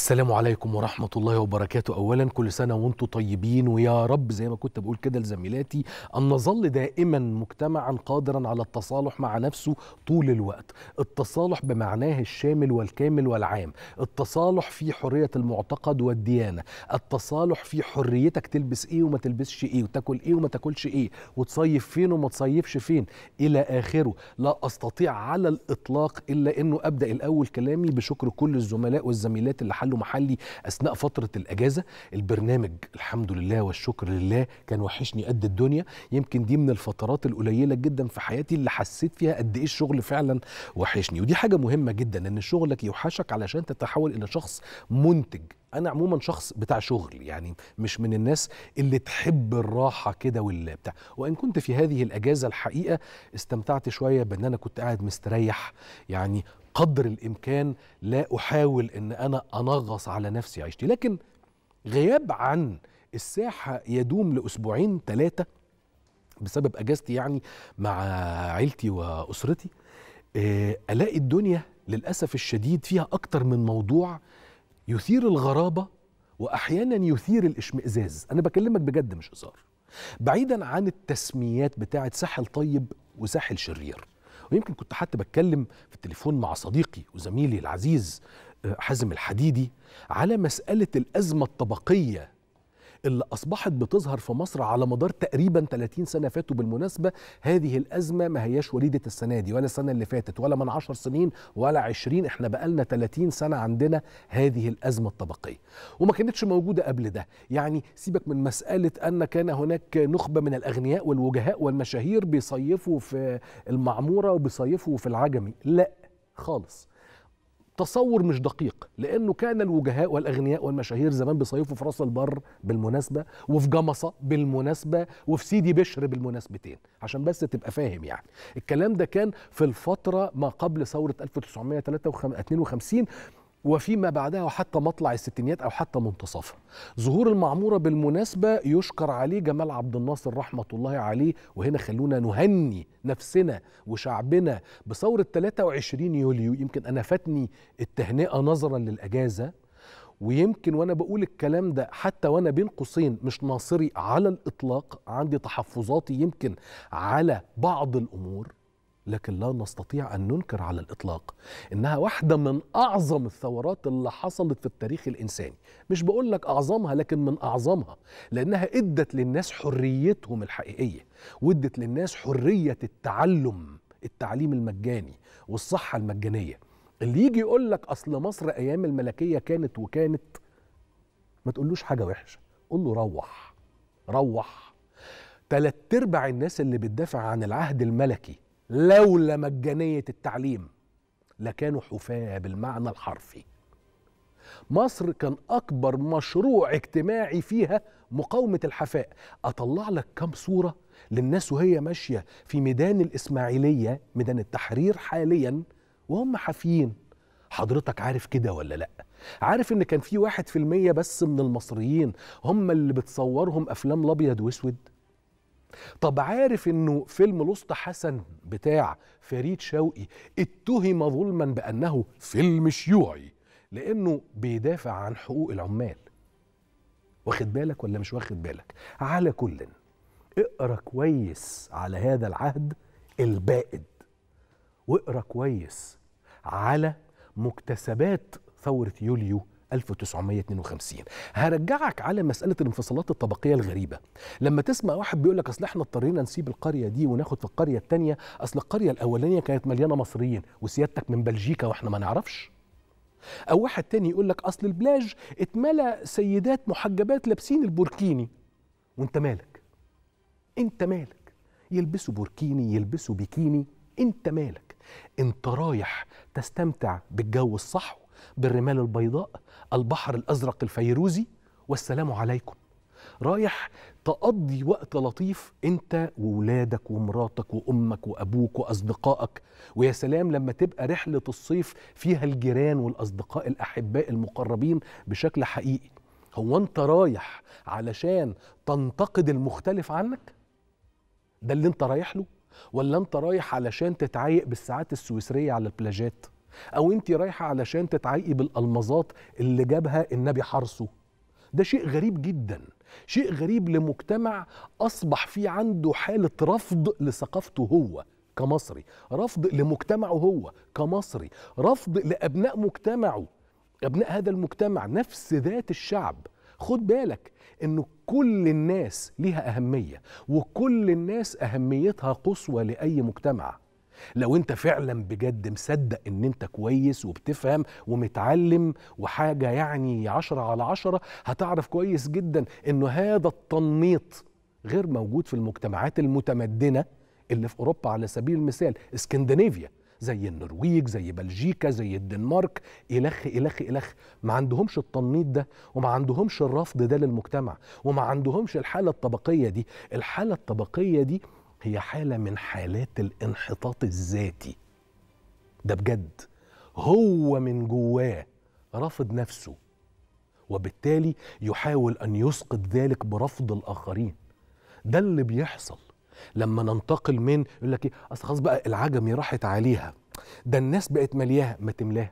السلام عليكم ورحمة الله وبركاته أولا كل سنة وانتم طيبين ويا رب زي ما كنت بقول كده لزميلاتي أن نظل دائما مجتمعا قادرا على التصالح مع نفسه طول الوقت التصالح بمعناه الشامل والكامل والعام التصالح في حرية المعتقد والديانة التصالح في حريتك تلبس ايه وما تلبسش ايه وتاكل ايه وما تاكلش ايه وتصيف فين وما تصيفش فين إلى آخره لا أستطيع على الإطلاق إلا أنه أبدأ الأول كلامي بشكر كل الزملاء والزميلات اللي حلوا محلي اثناء فتره الاجازه البرنامج الحمد لله والشكر لله كان وحشني قد الدنيا يمكن دي من الفترات القليله جدا في حياتي اللي حسيت فيها قد ايه الشغل فعلا وحشني ودي حاجه مهمه جدا ان شغلك يوحشك علشان تتحول الى شخص منتج انا عموما شخص بتاع شغل يعني مش من الناس اللي تحب الراحه كده واللي بتاع وان كنت في هذه الاجازه الحقيقه استمتعت شويه بان انا كنت قاعد مستريح يعني قدر الامكان لا احاول ان انا انغص على نفسي عيشتي لكن غياب عن الساحه يدوم لاسبوعين ثلاثه بسبب اجازتي يعني مع عيلتي واسرتي الاقي الدنيا للاسف الشديد فيها اكتر من موضوع يثير الغرابه واحيانا يثير الاشمئزاز انا بكلمك بجد مش هزار بعيدا عن التسميات بتاعه ساحل طيب وساحل شرير ويمكن كنت حتى بتكلم في التليفون مع صديقي وزميلي العزيز حازم الحديدي على مسألة الأزمة الطبقية اللي أصبحت بتظهر في مصر على مدار تقريبا 30 سنة فاتوا بالمناسبة هذه الأزمة ما هياش وليدة السنة دي ولا السنة اللي فاتت ولا من 10 سنين ولا 20 احنا بقالنا 30 سنة عندنا هذه الأزمة الطبقية وما كانتش موجودة قبل ده يعني سيبك من مسألة أن كان هناك نخبة من الأغنياء والوجهاء والمشاهير بيصيفوا في المعمورة وبيصيفوا في العجمي لا خالص تصور مش دقيق لانه كان الوجهاء والاغنياء والمشاهير زمان بيصيفوا في راس البر بالمناسبه وفي جمصه بالمناسبه وفي سيدي بشر بالمناسبتين عشان بس تبقى فاهم يعني الكلام ده كان في الفتره ما قبل ثوره 1952 وفيما بعدها وحتى مطلع الستينيات او حتى منتصفها ظهور المعموره بالمناسبه يشكر عليه جمال عبد الناصر رحمه الله عليه وهنا خلونا نهني نفسنا وشعبنا بثوره 23 يوليو يمكن انا فاتني التهنئه نظرا للاجازه ويمكن وانا بقول الكلام ده حتى وانا بين قوسين مش ناصري على الاطلاق عندي تحفظاتي يمكن على بعض الامور لكن لا نستطيع ان ننكر على الاطلاق انها واحده من اعظم الثورات اللي حصلت في التاريخ الانساني مش بقول لك اعظمها لكن من اعظمها لانها ادت للناس حريتهم الحقيقيه وادت للناس حريه التعلم التعليم المجاني والصحه المجانيه اللي يجي يقول لك اصل مصر ايام الملكيه كانت وكانت ما تقولوش حاجه وحشه قول له روح روح تلات ارباع الناس اللي بتدافع عن العهد الملكي لولا مجانية التعليم لكانوا حفاة بالمعنى الحرفي مصر كان أكبر مشروع اجتماعي فيها مقاومة الحفاء أطلع لك كم صورة للناس وهي ماشية في ميدان الإسماعيلية ميدان التحرير حاليا وهم حافيين حضرتك عارف كده ولا لأ عارف ان كان في واحد في المية بس من المصريين هم اللي بتصورهم أفلام الأبيض وأسود طب عارف انه فيلم الاسطى حسن بتاع فريد شوقي اتهم ظلما بانه فيلم شيوعي لانه بيدافع عن حقوق العمال واخد بالك ولا مش واخد بالك على كل اقرا كويس على هذا العهد البائد واقرا كويس على مكتسبات ثوره يوليو 1952 هرجعك على مسألة الانفصالات الطبقية الغريبة لما تسمع واحد بيقول لك أصل احنا اضطرينا نسيب القرية دي وناخد في القرية التانية أصل القرية الأولانية كانت مليانة مصريين وسيادتك من بلجيكا وإحنا ما نعرفش أو واحد تاني يقول لك أصل البلاج اتملى سيدات محجبات لابسين البوركيني وأنت مالك أنت مالك يلبسوا بوركيني يلبسوا بيكيني أنت مالك أنت رايح تستمتع بالجو الصحو بالرمال البيضاء البحر الازرق الفيروزي والسلام عليكم رايح تقضي وقت لطيف انت وولادك ومراتك وامك وابوك واصدقائك ويا سلام لما تبقى رحله الصيف فيها الجيران والاصدقاء الاحباء المقربين بشكل حقيقي هو انت رايح علشان تنتقد المختلف عنك ده اللي انت رايح له ولا انت رايح علشان تتعايق بالساعات السويسريه على البلاجات او انت رايحه علشان تتعايقي بالالمظات اللي جابها النبي حرصه ده شيء غريب جدا شيء غريب لمجتمع اصبح فيه عنده حاله رفض لثقافته هو كمصري رفض لمجتمعه هو كمصري رفض لابناء مجتمعه ابناء هذا المجتمع نفس ذات الشعب خد بالك انه كل الناس ليها اهميه وكل الناس اهميتها قصوى لاي مجتمع لو انت فعلا بجد مصدق ان انت كويس وبتفهم ومتعلم وحاجة يعني عشرة على عشرة هتعرف كويس جدا انه هذا التنميط غير موجود في المجتمعات المتمدنة اللي في اوروبا على سبيل المثال اسكندنافيا زي النرويج زي بلجيكا زي الدنمارك الخ الخ الخ ما عندهمش التنميط ده وما عندهمش الرفض ده للمجتمع وما عندهمش الحاله الطبقيه دي الحاله الطبقيه دي هي حاله من حالات الانحطاط الذاتي ده بجد هو من جواه رافض نفسه وبالتالي يحاول ان يسقط ذلك برفض الاخرين ده اللي بيحصل لما ننتقل من يقول لك ايه اصل خلاص بقى العجمي راحت عليها ده الناس بقت ملياها ما تملاها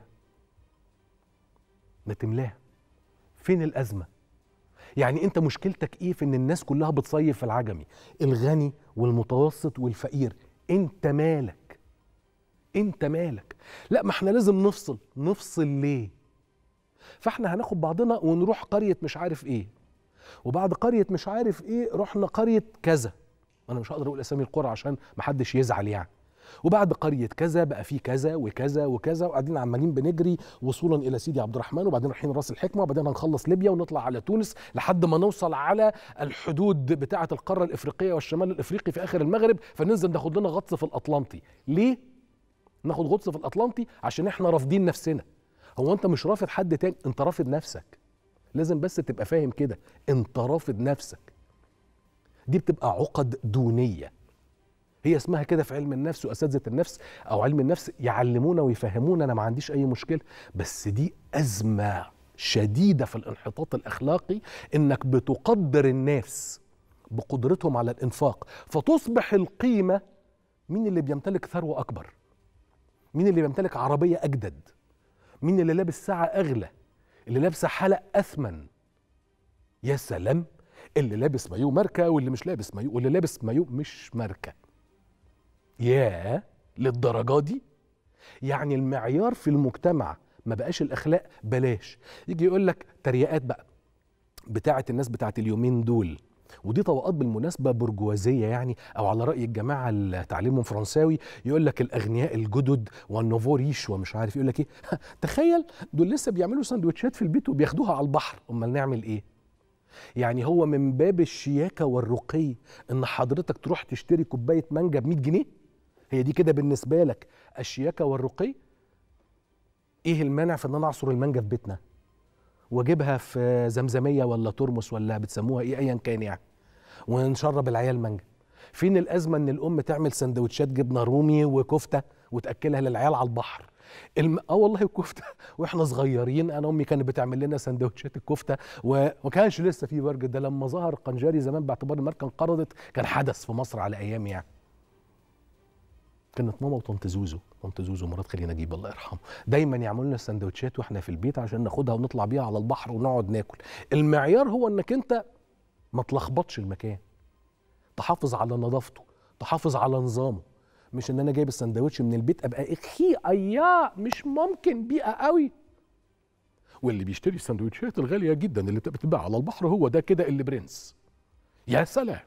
ما تملاها فين الازمه يعني انت مشكلتك ايه في ان الناس كلها بتصيف في العجمي الغني والمتوسط والفقير انت مالك انت مالك لا ما احنا لازم نفصل نفصل ليه فاحنا هناخد بعضنا ونروح قرية مش عارف ايه وبعد قرية مش عارف ايه رحنا قرية كذا انا مش هقدر اقول اسامي القرى عشان محدش يزعل يعني وبعد قرية كذا بقى في كذا وكذا وكذا وقاعدين عمالين بنجري وصولا إلى سيدي عبد الرحمن وبعدين رايحين راس الحكمة وبعدين هنخلص ليبيا ونطلع على تونس لحد ما نوصل على الحدود بتاعة القارة الإفريقية والشمال الإفريقي في آخر المغرب فننزل ناخد لنا غطس في الأطلنطي ليه؟ ناخد غطس في الأطلنطي عشان احنا رافضين نفسنا هو أنت مش رافض حد تاني أنت رافض نفسك لازم بس تبقى فاهم كده أنت رافض نفسك دي بتبقى عقد دونيه هي اسمها كده في علم النفس واساتذه النفس او علم النفس يعلمونا ويفهمونا انا ما عنديش اي مشكله بس دي ازمه شديده في الانحطاط الاخلاقي انك بتقدر الناس بقدرتهم على الانفاق فتصبح القيمه مين اللي بيمتلك ثروه اكبر مين اللي بيمتلك عربيه اجدد مين اللي لابس ساعه اغلى اللي لابسه حلق اثمن يا سلام اللي لابس مايو ماركه واللي مش لابس مايو واللي لابس مايو مش ماركه ياه للدرجه دي يعني المعيار في المجتمع ما بقاش الاخلاق بلاش يجي يقول لك تريقات بقى بتاعه الناس بتاعه اليومين دول ودي طبقات بالمناسبة برجوازية يعني أو على رأي الجماعة اللي تعليمهم فرنساوي يقول لك الأغنياء الجدد والنوفو ريش ومش عارف يقول لك إيه تخيل دول لسه بيعملوا سندوتشات في البيت وبياخدوها على البحر أمال نعمل إيه؟ يعني هو من باب الشياكة والرقي إن حضرتك تروح تشتري كوباية مانجا ب 100 جنيه هي دي كده بالنسبة لك الشياكة والرقي ايه المانع في ان انا اعصر المانجا في بيتنا واجيبها في زمزمية ولا ترمس ولا بتسموها ايه ايا كان يعني ونشرب العيال مانجا فين الازمة ان الام تعمل سندوتشات جبنة رومي وكفتة وتاكلها للعيال على البحر الم... اه والله الكفته واحنا صغيرين انا امي كانت بتعمل لنا سندوتشات الكفته وما كانش لسه في برجر ده لما ظهر قنجاري زمان باعتبار الماركه انقرضت كان حدث في مصر على ايامي يعني كانت ماما وطنط زوزو طنط زوزو مرات خالي نجيب الله يرحمه دايما يعملوا لنا السندوتشات واحنا في البيت عشان ناخدها ونطلع بيها على البحر ونقعد ناكل المعيار هو انك انت ما تلخبطش المكان تحافظ على نظافته تحافظ على نظامه مش ان انا جايب السندوتش من البيت ابقى اخي اياه مش ممكن بيئه قوي واللي بيشتري السندوتشات الغاليه جدا اللي بتتباع على البحر هو ده كده اللي برنس يا سلام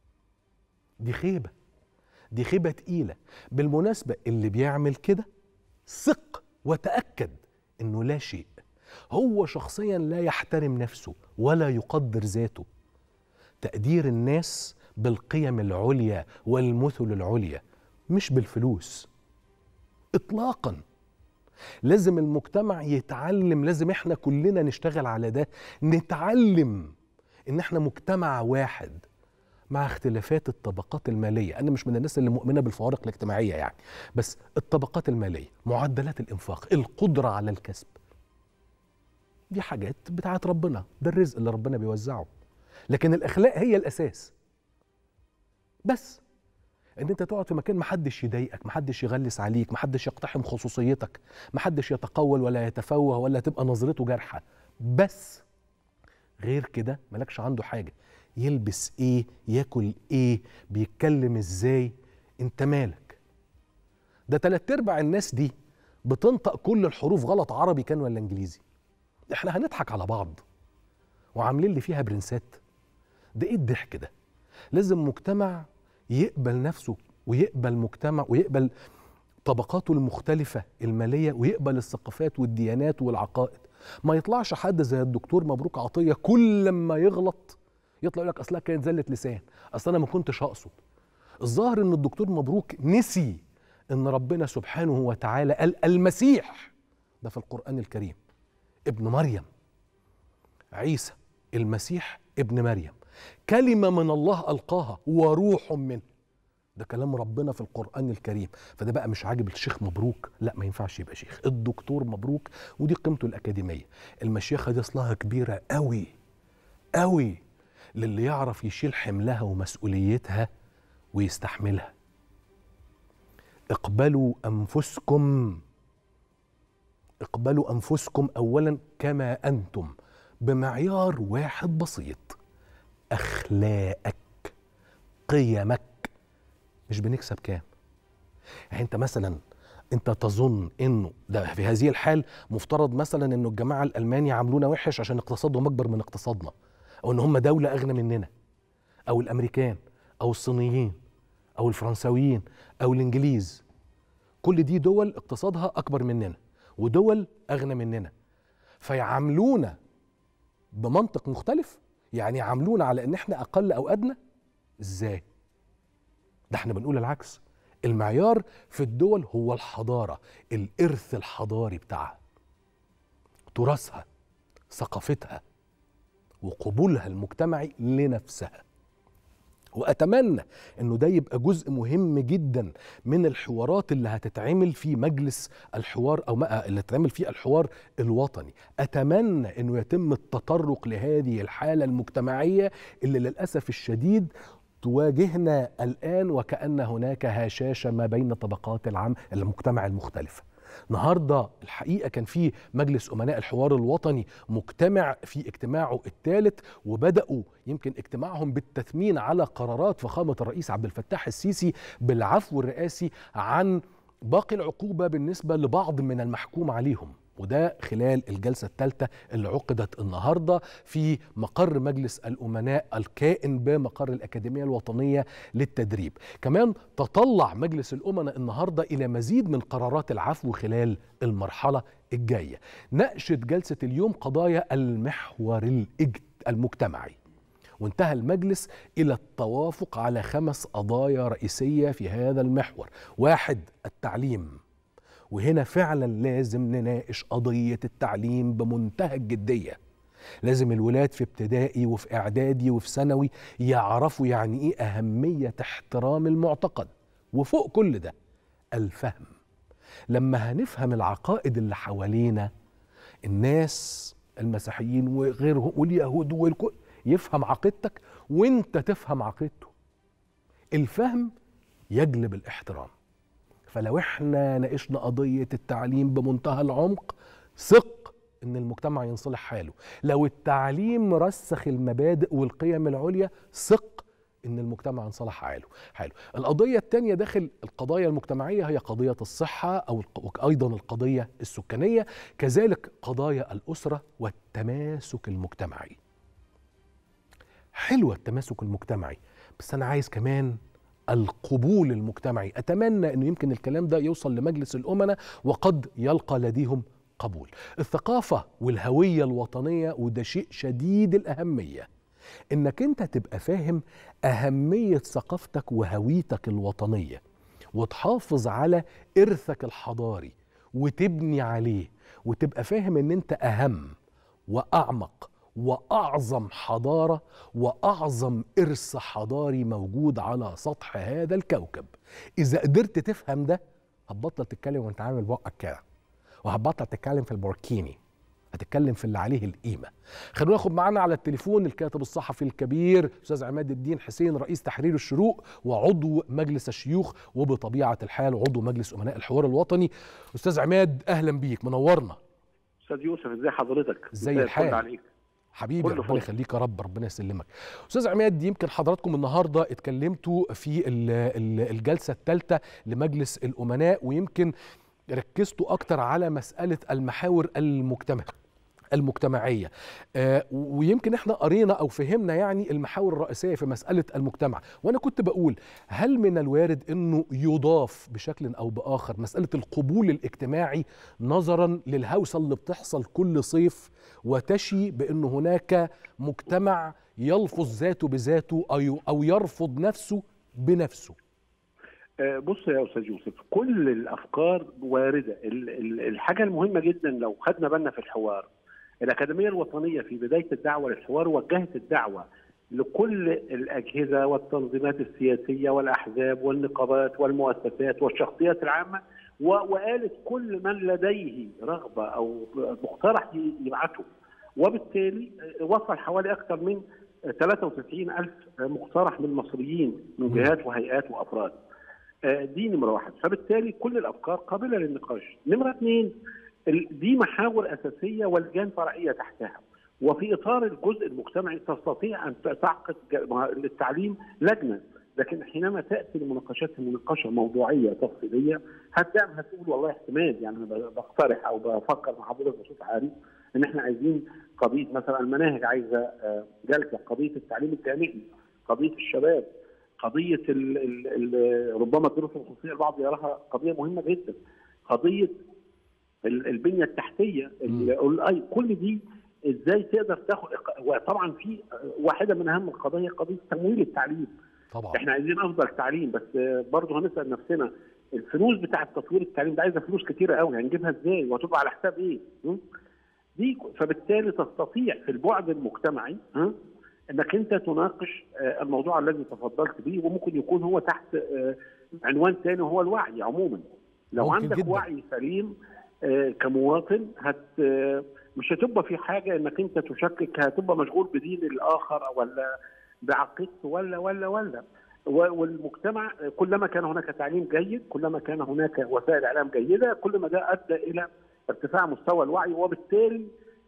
دي خيبه دي خيبه تقيله بالمناسبه اللي بيعمل كده ثق وتاكد انه لا شيء هو شخصيا لا يحترم نفسه ولا يقدر ذاته تقدير الناس بالقيم العليا والمثل العليا مش بالفلوس اطلاقا لازم المجتمع يتعلم لازم احنا كلنا نشتغل على ده نتعلم ان احنا مجتمع واحد مع اختلافات الطبقات الماليه انا مش من الناس اللي مؤمنه بالفوارق الاجتماعيه يعني بس الطبقات الماليه معدلات الانفاق القدره على الكسب دي حاجات بتاعت ربنا ده الرزق اللي ربنا بيوزعه لكن الاخلاق هي الاساس بس ان انت تقعد في مكان محدش يضايقك محدش يغلس عليك محدش يقتحم خصوصيتك محدش يتقول ولا يتفوه ولا تبقى نظرته جارحه بس غير كده مالكش عنده حاجه يلبس ايه ياكل ايه بيتكلم ازاي انت مالك ده تلات ارباع الناس دي بتنطق كل الحروف غلط عربي كان ولا انجليزي احنا هنضحك على بعض وعاملين لي فيها برنسات ده ايه الضحك ده لازم مجتمع يقبل نفسه ويقبل مجتمع ويقبل طبقاته المختلفة المالية ويقبل الثقافات والديانات والعقائد ما يطلعش حد زي الدكتور مبروك عطية كل ما يغلط يطلع يقول لك اصلها كانت زلة لسان اصل انا ما كنتش اقصد الظاهر ان الدكتور مبروك نسي ان ربنا سبحانه وتعالى قال المسيح ده في القرآن الكريم ابن مريم عيسى المسيح ابن مريم كلمة من الله ألقاها وروح منه ده كلام ربنا في القرآن الكريم فده بقى مش عاجب الشيخ مبروك لا ما ينفعش يبقى شيخ الدكتور مبروك ودي قيمته الأكاديمية المشيخة دي أصلها كبيرة قوي قوي للي يعرف يشيل حملها ومسؤوليتها ويستحملها اقبلوا أنفسكم اقبلوا أنفسكم أولا كما أنتم بمعيار واحد بسيط اخلاقك قيمك مش بنكسب كام يعني انت مثلا انت تظن انه ده في هذه الحال مفترض مثلا انه الجماعه الالمان يعاملونا وحش عشان اقتصادهم اكبر من اقتصادنا او ان هم دوله اغنى مننا او الامريكان او الصينيين او الفرنساويين او الانجليز كل دي دول اقتصادها اكبر مننا ودول اغنى مننا فيعاملونا بمنطق مختلف يعني يعاملونا على ان احنا اقل او ادنى ازاي ده احنا بنقول العكس المعيار في الدول هو الحضاره الارث الحضاري بتاعها تراثها ثقافتها وقبولها المجتمعي لنفسها واتمنى انه ده يبقى جزء مهم جدا من الحوارات اللي هتتعمل في مجلس الحوار او اللي هتتعمل في الحوار الوطني اتمنى انه يتم التطرق لهذه الحاله المجتمعيه اللي للاسف الشديد تواجهنا الان وكان هناك هشاشه ما بين طبقات العام المجتمع المختلفه النهارده الحقيقه كان في مجلس امناء الحوار الوطني مجتمع في اجتماعه الثالث وبداوا يمكن اجتماعهم بالتثمين على قرارات فخامه الرئيس عبد الفتاح السيسي بالعفو الرئاسي عن باقي العقوبه بالنسبه لبعض من المحكوم عليهم وده خلال الجلسة الثالثة اللي عقدت النهاردة في مقر مجلس الأمناء الكائن بمقر الأكاديمية الوطنية للتدريب كمان تطلع مجلس الأمناء النهاردة إلى مزيد من قرارات العفو خلال المرحلة الجاية ناقشت جلسة اليوم قضايا المحور المجتمعي وانتهى المجلس إلى التوافق على خمس قضايا رئيسية في هذا المحور واحد التعليم وهنا فعلا لازم نناقش قضية التعليم بمنتهى الجدية لازم الولاد في ابتدائي وفي اعدادي وفي ثانوي يعرفوا يعني ايه اهمية احترام المعتقد وفوق كل ده الفهم لما هنفهم العقائد اللي حوالينا الناس المسيحيين وغيرهم واليهود والكل يفهم عقيدتك وانت تفهم عقيدته الفهم يجلب الاحترام فلو احنا ناقشنا قضية التعليم بمنتهى العمق ثق ان المجتمع ينصلح حاله لو التعليم رسخ المبادئ والقيم العليا ثق ان المجتمع ينصلح حاله حاله القضية الثانية داخل القضايا المجتمعية هي قضية الصحة أو أيضا القضية السكانية كذلك قضايا الأسرة والتماسك المجتمعي حلوة التماسك المجتمعي بس أنا عايز كمان القبول المجتمعي اتمنى انه يمكن الكلام ده يوصل لمجلس الامناء وقد يلقى لديهم قبول الثقافه والهويه الوطنيه وده شيء شديد الاهميه انك انت تبقى فاهم اهميه ثقافتك وهويتك الوطنيه وتحافظ على ارثك الحضاري وتبني عليه وتبقى فاهم ان انت اهم واعمق واعظم حضاره واعظم ارث حضاري موجود على سطح هذا الكوكب اذا قدرت تفهم ده هتبطل تتكلم وانت عامل بقك كده وهتبطل تتكلم في البوركيني هتتكلم في اللي عليه القيمه خلونا ناخد معانا على التليفون الكاتب الصحفي الكبير استاذ عماد الدين حسين رئيس تحرير الشروق وعضو مجلس الشيوخ وبطبيعه الحال عضو مجلس امناء الحوار الوطني استاذ عماد اهلا بيك منورنا استاذ يوسف ازي حضرتك ازي الحال عليك حبيبي ربنا يخليك يا رب ربنا يسلمك استاذ عماد يمكن حضراتكم النهارده اتكلمتوا في الجلسه الثالثه لمجلس الامناء ويمكن ركزتوا اكتر على مساله المحاور المجتمع المجتمعيه آه ويمكن احنا قرينا او فهمنا يعني المحاور الرئيسيه في مساله المجتمع وانا كنت بقول هل من الوارد انه يضاف بشكل او باخر مساله القبول الاجتماعي نظرا للهوسه اللي بتحصل كل صيف وتشي بان هناك مجتمع يلفظ ذاته بذاته او او يرفض نفسه بنفسه بص يا استاذ يوسف كل الافكار وارده الحاجه المهمه جدا لو خدنا بالنا في الحوار الأكاديمية الوطنية في بداية الدعوة للحوار وجهت الدعوة لكل الأجهزة والتنظيمات السياسية والأحزاب والنقابات والمؤسسات والشخصيات العامة وقالت كل من لديه رغبة أو مقترح يبعته وبالتالي وصل حوالي أكثر من 93 ألف مقترح من المصريين من جهات وهيئات وأفراد دي نمرة واحد فبالتالي كل الأفكار قابلة للنقاش نمرة اثنين دي محاور اساسيه ولجان فرعيه تحتها وفي اطار الجزء المجتمعي تستطيع ان تعقد للتعليم لجنه لكن حينما تاتي المناقشات المناقشه موضوعيه تفصيليه هتعمل هتقول والله احتمال يعني انا بقترح او بفكر مع حضرتك بصوت عالي ان احنا عايزين قضيه مثلا المناهج عايزه جلسه قضيه التعليم الجامعي قضيه الشباب قضيه ال ال ال ربما الدروس الخصوصيه البعض يراها قضيه مهمه جدا قضيه البنيه التحتيه الاي كل دي ازاي تقدر تاخد وطبعا في واحده من اهم القضايا قضيه تمويل التعليم طبعا احنا عايزين افضل تعليم بس برضه هنسال نفسنا الفلوس بتاعه تطوير التعليم ده عايزه فلوس كتيره قوي هنجيبها ازاي وهتبقى على حساب ايه؟ دي فبالتالي تستطيع في البعد المجتمعي ها انك انت تناقش الموضوع الذي تفضلت به وممكن يكون هو تحت عنوان ثاني وهو الوعي عموما لو عندك جداً. وعي سليم كمواطن هت مش هتبقى في حاجه انك انت تشكك هتبقى مشغول بدين الاخر ولا بعقيدته ولا ولا ولا والمجتمع كلما كان هناك تعليم جيد كلما كان هناك وسائل اعلام جيده كل ما ده ادى الى ارتفاع مستوى الوعي وبالتالي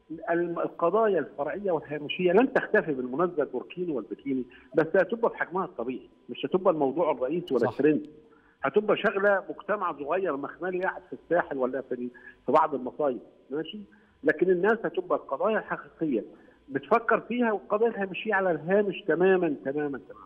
القضايا الفرعيه والهامشيه لن تختفي بالمناسبه البوركيني والبكيني بس هتبقى في حجمها الطبيعي مش هتبقى الموضوع الرئيسي ولا الترند هتبقى شغله مجتمع صغير مخملي قاعد في الساحل ولا في في بعض المصايف ماشي لكن الناس هتبقى القضايا الحقيقيه بتفكر فيها والقضايا الهامشيه على الهامش تماما تماما تماما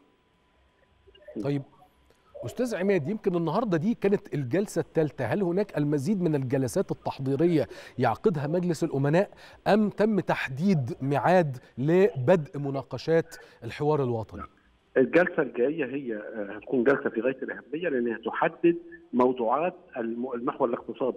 طيب استاذ عماد يمكن النهارده دي كانت الجلسه الثالثه هل هناك المزيد من الجلسات التحضيريه يعقدها مجلس الامناء ام تم تحديد ميعاد لبدء مناقشات الحوار الوطني الجلسه الجايه هي هتكون جلسه في غايه الاهميه لانها تحدد موضوعات المحور الاقتصادي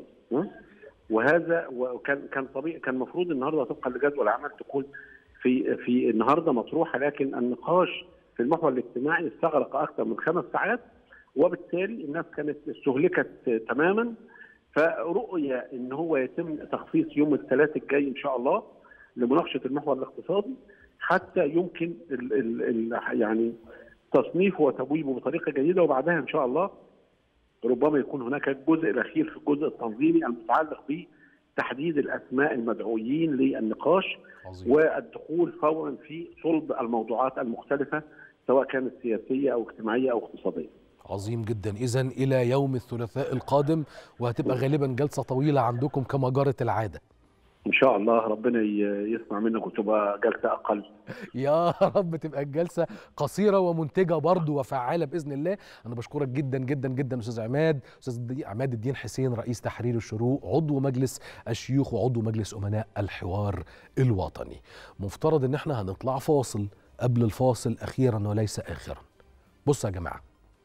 وهذا وكان كان طبيعي كان المفروض النهارده طبقا لجدول العمل تكون في في النهارده مطروحه لكن النقاش في المحور الاجتماعي استغرق اكثر من خمس ساعات وبالتالي الناس كانت استهلكت تماما فرؤيه ان هو يتم تخصيص يوم الثلاث الجاي ان شاء الله لمناقشه المحور الاقتصادي حتى يمكن ال ال ال يعني تصنيفه وتبويبه بطريقه جيده وبعدها ان شاء الله ربما يكون هناك الجزء الاخير في الجزء التنظيمي المتعلق بتحديد الاسماء المدعوين للنقاش عظيم. والدخول فورا في صلب الموضوعات المختلفه سواء كانت سياسيه او اجتماعيه او اقتصاديه. عظيم جدا اذا الى يوم الثلاثاء القادم وهتبقى غالبا جلسه طويله عندكم كما جرت العاده. ان شاء الله ربنا يسمع منك وتبقى جلسه اقل يا رب تبقى الجلسه قصيره ومنتجه برضه وفعاله باذن الله انا بشكرك جدا جدا جدا استاذ عماد استاذ عماد الدين حسين رئيس تحرير الشروق عضو مجلس الشيوخ وعضو مجلس امناء الحوار الوطني مفترض ان احنا هنطلع فاصل قبل الفاصل اخيرا وليس اخرا بصوا يا جماعه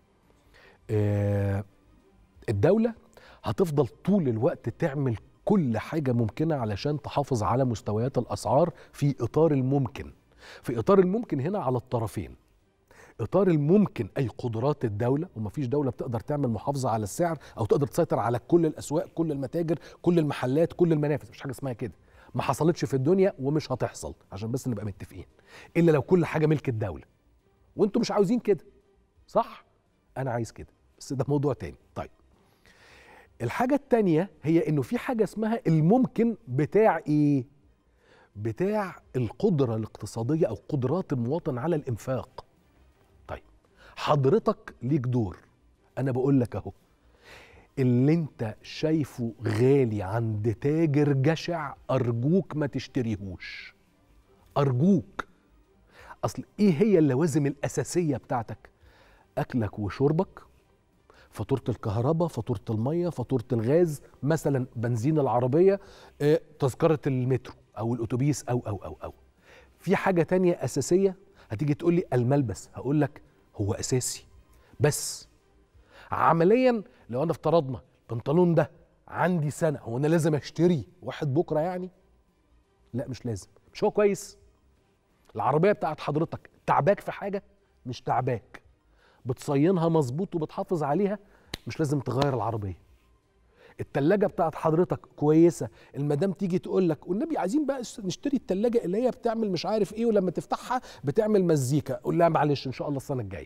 آه الدوله هتفضل طول الوقت تعمل كل حاجة ممكنة علشان تحافظ على مستويات الأسعار في إطار الممكن في إطار الممكن هنا على الطرفين إطار الممكن أي قدرات الدولة ومفيش دولة بتقدر تعمل محافظة على السعر أو تقدر تسيطر على كل الأسواق كل المتاجر كل المحلات كل المنافذ مش حاجة اسمها كده ما حصلتش في الدنيا ومش هتحصل عشان بس نبقى متفقين الا لو كل حاجه ملك الدوله وانتم مش عاوزين كده صح انا عايز كده بس ده موضوع تاني طيب الحاجه التانيه هي انه في حاجه اسمها الممكن بتاع ايه بتاع القدره الاقتصاديه او قدرات المواطن على الانفاق طيب حضرتك ليك دور انا بقول لك اهو اللي انت شايفه غالي عند تاجر جشع ارجوك ما تشتريهوش ارجوك اصل ايه هي اللوازم الاساسيه بتاعتك اكلك وشربك فاتوره الكهرباء فاتوره الميه فاتوره الغاز مثلا بنزين العربيه آه، تذكره المترو او الاتوبيس او او او او في حاجه تانية اساسيه هتيجي تقول لي الملبس هقول لك هو اساسي بس عمليا لو انا افترضنا البنطلون ده عندي سنه هو انا لازم اشتري واحد بكره يعني لا مش لازم مش هو كويس العربيه بتاعت حضرتك تعباك في حاجه مش تعباك بتصينها مظبوط وبتحافظ عليها مش لازم تغير العربيه التلاجة بتاعت حضرتك كويسة المدام تيجي تقول لك والنبي عايزين بقى نشتري التلاجة اللي هي بتعمل مش عارف ايه ولما تفتحها بتعمل مزيكا قول لها معلش ان شاء الله السنة الجاية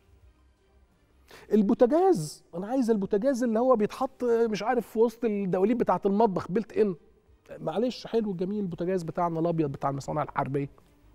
البوتاجاز انا عايز البوتاجاز اللي هو بيتحط مش عارف في وسط الدواليب بتاعت المطبخ بيلت ان معلش حلو جميل البوتاجاز بتاعنا الابيض بتاع المصانع الحربيه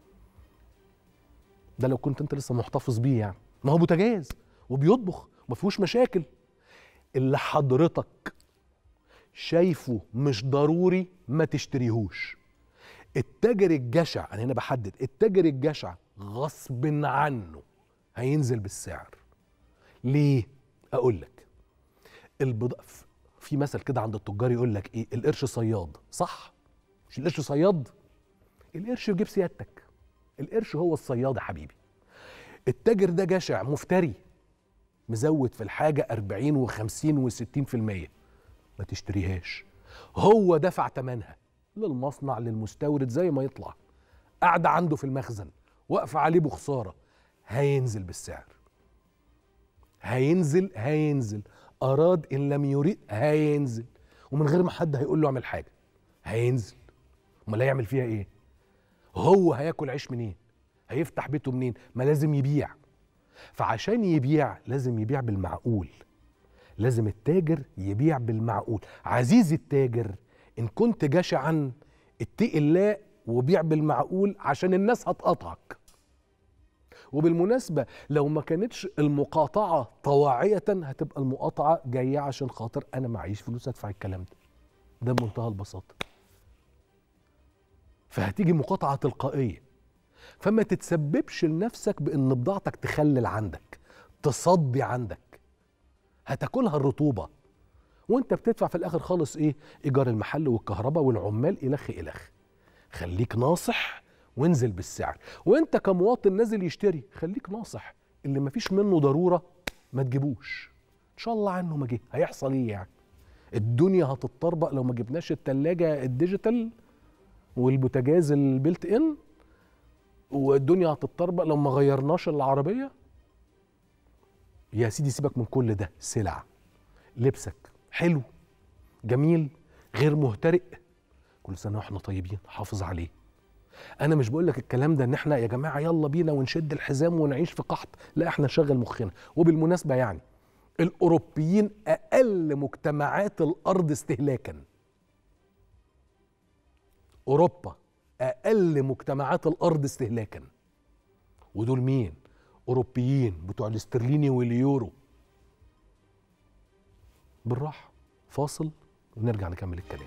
ده لو كنت انت لسه محتفظ بيه يعني ما هو بوتاجاز وبيطبخ وما فيهوش مشاكل اللي حضرتك شايفه مش ضروري ما تشتريهوش التاجر الجشع انا هنا بحدد التاجر الجشع غصب عنه هينزل بالسعر ليه اقول لك البض... في مثل كده عند التجار يقول لك ايه القرش صياد صح مش القرش صياد القرش في جيب سيادتك القرش هو الصياد يا حبيبي التاجر ده جشع مفتري مزود في الحاجة 40 و50 و60% ما تشتريهاش هو دفع ثمنها للمصنع للمستورد زي ما يطلع قاعدة عنده في المخزن واقفة عليه بخسارة هينزل بالسعر هينزل هينزل أراد إن لم يريد هينزل ومن غير ما حد هيقول له اعمل حاجة هينزل امال هيعمل فيها ايه هو هياكل عيش منين هيفتح بيته منين ما لازم يبيع فعشان يبيع لازم يبيع بالمعقول لازم التاجر يبيع بالمعقول عزيزي التاجر ان كنت جشعا اتقي الله وبيع بالمعقول عشان الناس هتقطعك وبالمناسبة لو ما كانتش المقاطعة طواعية هتبقى المقاطعة جاية عشان خاطر أنا معيش فلوس أدفع الكلام ده ده بمنتهى البساطة فهتيجي مقاطعة تلقائية فما تتسببش لنفسك بأن بضاعتك تخلل عندك تصدي عندك هتاكلها الرطوبة وانت بتدفع في الآخر خالص إيه إيجار المحل والكهرباء والعمال إلخ إلخ خليك ناصح وانزل بالسعر وانت كمواطن نازل يشتري خليك ناصح اللي مفيش منه ضروره ما تجيبوش ان شاء الله عنه ما جه هيحصل ايه يعني الدنيا هتتطربق لو ما جبناش التلاجة الديجيتال والبوتاجاز البيلت ان والدنيا هتتطربق لو ما غيرناش العربية يا سيدي سيبك من كل ده سلع لبسك حلو جميل غير مهترئ كل سنة واحنا طيبين حافظ عليه انا مش بقول لك الكلام ده ان احنا يا جماعه يلا بينا ونشد الحزام ونعيش في قحط لا احنا نشغل مخنا وبالمناسبه يعني الاوروبيين اقل مجتمعات الارض استهلاكا اوروبا اقل مجتمعات الارض استهلاكا ودول مين اوروبيين بتوع الاسترليني واليورو بالراحه فاصل ونرجع نكمل الكلام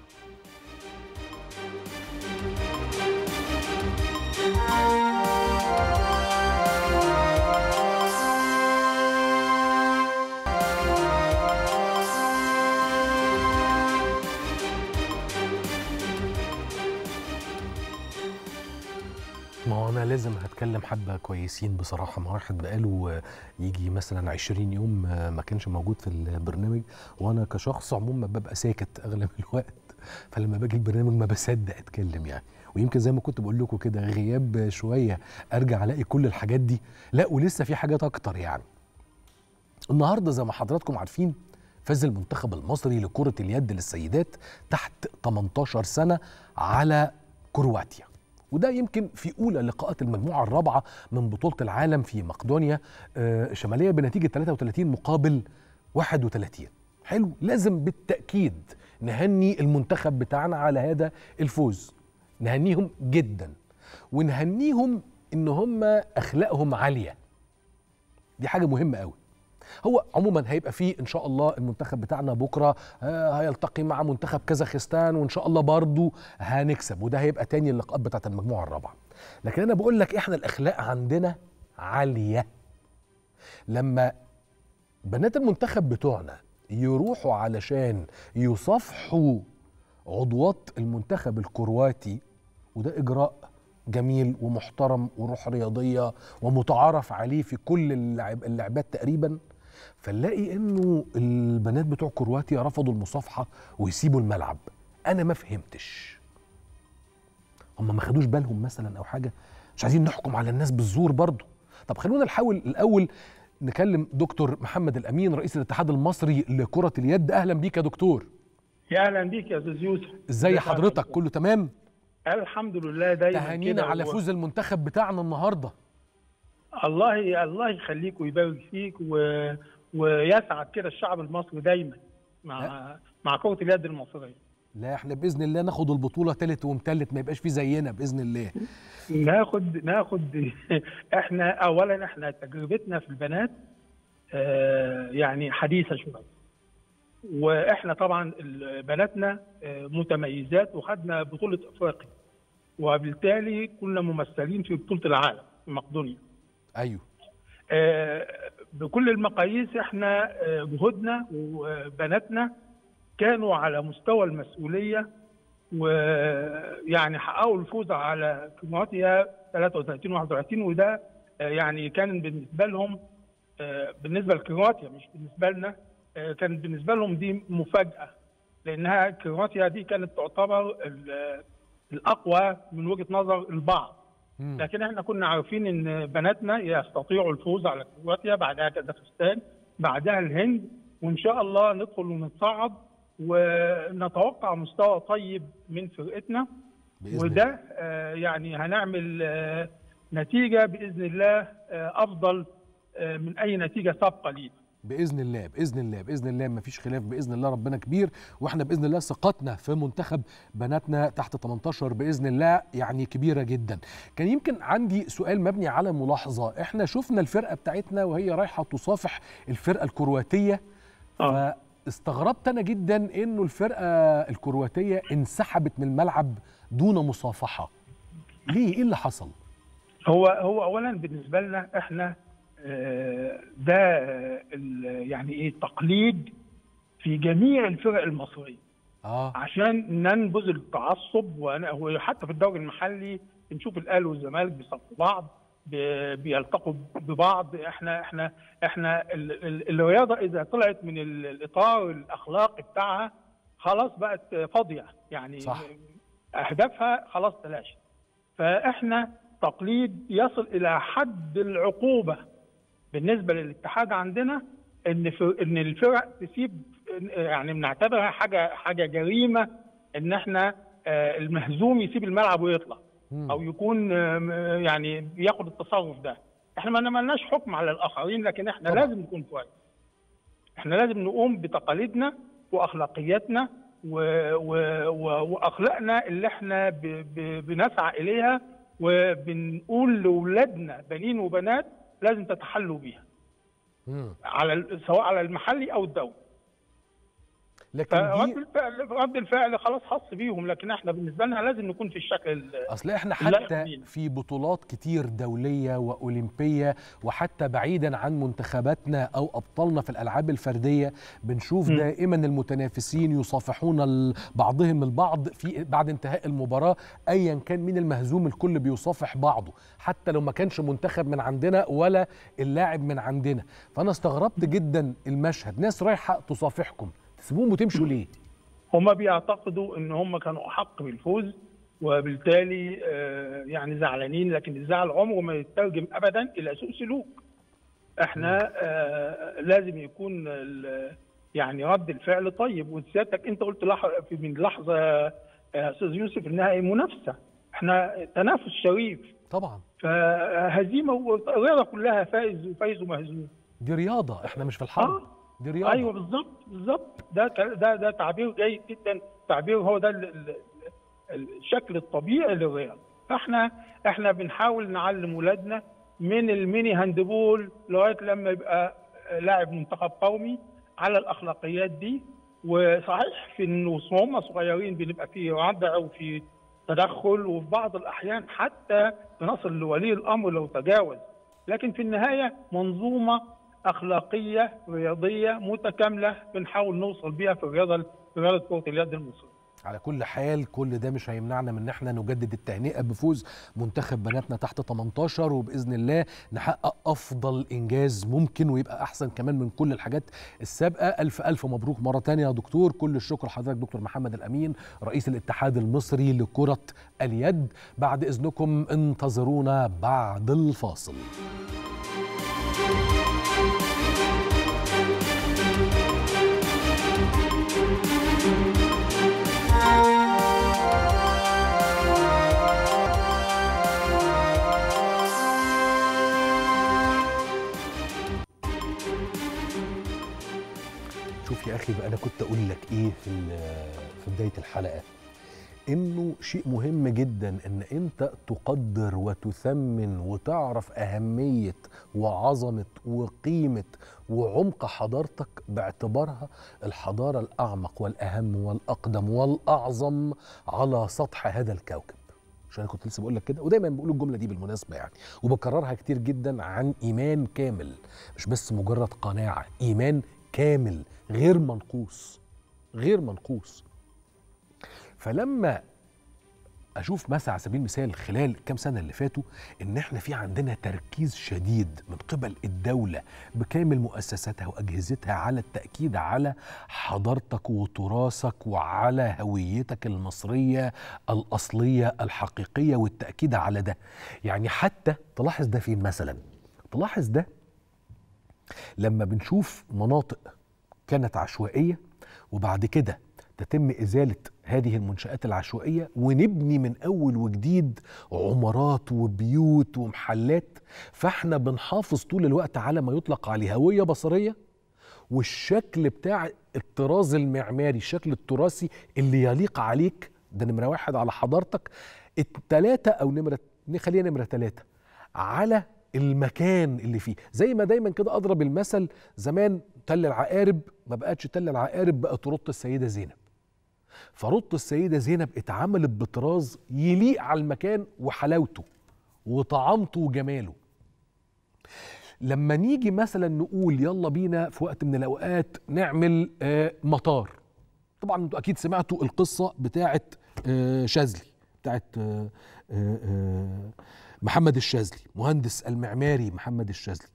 ما هو انا لازم هتكلم حبه كويسين بصراحه ما واحد بقاله يجي مثلا 20 يوم ما كانش موجود في البرنامج وانا كشخص عموما ببقى ساكت اغلب الوقت فلما باجي البرنامج ما بصدق اتكلم يعني ويمكن زي ما كنت بقول لكم كده غياب شويه ارجع الاقي كل الحاجات دي لا ولسه في حاجات اكتر يعني النهارده زي ما حضراتكم عارفين فاز المنتخب المصري لكرة اليد للسيدات تحت 18 سنة على كرواتيا وده يمكن في أولى لقاءات المجموعة الرابعة من بطولة العالم في مقدونيا آه، الشمالية بنتيجة 33 مقابل 31 حلو لازم بالتأكيد نهني المنتخب بتاعنا على هذا الفوز نهنيهم جدا ونهنيهم ان هم اخلاقهم عاليه دي حاجه مهمه قوي هو عموما هيبقى فيه ان شاء الله المنتخب بتاعنا بكره آه، هيلتقي مع منتخب كازاخستان وان شاء الله برضو هنكسب وده هيبقى تاني اللقاءات بتاعت المجموعه الرابعه لكن انا بقول لك احنا الاخلاق عندنا عاليه لما بنات المنتخب بتوعنا يروحوا علشان يصافحوا عضوات المنتخب الكرواتي وده اجراء جميل ومحترم وروح رياضيه ومتعارف عليه في كل اللعب اللعبات تقريبا فنلاقي انه البنات بتوع كرواتيا رفضوا المصافحه ويسيبوا الملعب انا ما فهمتش هم ما خدوش بالهم مثلا او حاجه مش عايزين نحكم على الناس بالزور برضه طب خلونا نحاول الاول نكلم دكتور محمد الامين رئيس الاتحاد المصري لكره اليد اهلا بيك يا دكتور يا اهلا بيك يا استاذ يوسف ازي حضرتك كله تمام الحمد لله دايما تهانينا كده على و- فوز المنتخب بتاعنا النهارده الله الله يخليك ويبارك فيك و... ويسعد كده الشعب المصري دايما مع مع كرة اليد المصرية لا احنا باذن الله ناخد البطوله تالت ومتلت ما يبقاش في زينا باذن الله ناخد ناخد احنا اولا احنا تجربتنا في البنات آه، يعني حديثه شويه واحنا طبعا ال- بناتنا آه، متميزات وخدنا بطوله افريقيا وبالتالي كنا ممثلين في بطوله العالم في مقدونيا ايوه آه، بكل المقاييس احنا آه، جهودنا وبناتنا كانوا على مستوى المسؤوليه ويعني حققوا الفوز على كرواتيا 33 31 وده آه، يعني كان بالنسبه لهم آه، بالنسبه لكرواتيا مش بالنسبه لنا آه، كان بالنسبه لهم دي مفاجاه لانها كرواتيا دي كانت تعتبر ال- الاقوى من وجهه نظر البعض مم. لكن احنا كنا عارفين ان بناتنا يستطيعوا الفوز على كرواتيا بعدها كازاخستان بعدها الهند وان شاء الله ندخل ونتصعد ونتوقع مستوى طيب من فرقتنا بإذن وده آه، يعني هنعمل آه، نتيجه باذن الله آه، افضل آه، من اي نتيجه سابقه لينا باذن الله باذن الله باذن الله ما فيش خلاف باذن الله ربنا كبير واحنا باذن الله ثقتنا في منتخب بناتنا تحت 18 باذن الله يعني كبيره جدا كان يمكن عندي سؤال مبني على ملاحظه احنا شفنا الفرقه بتاعتنا وهي رايحه تصافح الفرقه الكرواتيه آه. فاستغربت انا جدا انه الفرقه الكرواتيه انسحبت من الملعب دون مصافحه ليه ايه اللي حصل هو هو اولا بالنسبه لنا احنا آه، ده آه، ال- يعني ايه تقليد في جميع الفرق المصريه اه عشان ننبذ التعصب وأنا- وحتى في الدوري المحلي بنشوف الاهلي والزمالك بيصفوا بعض بي- بيلتقوا ببعض احنا احنا احنا ال- ال- الرياضه اذا طلعت من ال- الاطار الاخلاقي بتاعها خلاص بقت فاضيه يعني صح. اهدافها خلاص تلاشت فاحنا تقليد يصل الى حد العقوبه بالنسبه للاتحاد عندنا ان في ان الفرق تسيب يعني بنعتبرها حاجه حاجه جريمه ان احنا آه، المهزوم يسيب الملعب ويطلع مم. او يكون آم، يعني بياخد التصرف ده احنا ما عملناش حكم على الاخرين لكن احنا طبعا. لازم نكون كويس احنا لازم نقوم بتقاليدنا واخلاقياتنا و... و... و... واخلاقنا اللي احنا ب... ب... بنسعى اليها وبنقول لاولادنا بنين وبنات لازم تتحلوا بيها مم. على ال- سواء على المحلي او الدولي لكن فرد دي الفعل رد الفعل خلاص خاص بيهم لكن احنا بالنسبه لنا لازم نكون في الشكل ال- اصل احنا لا حتى يعنينا. في بطولات كتير دوليه واولمبيه وحتى بعيدا عن منتخباتنا او ابطالنا في الالعاب الفرديه بنشوف م. دائما المتنافسين يصافحون ال- بعضهم البعض في بعد انتهاء المباراه ايا كان مين المهزوم الكل بيصافح بعضه حتى لو ما كانش منتخب من عندنا ولا اللاعب من عندنا فانا استغربت جدا المشهد ناس رايحه تصافحكم تسيبوهم وتمشوا ليه هم بيعتقدوا ان هم كانوا احق بالفوز وبالتالي آه، يعني زعلانين لكن الزعل عمره ما يترجم ابدا الى سوء سلوك. احنا آه، لازم يكون ال- يعني رد الفعل طيب وسيادتك انت قلت لح... في من لحظه يا استاذ يوسف انها منافسه احنا تنافس شريف طبعا فهزيمه والرياضه كلها فائز وفايز ومهزوم دي رياضه احنا مش في الحرب آه. دي رياضه ايوه بالظبط بالظبط ده ده ده تعبير جيد جدا تعبير هو ده ال- ال- ال- الشكل الطبيعي للرياضه فاحنا احنا بنحاول نعلم ولادنا من الميني هاندبول لغايه لما يبقى لاعب منتخب قومي على الاخلاقيات دي وصحيح في انه وهم صغيرين بنبقى في ردع وفي تدخل وفي بعض الاحيان حتى بنصل لولي الامر لو تجاوز لكن في النهايه منظومه اخلاقيه رياضيه متكامله بنحاول نوصل بيها في الرياضه في رياضه كره اليد المصريه على كل حال كل ده مش هيمنعنا من ان احنا نجدد التهنئه بفوز منتخب بناتنا تحت 18 وباذن الله نحقق افضل انجاز ممكن ويبقى احسن كمان من كل الحاجات السابقه الف الف مبروك مره تانية يا دكتور كل الشكر لحضرتك دكتور محمد الامين رئيس الاتحاد المصري لكره اليد بعد اذنكم انتظرونا بعد الفاصل شوف يا اخي بقى انا كنت اقول لك ايه في ال- في بدايه الحلقه انه شيء مهم جدا ان انت تقدر وتثمن وتعرف اهميه وعظمه وقيمه وعمق حضارتك باعتبارها الحضاره الاعمق والاهم والاقدم والاعظم على سطح هذا الكوكب عشان انا كنت لسه بقول لك كده ودايما بقول الجمله دي بالمناسبه يعني وبكررها كتير جدا عن ايمان كامل مش بس مجرد قناعه ايمان كامل غير منقوص غير منقوص فلما اشوف مثلا على سبيل المثال خلال الكام سنه اللي فاتوا ان احنا في عندنا تركيز شديد من قبل الدوله بكامل مؤسساتها واجهزتها على التاكيد على حضارتك وتراثك وعلى هويتك المصريه الاصليه الحقيقيه والتاكيد على ده يعني حتى تلاحظ ده فين مثلا تلاحظ ده لما بنشوف مناطق كانت عشوائيه وبعد كده تتم ازاله هذه المنشات العشوائيه ونبني من اول وجديد عمارات وبيوت ومحلات فاحنا بنحافظ طول الوقت على ما يطلق عليه هويه بصريه والشكل بتاع الطراز المعماري الشكل التراثي اللي يليق عليك ده نمره واحد على حضارتك التلاته او نمره خلينا نمره تلاته على المكان اللي فيه زي ما دايما كده اضرب المثل زمان تل العقارب ما بقتش تل العقارب بقت رط السيده زينب فرط السيده زينب اتعملت بطراز يليق على المكان وحلاوته وطعامته وجماله لما نيجي مثلا نقول يلا بينا في وقت من الاوقات نعمل آه مطار طبعا انتوا اكيد سمعتوا القصه بتاعه آه شاذلي بتاعه آه آه آه محمد الشاذلي مهندس المعماري محمد الشاذلي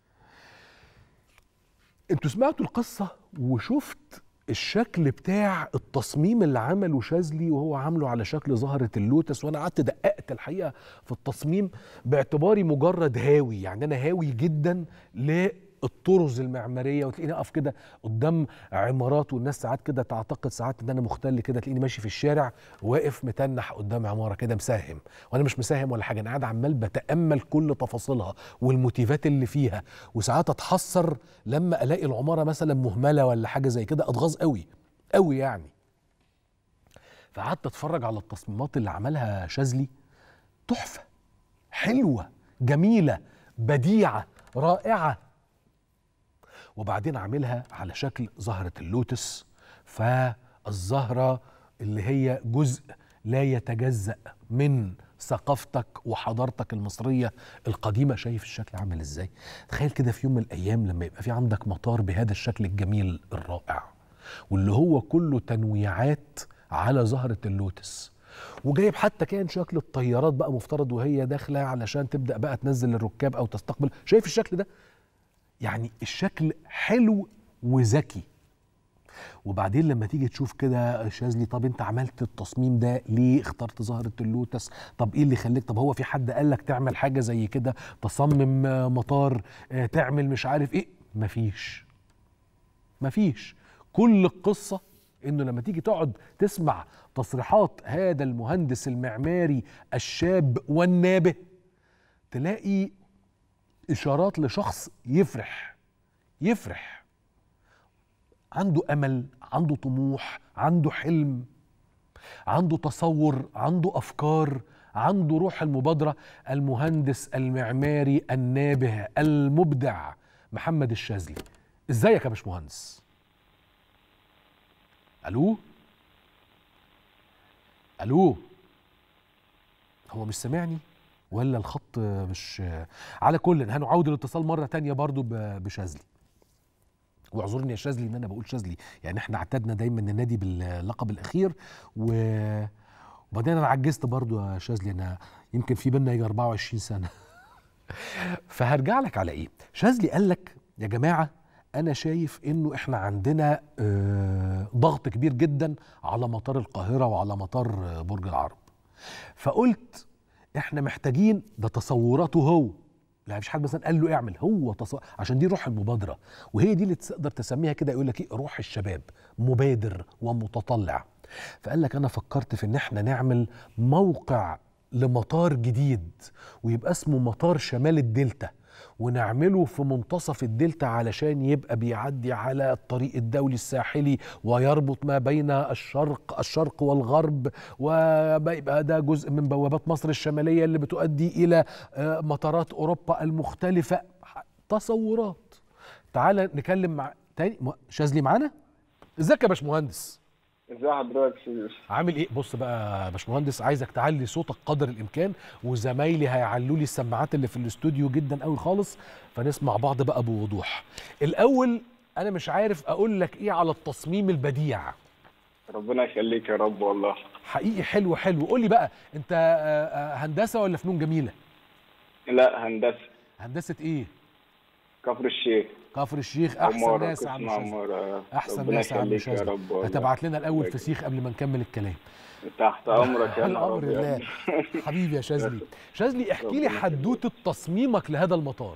انتوا سمعتوا القصة وشفت الشكل بتاع التصميم اللي عمله شاذلي وهو عامله على شكل زهرة اللوتس وانا قعدت دققت الحقيقة في التصميم باعتباري مجرد هاوي يعني انا هاوي جدا للطرز المعمارية وتلاقيني اقف كده قدام عمارات والناس ساعات كده تعتقد ساعات ان انا مختل كده تلاقيني ماشي في الشارع واقف متنح قدام عمارة كده مساهم وانا مش مساهم ولا حاجة انا قاعد عمال بتأمل كل تفاصيلها والموتيفات اللي فيها وساعات اتحسر لما الاقي العمارة مثلا مهملة ولا حاجة زي كده اتغاظ قوي قوي يعني فقعدت اتفرج على التصميمات اللي عملها شاذلي تحفة حلوة جميلة بديعة رائعة وبعدين عاملها على شكل زهرة اللوتس فالزهرة اللي هي جزء لا يتجزأ من ثقافتك وحضارتك المصرية القديمة شايف الشكل عامل ازاي تخيل كده في يوم من الأيام لما يبقى في عندك مطار بهذا الشكل الجميل الرائع واللي هو كله تنويعات على زهرة اللوتس وجايب حتى كان شكل الطيارات بقى مفترض وهي داخلة علشان تبدأ بقى تنزل الركاب أو تستقبل شايف الشكل ده يعني الشكل حلو وذكي وبعدين لما تيجي تشوف كده شاذلي طب انت عملت التصميم ده ليه اخترت زهرة اللوتس طب ايه اللي خليك طب هو في حد قال لك تعمل حاجة زي كده تصمم مطار اه تعمل مش عارف ايه مفيش مفيش كل القصه انه لما تيجي تقعد تسمع تصريحات هذا المهندس المعماري الشاب والنابه تلاقي اشارات لشخص يفرح يفرح عنده امل عنده طموح عنده حلم عنده تصور عنده افكار عنده روح المبادره المهندس المعماري النابه المبدع محمد الشاذلي ازيك يا باشمهندس الو الو هو مش سامعني ولا الخط مش على كل هنعود الاتصال مره تانية برضو ب- بشاذلي واعذرني يا شاذلي ان انا بقول شاذلي يعني احنا اعتدنا دايما ننادي باللقب الاخير و وبعدين انا عجزت برضو يا شاذلي انا يمكن في بينا يجي 24 سنه فهرجع لك على ايه شاذلي قال لك يا جماعه انا شايف انه احنا عندنا آه، ضغط كبير جدا على مطار القاهره وعلى مطار آه، برج العرب فقلت احنا محتاجين ده تصوراته هو لا مفيش حد مثلا قال له اعمل هو تص... عشان دي روح المبادره وهي دي اللي تقدر تسميها كده يقول لك ايه روح الشباب مبادر ومتطلع فقال لك انا فكرت في ان احنا نعمل موقع لمطار جديد ويبقى اسمه مطار شمال الدلتا ونعمله في منتصف الدلتا علشان يبقى بيعدي على الطريق الدولي الساحلي ويربط ما بين الشرق الشرق والغرب ويبقى ده جزء من بوابات مصر الشمالية اللي بتؤدي إلى آه، مطارات أوروبا المختلفة تصورات تعال نكلم مع تاني م- شاذلي معانا ازيك يا باشمهندس ازي حضرتك يا يوسف عامل ايه بص بقى يا باشمهندس عايزك تعلي صوتك قدر الامكان وزمايلي هيعلوا لي السماعات اللي في الاستوديو جدا قوي خالص فنسمع بعض بقى بوضوح الاول انا مش عارف اقول لك ايه على التصميم البديع ربنا يخليك يا رب والله حقيقي حلو حلو قول لي بقى انت آه، آه، هندسه ولا فنون جميله لا هندسه هندسه ايه كفر الشيخ كفر الشيخ احسن عمارة ناس يا عم قسم شاذلي عمارة احسن ربنا ناس يا عم يخليك يا شاذلي رب والله. هتبعت لنا الاول الله فسيخ قبل ما نكمل الكلام تحت امرك يا نهار الامر أبيض. الله حبيبي يا شاذلي شاذلي احكي لي ربنا يخليك. حدوته تصميمك لهذا المطار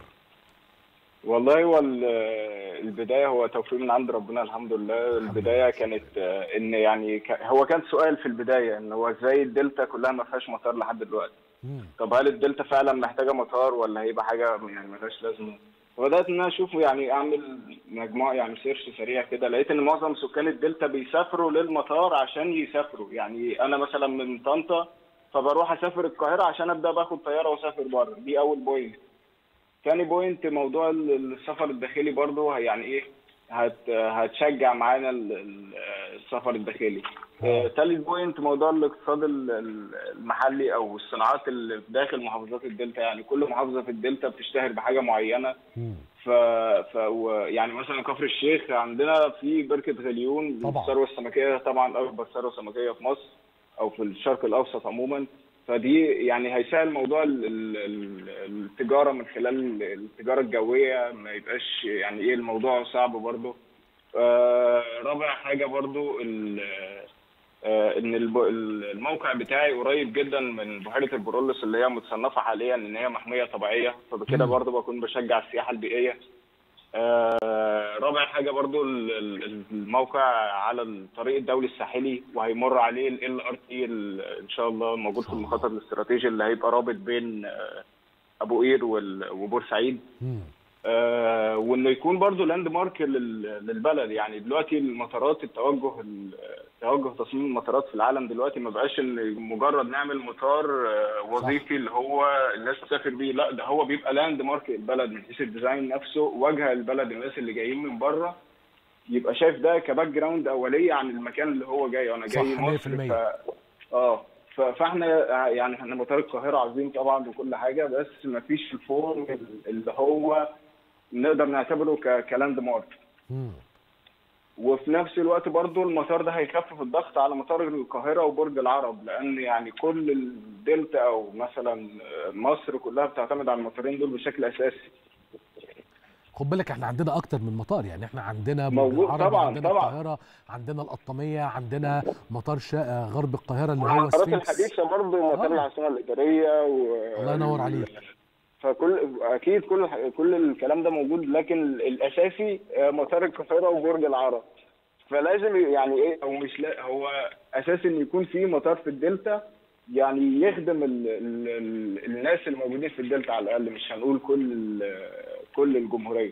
والله هو ال- البدايه هو توفيق من عند ربنا الحمد لله البدايه كانت آه، ان يعني ك- هو كان سؤال في البدايه ان هو ازاي الدلتا كلها ما فيهاش مطار لحد دلوقتي مم. طب هل الدلتا فعلا محتاجه مطار ولا هيبقى حاجه يعني ملهاش لازمه فبدات ان انا اشوف يعني اعمل مجموعه يعني سيرش سريع كده لقيت ان معظم سكان الدلتا بيسافروا للمطار عشان يسافروا يعني انا مثلا من طنطا فبروح اسافر القاهره عشان ابدا باخد طياره واسافر بره دي اول بوينت تاني بوينت موضوع ال- السفر الداخلي برضه يعني ايه هت هتشجع معانا ال- ال- السفر الداخلي آه، تالت بوينت موضوع الاقتصاد ال- ال- المحلي او الصناعات اللي داخل محافظات الدلتا يعني كل محافظه في الدلتا بتشتهر بحاجه معينه مم. ف, ف... و... يعني مثلا كفر الشيخ عندنا في بركه غليون طبعا. الثروه السمكيه طبعا اكبر ثروه سمكيه في مصر او في الشرق الاوسط عموما فدي يعني هيسهل موضوع ال... ال... ال- التجاره من خلال التجاره الجويه ما يبقاش يعني ايه الموضوع صعب برضه آه رابع حاجه برضه ال... آه، ان الب- الموقع بتاعي قريب جدا من بحيره البرولس اللي هي متصنفه حاليا ان هي محميه طبيعيه فبكده مم. برضه بكون بشجع السياحه البيئيه آه، رابع حاجه برضه ال- ال- الموقع على الطريق الدولي الساحلي وهيمر عليه ال ار تي ان شاء الله موجود في المخطط الاستراتيجي اللي هيبقى رابط بين آه، ابو قير وال- وبورسعيد مم. آه، وانه يكون برضو لاند مارك لل- للبلد يعني دلوقتي المطارات التوجه ال- توجه تصميم المطارات في العالم دلوقتي ما بقاش ان مجرد نعمل مطار آه، وظيفي اللي هو الناس تسافر بيه لا ده هو بيبقى لاند مارك للبلد من حيث الديزاين نفسه واجهه البلد الناس اللي جايين من بره يبقى شايف ده كباك جراوند اوليه عن المكان اللي هو جاي انا جاي صح، مصر 100%. ف... اه ف- فاحنا يعني احنا مطار القاهره عظيم طبعا وكل حاجه بس ما فيش الفورم اللي هو نقدر نعتبره ك- كلاند مارك مم. وفي نفس الوقت برضو المطار ده هيخفف الضغط على مطار القاهره وبرج العرب لان يعني كل الدلتا او مثلا مصر كلها بتعتمد على المطارين دول بشكل اساسي خد بالك احنا عندنا اكتر من مطار يعني احنا عندنا برج موجود العرب طبعاً، عندنا طبعاً. القاهره عندنا القطاميه عندنا مطار شا... غرب القاهره اللي هو والمطارات سفنكس الحديثه برضو مطار آه. العاصمه الاداريه و... الله ينور عليك. فكل اكيد كل الح- كل الكلام ده موجود لكن الاساسي آه، مطار القاهره وبرج العرب فلازم يعني ايه هو مش لا هو اساس ان يكون في مطار في الدلتا يعني يخدم ال ال ال الناس اللي موجودين في الدلتا على الاقل مش هنقول كل ال- كل الجمهوريه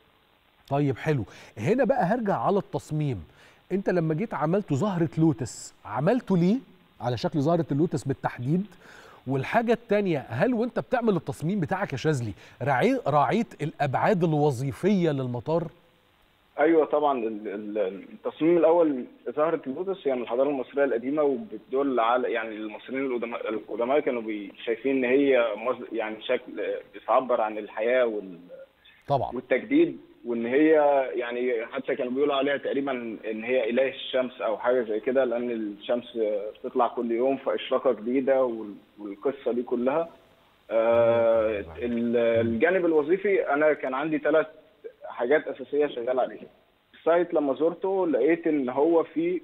طيب حلو هنا بقى هرجع على التصميم انت لما جيت عملته زهرة لوتس عملته ليه على شكل زهرة اللوتس بالتحديد والحاجة التانية هل وانت بتعمل التصميم بتاعك يا شاذلي راعي- راعيت الابعاد الوظيفية للمطار ايوه طبعا ال- ال- التصميم الاول زهره اللوتس هي من الحضاره المصريه القديمه وبتدل على يعني المصريين القدماء القدماء كانوا بي- شايفين ان هي مز- يعني شكل بتعبر عن الحياه وال طبعا والتجديد وان هي يعني حتى كانوا بيقولوا عليها تقريبا ان هي اله الشمس او حاجه زي كده لان الشمس بتطلع كل يوم فاشراقه جديده وال- والقصه دي كلها آه، ال- الجانب الوظيفي انا كان عندي ثلاث حاجات اساسيه شغال عليها السايت لما زرته لقيت ان هو فيه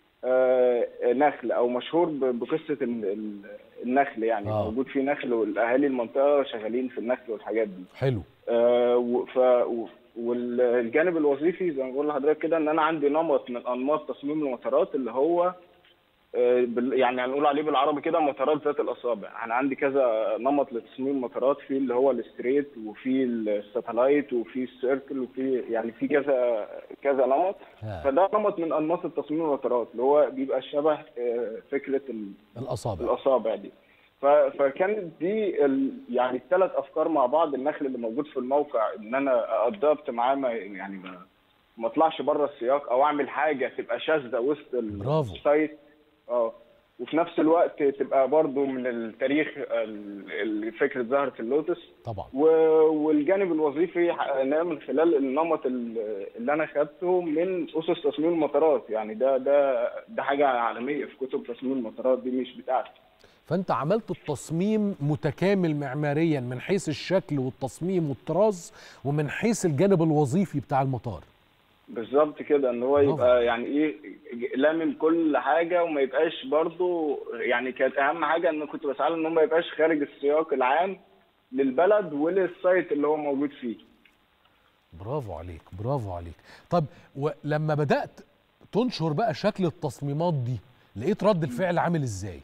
آه، نخل او مشهور ب- بقصه ال- ال- النخل يعني آه. موجود فيه نخل والاهالي المنطقه شغالين في النخل والحاجات دي حلو آه، و- ف و- والجانب الوظيفي زي ما بقول لحضرتك كده ان انا عندي نمط من انماط تصميم المطارات اللي هو آه، بال- يعني هنقول عليه بالعربي كده مطارات ذات الاصابع انا عندي كذا نمط لتصميم المطارات في اللي هو الستريت وفي الساتلايت وفي السيركل وفي يعني في كذا كذا نمط ها. فده نمط من انماط التصميم المطارات اللي هو بيبقى شبه آه، فكره ال- الاصابع الاصابع دي ف- فكانت دي ال... يعني الثلاث افكار مع بعض النخل اللي موجود في الموقع ان انا ادابت معاه ما يعني ما ما اطلعش بره السياق او اعمل حاجه تبقى شاذه وسط ال- برافو. السايت اه وفي نفس الوقت تبقى برضو من التاريخ ال- ال- فكره زهره اللوتس طبعا و- والجانب الوظيفي حققناه من خلال النمط ال- اللي انا خدته من اسس تصميم المطارات يعني ده ده ده حاجه عالميه في كتب تصميم المطارات دي مش بتاعتي فانت عملت التصميم متكامل معماريا من حيث الشكل والتصميم والطراز ومن حيث الجانب الوظيفي بتاع المطار بالظبط كده ان هو برافو. يبقى يعني ايه لامم كل حاجه وما يبقاش برضو يعني كانت اهم حاجه ان كنت بسعى له ان هو ما يبقاش خارج السياق العام للبلد وللسايت اللي هو موجود فيه برافو عليك برافو عليك طب ولما بدأت تنشر بقى شكل التصميمات دي لقيت رد الفعل عامل ازاي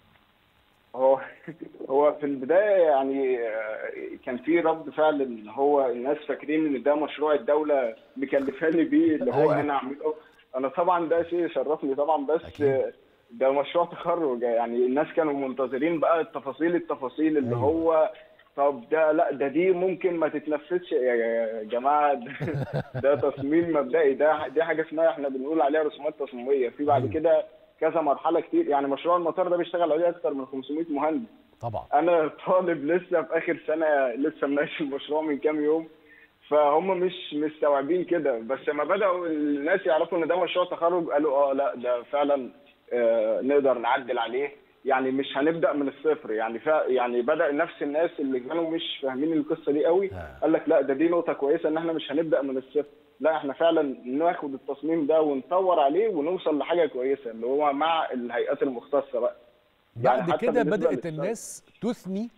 هو هو في البدايه يعني آه، كان في رد فعل ان هو الناس فاكرين ان ده مشروع الدوله مكلفاني بيه اللي هو أيوة. انا اعمله انا طبعا ده شيء يشرفني طبعا بس أكيد. آه، ده مشروع تخرج يعني الناس كانوا منتظرين بقى التفاصيل التفاصيل اللي أيوة. هو طب ده لا ده دي ممكن ما تتنفذش يا يا جماعه ده, ده تصميم مبدئي ده دي حاجه اسمها احنا بنقول عليها رسومات تصميميه في بعد أيوة. كده كذا مرحله كتير يعني مشروع المطار ده بيشتغل عليه اكثر من 500 مهندس طبعا انا طالب لسه في اخر سنه لسه مناقش المشروع من كام يوم فهم مش مستوعبين كده بس لما بداوا الناس يعرفوا ان ده مشروع تخرج قالوا اه لا ده فعلا آه نقدر نعدل عليه يعني مش هنبدا من الصفر يعني فا يعني بدا نفس الناس اللي كانوا مش فاهمين القصه دي قوي آه. قال لك لا ده دي نقطه كويسه ان احنا مش هنبدا من الصفر لا احنا فعلا ناخد التصميم ده ونطور عليه ونوصل لحاجه كويسه اللي هو مع الهيئات المختصه بقى يعني بعد حتى كده بالنسبة بدأت للسايت. الناس تثني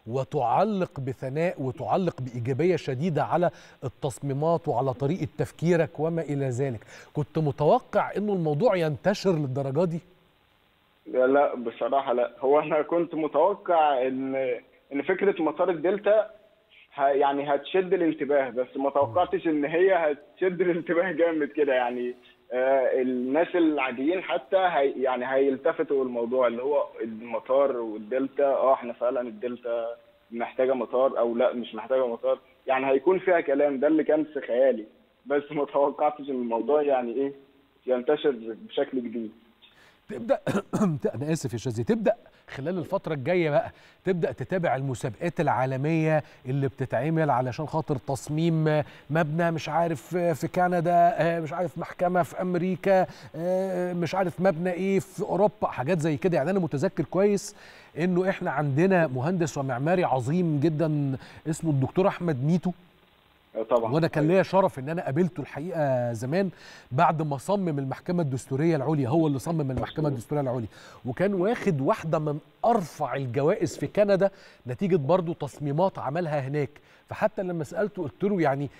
وتعلق بثناء وتعلق بإيجابية شديدة على التصميمات وعلى طريقة تفكيرك وما إلى ذلك كنت متوقع أنه الموضوع ينتشر للدرجة دي لا, لا بصراحة لا هو أنا كنت متوقع إن إن فكرة مطار الدلتا ه- يعني هتشد الانتباه بس ما توقعتش إن هي هتشد الانتباه جامد كده يعني آه الناس العاديين حتى هي يعني هيلتفتوا الموضوع اللي هو المطار والدلتا اه احنا فعلا الدلتا محتاجة مطار أو لا مش محتاجة مطار يعني هيكون فيها كلام ده اللي كان في خيالي بس ما توقعتش إن الموضوع يعني إيه ينتشر بشكل جديد تبدا انا اسف يا شاذلي تبدا خلال الفتره الجايه بقى تبدا تتابع المسابقات العالميه اللي بتتعمل علشان خاطر تصميم مبنى مش عارف في كندا مش عارف محكمه في امريكا مش عارف مبنى ايه في اوروبا حاجات زي كده يعني انا متذكر كويس انه احنا عندنا مهندس ومعماري عظيم جدا اسمه الدكتور احمد ميتو طبعا وانا كان ليا شرف ان انا قابلته الحقيقه زمان بعد ما صمم المحكمه الدستوريه العليا هو اللي صمم المحكمه الدستوريه العليا وكان واخد واحده من ارفع الجوائز في كندا نتيجه برضو تصميمات عملها هناك فحتى لما سالته قلت له يعني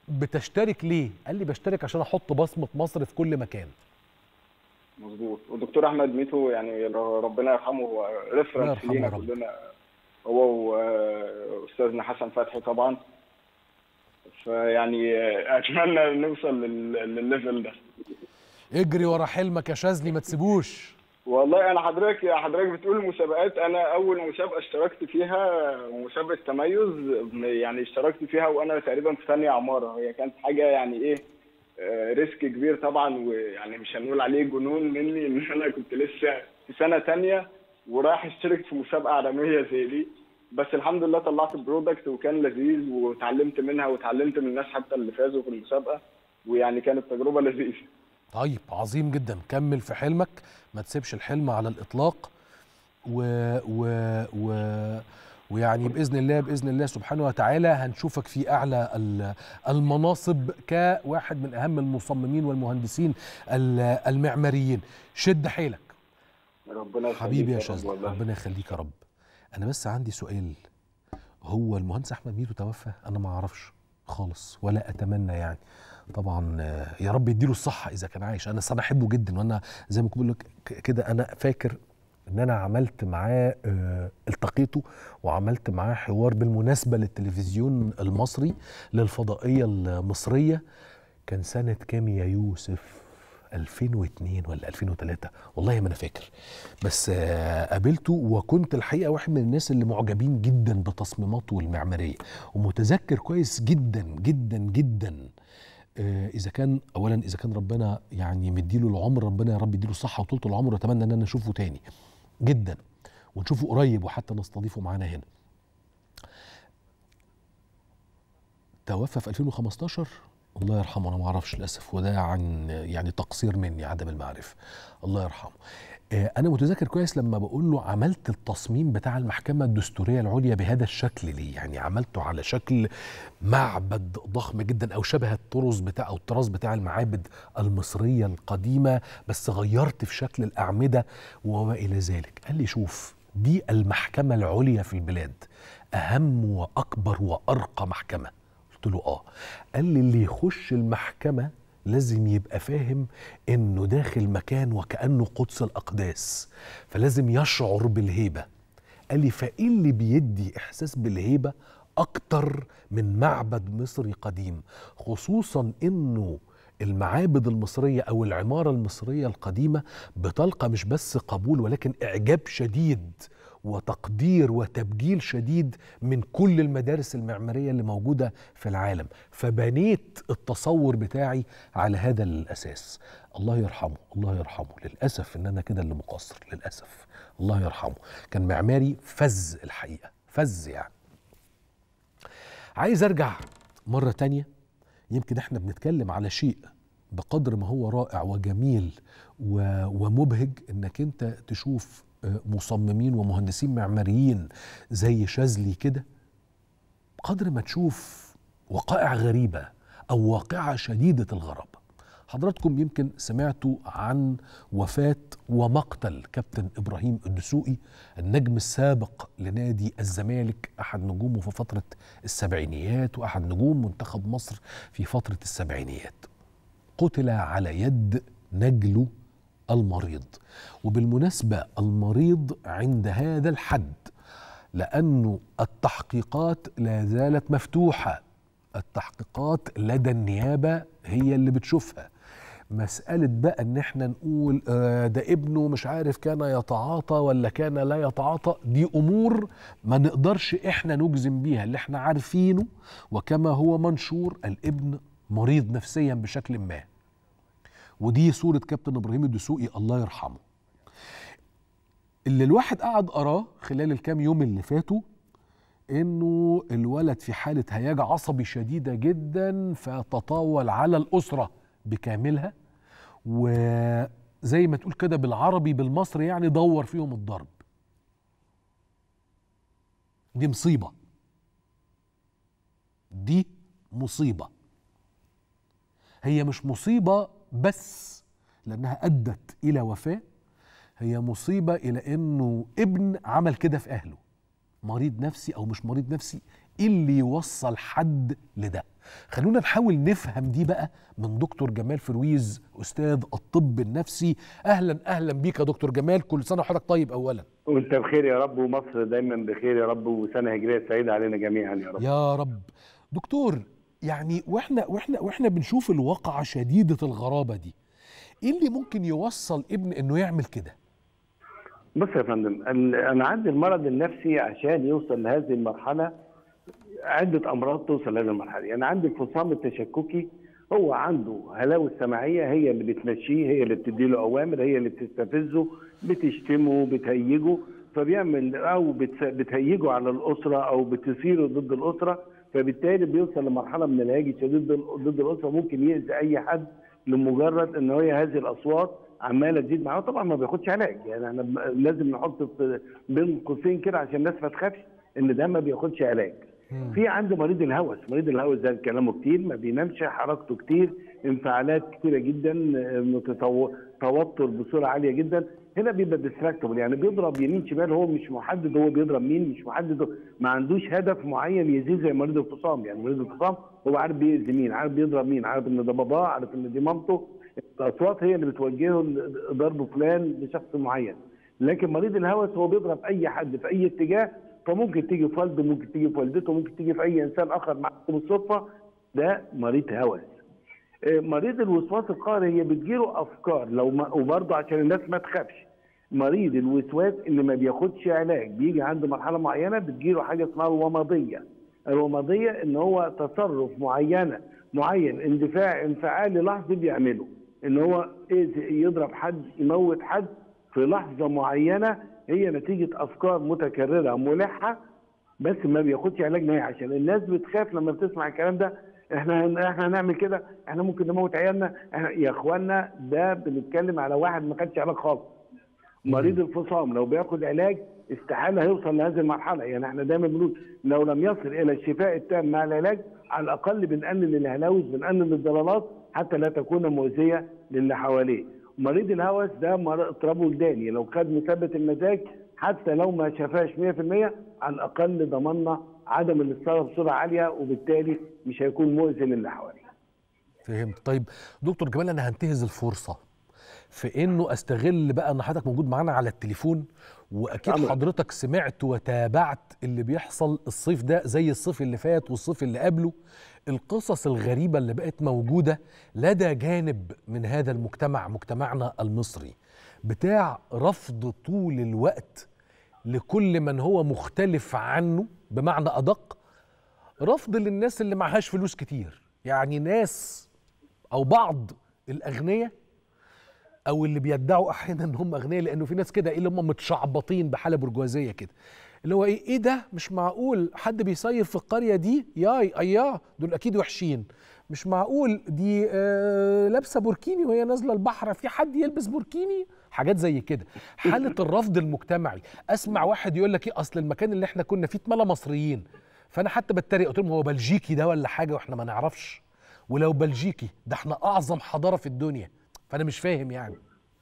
بتشترك ليه قال لي بشترك عشان احط بصمه مصر في كل مكان مظبوط والدكتور احمد ميتو يعني ربنا يرحمه هو الله ريفرنس يرحمه لينا يا رب. كلنا هو واستاذنا حسن فتحي طبعا فيعني اتمنى نوصل لل- للليفل ده اجري ورا حلمك يا شاذلي ما تسيبوش والله انا حضرتك حضرتك بتقول مسابقات انا اول مسابقه اشتركت فيها مسابقه تميز يعني اشتركت فيها وانا تقريبا في ثانيه عماره هي كانت حاجه يعني ايه آه، ريسك كبير طبعا ويعني مش هنقول عليه جنون مني ان انا كنت لسه في سنه تانية ورايح اشترك في مسابقه عالميه زي دي بس الحمد لله طلعت برودكت وكان لذيذ وتعلمت منها وتعلمت من الناس حتى اللي فازوا في المسابقه ويعني كانت تجربه لذيذه طيب عظيم جدا كمل في حلمك ما تسيبش الحلم على الاطلاق و و و ويعني باذن الله باذن الله سبحانه وتعالى هنشوفك في اعلى ال- المناصب كواحد من اهم المصممين والمهندسين ال- المعماريين شد حيلك ربنا يخليك حبيبي يا رب شاذلي والله. ربنا يخليك يا رب انا بس عندي سؤال هو المهندس احمد ميدو توفى انا ما اعرفش خالص ولا اتمنى يعني طبعا آه، يا رب يديله الصحه اذا كان عايش انا أصل انا احبه جدا وانا زي ما بقول لك ك- كده انا فاكر ان انا عملت معاه آه، التقيته وعملت معاه حوار بالمناسبه للتلفزيون المصري للفضائيه المصريه كان سنه كام يا يوسف 2002 ولا 2003 والله ما انا فاكر بس آه، قابلته وكنت الحقيقه واحد من الناس اللي معجبين جدا بتصميماته المعماريه ومتذكر كويس جدا جدا جدا آه، اذا كان اولا اذا كان ربنا يعني مديله العمر ربنا يا رب يديله الصحه وطولة العمر واتمنى ان انا اشوفه تاني جدا ونشوفه قريب وحتى نستضيفه معانا هنا توفى في 2015 الله يرحمه انا ما اعرفش للاسف وده عن يعني تقصير مني عدم المعرفه الله يرحمه آه، انا متذكر كويس لما بقول له عملت التصميم بتاع المحكمه الدستوريه العليا بهذا الشكل ليه يعني عملته على شكل معبد ضخم جدا او شبه الطرز بتاع او الطراز بتاع المعابد المصريه القديمه بس غيرت في شكل الاعمده وما الى ذلك قال لي شوف دي المحكمه العليا في البلاد اهم واكبر وارقى محكمه قلت له اه قال لي اللي يخش المحكمه لازم يبقى فاهم انه داخل مكان وكانه قدس الاقداس فلازم يشعر بالهيبه قال لي فايه اللي بيدي احساس بالهيبه اكتر من معبد مصري قديم خصوصا انه المعابد المصريه او العماره المصريه القديمه بتلقى مش بس قبول ولكن اعجاب شديد وتقدير وتبجيل شديد من كل المدارس المعماريه اللي موجوده في العالم فبنيت التصور بتاعي على هذا الاساس الله يرحمه الله يرحمه للاسف ان انا كده اللي مقصر للاسف الله يرحمه كان معماري فز الحقيقه فز يعني عايز ارجع مره تانية يمكن احنا بنتكلم على شيء بقدر ما هو رائع وجميل و- ومبهج انك انت تشوف آه، مصممين ومهندسين معماريين زي شاذلي كده قدر ما تشوف وقائع غريبة أو واقعة شديدة الغرابة حضراتكم يمكن سمعتوا عن وفاة ومقتل كابتن إبراهيم الدسوقي النجم السابق لنادي الزمالك أحد نجومه في فترة السبعينيات وأحد نجوم منتخب مصر في فترة السبعينيات قتل على يد نجله المريض وبالمناسبة المريض عند هذا الحد لأنه التحقيقات لا زالت مفتوحة التحقيقات لدى النيابة هي اللي بتشوفها مسألة بقى ان احنا نقول آه ده ابنه مش عارف كان يتعاطى ولا كان لا يتعاطى دي امور ما نقدرش احنا نجزم بيها اللي احنا عارفينه وكما هو منشور الابن مريض نفسيا بشكل ما ودي صورة كابتن ابراهيم الدسوقي الله يرحمه اللي الواحد قعد قراه خلال الكام يوم اللي فاتوا انه الولد في حاله هياج عصبي شديده جدا فتطاول على الاسره بكاملها وزي ما تقول كده بالعربي بالمصري يعني دور فيهم الضرب دي مصيبه دي مصيبه هي مش مصيبه بس لانها ادت الى وفاه هي مصيبه الى انه ابن عمل كده في اهله مريض نفسي او مش مريض نفسي ايه اللي يوصل حد لده خلونا نحاول نفهم دي بقى من دكتور جمال فرويز استاذ الطب النفسي اهلا اهلا بيك يا دكتور جمال كل سنه وحضرتك طيب اولا وانت بخير يا رب ومصر دايما بخير يا رب وسنه هجريه سعيده علينا جميعا يا رب يا رب دكتور يعني واحنا واحنا واحنا بنشوف الواقعه شديده الغرابه دي ايه اللي ممكن يوصل ابن انه يعمل كده بص يا فندم ال- انا عندي المرض النفسي عشان يوصل لهذه المرحله عده امراض توصل لهذه المرحله يعني عندي الفصام التشككي هو عنده هلاوس سمعيه هي اللي بتمشيه هي اللي بتديله اوامر هي اللي بتستفزه بتشتمه بتهيجه فبيعمل او بتس- بتهيجه على الاسره او بتثيره ضد الاسره فبالتالي بيوصل لمرحله من الهياج الشديد ضد- ضد الاسره ممكن يأذي اي حد لمجرد ان هي هذه الاصوات عماله تزيد معاه طبعا ما بياخدش علاج يعني احنا ب- لازم نحط في بين قوسين كده عشان الناس ما تخافش ان ده ما بياخدش علاج في عند مريض الهوس مريض الهوس ده كلامه كتير ما بينامش حركته كتير انفعالات كتيره جدا آه، متطو- توتر بصوره عاليه جدا هنا بيبقى ديستراكتبل يعني بيضرب يمين شمال هو مش محدد هو بيضرب مين مش محدد ما عندوش هدف معين يزيد زي مريض الفصام يعني مريض الفصام هو عارف بيأذي مين عارف بيضرب مين عارف ان ده باباه عارف ان دي مامته الاصوات هي اللي بتوجهه ضرب فلان لشخص معين لكن مريض الهوس هو بيضرب اي حد في اي اتجاه فممكن تيجي في والده ممكن تيجي في والدته ممكن تيجي في اي انسان اخر معاه بالصدفه ده مريض هوس آه، مريض الوسواس القهري هي بتجيله افكار لو ما وبرضه عشان الناس ما تخافش مريض الوسواس اللي ما بياخدش علاج بيجي عنده مرحله معينه بتجيله حاجه اسمها الومضيه الومضيه ان هو تصرف معينه معين اندفاع انفعالي لحظي بيعمله ان هو إيه يضرب حد يموت حد في لحظه معينه هي نتيجه افكار متكرره ملحه بس ما بياخدش علاج نهائي عشان الناس بتخاف لما بتسمع الكلام ده احنا احنا هنعمل كده احنا ممكن نموت عيالنا احنا يا اخوانا ده بنتكلم على واحد ما خدش علاج خالص مريض الفصام لو بياخد علاج استحاله هيوصل لهذه المرحله يعني احنا دايما بنقول لو لم يصل الى الشفاء التام مع العلاج على الاقل بنقلل الهلاوس بنقلل الضلالات حتى لا تكون مؤذيه للي حواليه مريض الهوس ده مرض اضطراب وجداني لو خد مثبت المزاج حتى لو ما شافاش 100% على الاقل ضمننا عدم الاستثاره بسرعه عاليه وبالتالي مش هيكون مؤذي للي حواليه فهمت طيب دكتور جمال انا هنتهز الفرصه في انه استغل بقى ان حضرتك موجود معانا على التليفون واكيد أمر. حضرتك سمعت وتابعت اللي بيحصل الصيف ده زي الصيف اللي فات والصيف اللي قبله القصص الغريبه اللي بقت موجوده لدى جانب من هذا المجتمع مجتمعنا المصري بتاع رفض طول الوقت لكل من هو مختلف عنه بمعنى ادق رفض للناس اللي معهاش فلوس كتير يعني ناس او بعض الاغنياء او اللي بيدعوا احيانا ان هم اغنياء لانه في ناس كده ايه اللي هم متشعبطين بحاله برجوازيه كده اللي هو ايه ايه ده مش معقول حد بيصيف في القريه دي ياي اياه دول اكيد وحشين مش معقول دي آه لابسه بوركيني وهي نازله البحر في حد يلبس بوركيني حاجات زي كده حاله الرفض المجتمعي اسمع واحد يقول لك ايه اصل المكان اللي احنا كنا فيه اتملى مصريين فانا حتى بتريق قلت لهم هو بلجيكي ده ولا حاجه واحنا ما نعرفش ولو بلجيكي ده احنا اعظم حضاره في الدنيا فانا مش فاهم يعني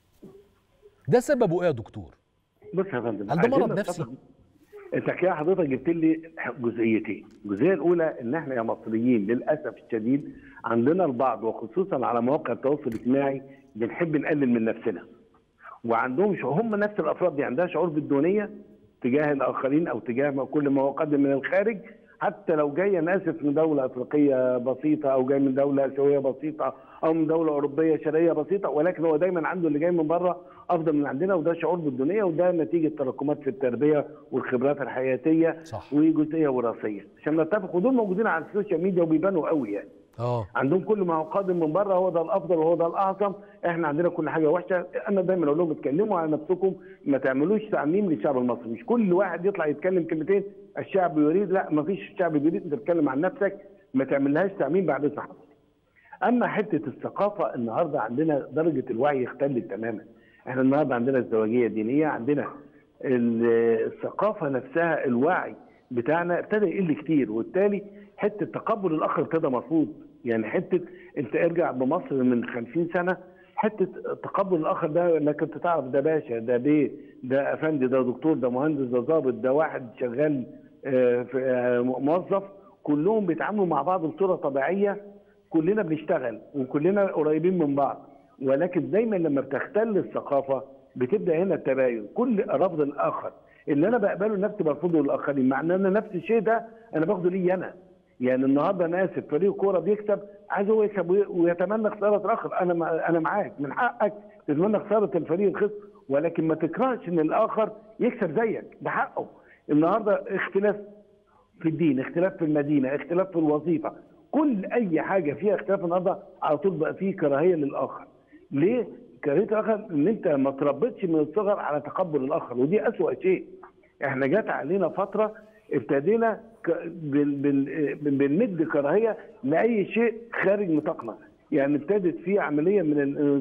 ده سببه ايه يا دكتور بص يا فندم هل ده مرض عايزين نفسي؟ نتفق- انت كده حضرتك جبت لي جزئيتين، الجزئيه الاولى ان احنا يا مصريين للاسف الشديد عندنا البعض وخصوصا على مواقع التواصل الاجتماعي بنحب نقلل من نفسنا. وعندهم شعور هم نفس الافراد دي عندها شعور بالدونيه تجاه الاخرين او تجاه ما- كل ما هو قادم من الخارج حتى لو جاي انا اسف من دوله افريقيه بسيطه او جاي من دوله اسيويه بسيطه او من دوله اوروبيه شرقيه بسيطه ولكن هو دايما عنده اللي جاي من بره افضل من عندنا وده شعور بالدونيه وده نتيجه تراكمات في التربيه والخبرات الحياتيه صح. وجزئيه وراثيه عشان نتفق ودول موجودين على السوشيال ميديا وبيبانوا قوي يعني اه عندهم كل ما هو قادم من بره هو ده الافضل وهو ده الاعظم احنا عندنا كل حاجه وحشه انا دايما اقول لهم اتكلموا على نفسكم ما تعملوش تعميم للشعب المصري مش كل واحد يطلع يتكلم كلمتين الشعب يريد لا ما فيش الشعب بيريد انت تتكلم عن نفسك ما تعملهاش تعميم بعد اذن حضرتك اما حته الثقافه النهارده عندنا درجه الوعي اختلت تماما احنا النهارده عندنا الزواجيه الدينيه عندنا ال- الثقافه نفسها الوعي بتاعنا ابتدى يقل كتير وبالتالي حته تقبل الاخر ابتدى مرفوض يعني حته انت ارجع بمصر من 50 سنه حته تقبل الاخر ده انك كنت تعرف ده باشا ده بيه ده افندي ده دكتور ده مهندس ده ضابط ده واحد شغال آه، في- آه، موظف كلهم بيتعاملوا مع بعض بصوره طبيعيه كلنا بنشتغل وكلنا قريبين من بعض ولكن دايما لما بتختل الثقافه بتبدا هنا التباين كل رفض الاخر اللي انا بقبله لنفسي برفضه للاخرين مع ان انا نفس الشيء ده انا باخده لي انا يعني النهارده انا اسف فريق كوره بيكسب عايز هو يكسب وي- ويتمنى خساره الاخر انا ما انا معاك من حقك تتمنى خساره الفريق الخصم ولكن ما تكرهش ان الاخر يكسب زيك ده حقه النهارده اختلاف في الدين اختلاف في المدينه اختلاف في الوظيفه كل اي حاجه فيها اختلاف النهارده على طول بقى فيه كراهيه للاخر ليه كراهيه الاخر ان انت ما تربيتش من الصغر على تقبل الاخر ودي اسوأ شيء احنا جات علينا فتره ابتدينا ك- بن- بن- بن- بنمد كراهيه لاي شيء خارج نطاقنا يعني ابتدت في عمليه من ال-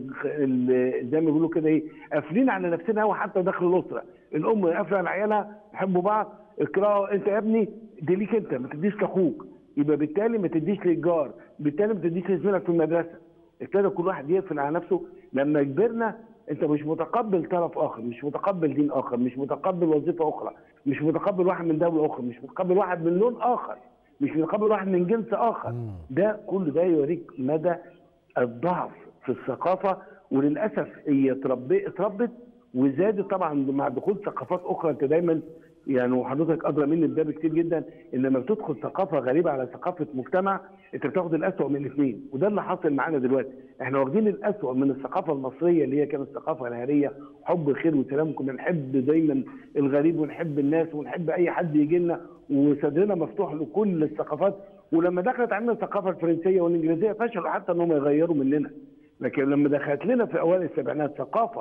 ال- زي ما بيقولوا كده ايه قافلين على نفسنا قوي حتى داخل الاسره الام قافله على عيالها يحبوا بعض اكرهوا انت يا ابني دي ليك انت ما تديش لاخوك يبقى بالتالي ما تديش للجار بالتالي ما تديش لزميلك في المدرسه ابتدى كل واحد يقفل على نفسه لما كبرنا انت مش متقبل طرف اخر مش متقبل دين اخر مش متقبل وظيفه اخرى مش متقبل واحد من دوله اخرى مش متقبل واحد من لون اخر مش متقبل واحد من جنس اخر ده كل ده يوريك مدى الضعف في الثقافه وللاسف هي اتربي- اتربت وزادت طبعا مع دخول ثقافات اخرى انت دايما يعني وحضرتك ادرى مني بده بكتير جدا ان لما بتدخل ثقافه غريبه على ثقافه مجتمع انت بتاخد الاسوأ من الاثنين وده اللي حاصل معانا دلوقتي احنا واخدين الاسوأ من الثقافه المصريه اللي هي كانت ثقافه نهاريه حب الخير والسلام كنا نحب دايما الغريب ونحب الناس ونحب اي حد يجي لنا وصدرنا مفتوح لكل الثقافات ولما دخلت عندنا الثقافه الفرنسيه والانجليزيه فشلوا حتى انهم يغيروا مننا لكن لما دخلت لنا في اوائل السبعينات ثقافه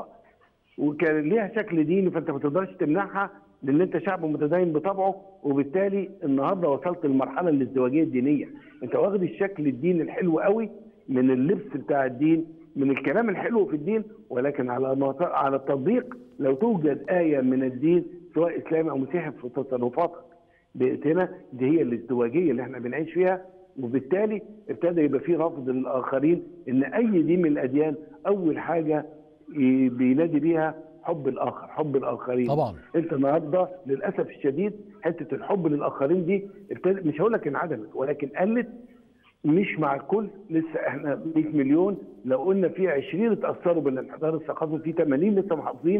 وكان ليها شكل ديني فانت ما تقدرش تمنعها لان انت شعب متدين بطبعه وبالتالي النهارده وصلت للمرحله الازدواجيه الدينيه انت واخد الشكل الديني الحلو قوي من اللبس بتاع الدين من الكلام الحلو في الدين ولكن على مط- على التطبيق لو توجد ايه من الدين سواء اسلامي او مسيحي في تصرفاتك بقت هنا دي هي الازدواجيه اللي احنا بنعيش فيها وبالتالي ابتدى يبقى في رفض للاخرين ان اي دين من الاديان اول حاجه ي- بينادي بيها حب الاخر حب الاخرين طبعا انت النهارده للاسف الشديد حته الحب للاخرين دي ابتدت مش هقول لك انعدمت ولكن قلت مش مع الكل لسه احنا 100 مليون لو قلنا في 20 اتاثروا بالانحدار الثقافي في 80 لسه محافظين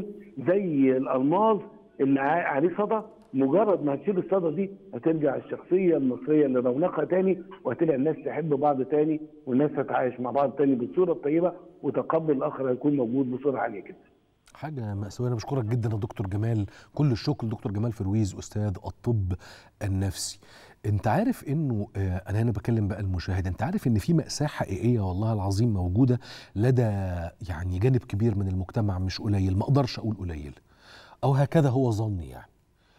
زي الالماظ اللي ع- عليه صدى مجرد ما هتشيل الصدى دي هترجع الشخصيه المصريه لرونقها تاني وهتلاقي الناس تحب بعض تاني والناس تتعايش مع بعض تاني بالصوره الطيبه وتقبل الاخر هيكون موجود بصوره عاليه جدا. حاجة مأساوية أنا بشكرك جدا يا دكتور جمال كل الشكر دكتور جمال فرويز أستاذ الطب النفسي أنت عارف إنه آه، أنا هنا بكلم بقى المشاهد أنت عارف إن في مأساة حقيقية والله العظيم موجودة لدى يعني جانب كبير من المجتمع مش قليل ما أقدرش أقول قليل أو هكذا هو ظني يعني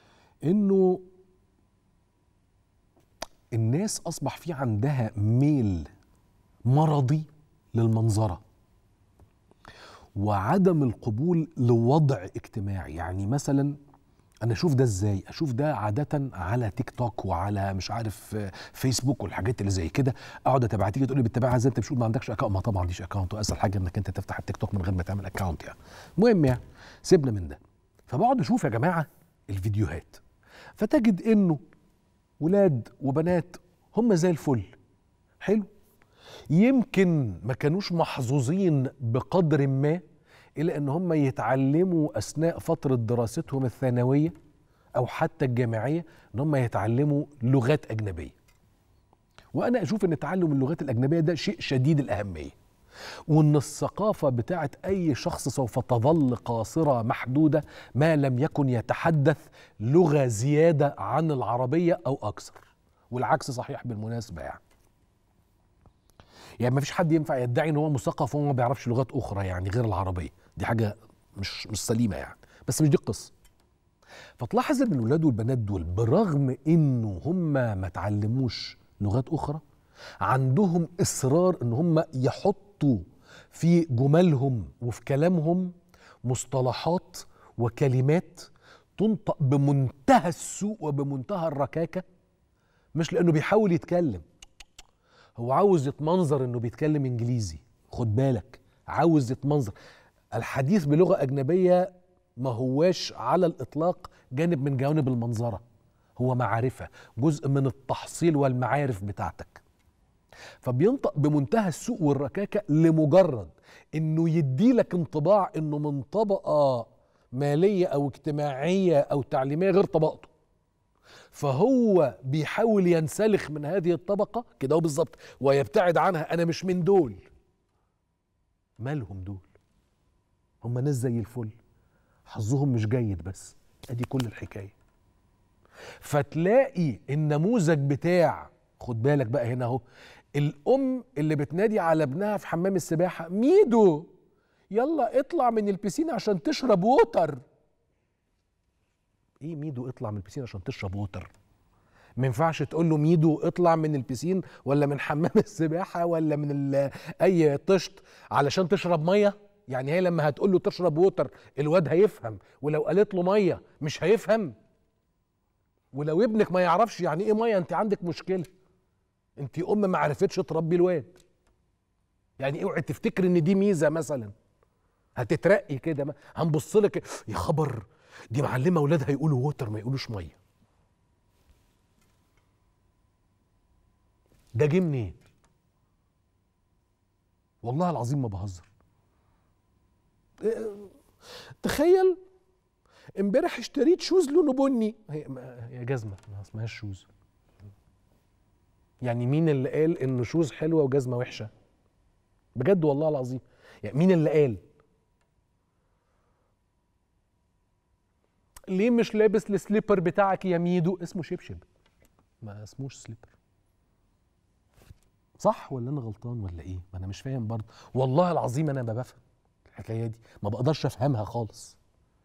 إنه الناس أصبح في عندها ميل مرضي للمنظره وعدم القبول لوضع اجتماعي يعني مثلا انا اشوف ده ازاي اشوف ده عاده على تيك توك وعلى مش عارف آه، فيسبوك والحاجات اللي زي كده اقعد اتابع تيجي تقول لي بتتابعها ازاي انت مش ما عندكش اكونت ما طبعا عنديش اكونت واسهل حاجه انك انت تفتح التيك توك من غير ما تعمل اكونت يعني المهم يعني سيبنا من ده فبقعد اشوف يا جماعه الفيديوهات فتجد انه ولاد وبنات هم زي الفل حلو يمكن ما كانوش محظوظين بقدر ما إلى أن هم يتعلموا أثناء فترة دراستهم الثانوية أو حتى الجامعية أن هم يتعلموا لغات أجنبية وأنا أشوف أن تعلم اللغات الأجنبية ده شيء شديد الأهمية وأن الثقافة بتاعت أي شخص سوف تظل قاصرة محدودة ما لم يكن يتحدث لغة زيادة عن العربية أو أكثر والعكس صحيح بالمناسبة يعني يعني ما فيش حد ينفع يدعي ان هو مثقف وهو ما بيعرفش لغات اخرى يعني غير العربيه دي حاجه مش مش سليمه يعني بس مش دي القصه فتلاحظ ان الولاد والبنات دول برغم انه هم ما تعلموش لغات اخرى عندهم اصرار ان هم يحطوا في جملهم وفي كلامهم مصطلحات وكلمات تنطق بمنتهى السوء وبمنتهى الركاكه مش لانه بيحاول يتكلم هو عاوز يتمنظر انه بيتكلم انجليزي خد بالك عاوز يتمنظر الحديث بلغه اجنبيه ما هواش على الاطلاق جانب من جوانب المنظره هو معرفة جزء من التحصيل والمعارف بتاعتك فبينطق بمنتهى السوء والركاكة لمجرد انه يديلك انطباع انه من طبقة مالية او اجتماعية او تعليمية غير طبقته فهو بيحاول ينسلخ من هذه الطبقة كده هو بالظبط ويبتعد عنها انا مش من دول مالهم دول هم ناس زي الفل حظهم مش جيد بس ادي كل الحكايه فتلاقي النموذج بتاع خد بالك بقى هنا اهو الام اللي بتنادي على ابنها في حمام السباحه ميدو يلا اطلع من البسين عشان تشرب ووتر ايه ميدو اطلع من البسين عشان تشرب ووتر ما ينفعش تقول له ميدو اطلع من البسين ولا من حمام السباحه ولا من ال- اي طشت علشان تشرب ميه يعني هي لما هتقول له تشرب ووتر الواد هيفهم ولو قالت له ميه مش هيفهم ولو ابنك ما يعرفش يعني ايه ميه انت عندك مشكله انت ام ما عرفتش تربي الواد يعني اوعي تفتكر ان دي ميزه مثلا هتترقي كده ما- هنبص لك يا خبر دي معلمه اولادها يقولوا ووتر ما يقولوش ميه ده جه منين والله العظيم ما بهزر إيه، تخيل امبارح اشتريت شوز لونه بني هي ما- هي جزمه ما اسمهاش شوز يعني مين اللي قال ان شوز حلوه وجزمه وحشه بجد والله العظيم يعني مين اللي قال ليه مش لابس السليبر بتاعك يا ميدو اسمه شبشب ما اسموش سليبر صح ولا انا غلطان ولا ايه ما انا مش فاهم برضه والله العظيم انا ما بفهم الحكايه دي ما بقدرش افهمها خالص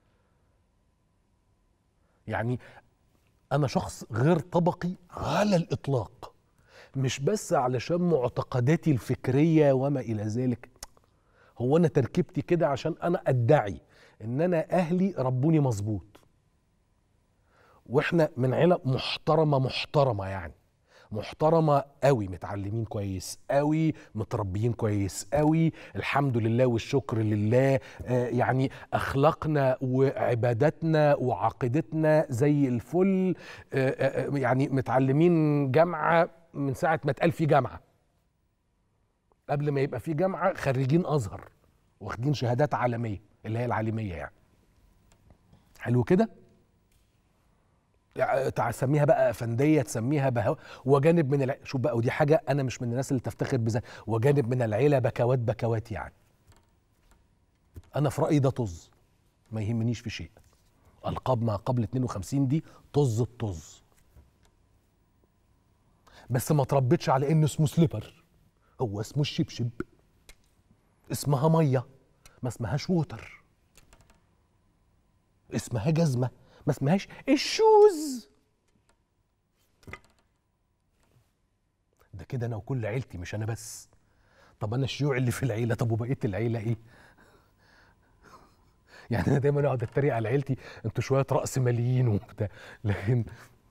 يعني انا شخص غير طبقي على الاطلاق مش بس علشان معتقداتي الفكريه وما الى ذلك هو انا تركيبتي كده عشان انا ادعي ان انا اهلي ربوني مظبوط واحنا من عيله محترمه محترمه يعني محترمه قوي متعلمين كويس قوي متربيين كويس قوي الحمد لله والشكر لله آه يعني اخلاقنا وعباداتنا وعقيدتنا زي الفل آه آه يعني متعلمين جامعه من ساعه ما اتقال في جامعه قبل ما يبقى في جامعه خريجين ازهر واخدين شهادات عالميه اللي هي العالميه يعني حلو كده يعني تسميها بقى افنديه تسميها بهو وجانب من الع... شوف بقى ودي حاجه انا مش من الناس اللي تفتخر بذلك وجانب من العيله بكوات بكوات يعني انا في رايي ده طز ما يهمنيش في شيء القاب ما قبل 52 دي طز الطز بس ما تربيتش على انه اسمه سليبر هو اسمه الشبشب اسمها ميه ما اسمهاش ووتر اسمها جزمه ما اسمهاش الشوز ده كده انا وكل عيلتي مش انا بس طب انا الشيوع اللي في العيله طب وبقيه العيله ايه يعني انا دايما اقعد اتريق على عيلتي انتوا شويه راس ماليين وبتاع لكن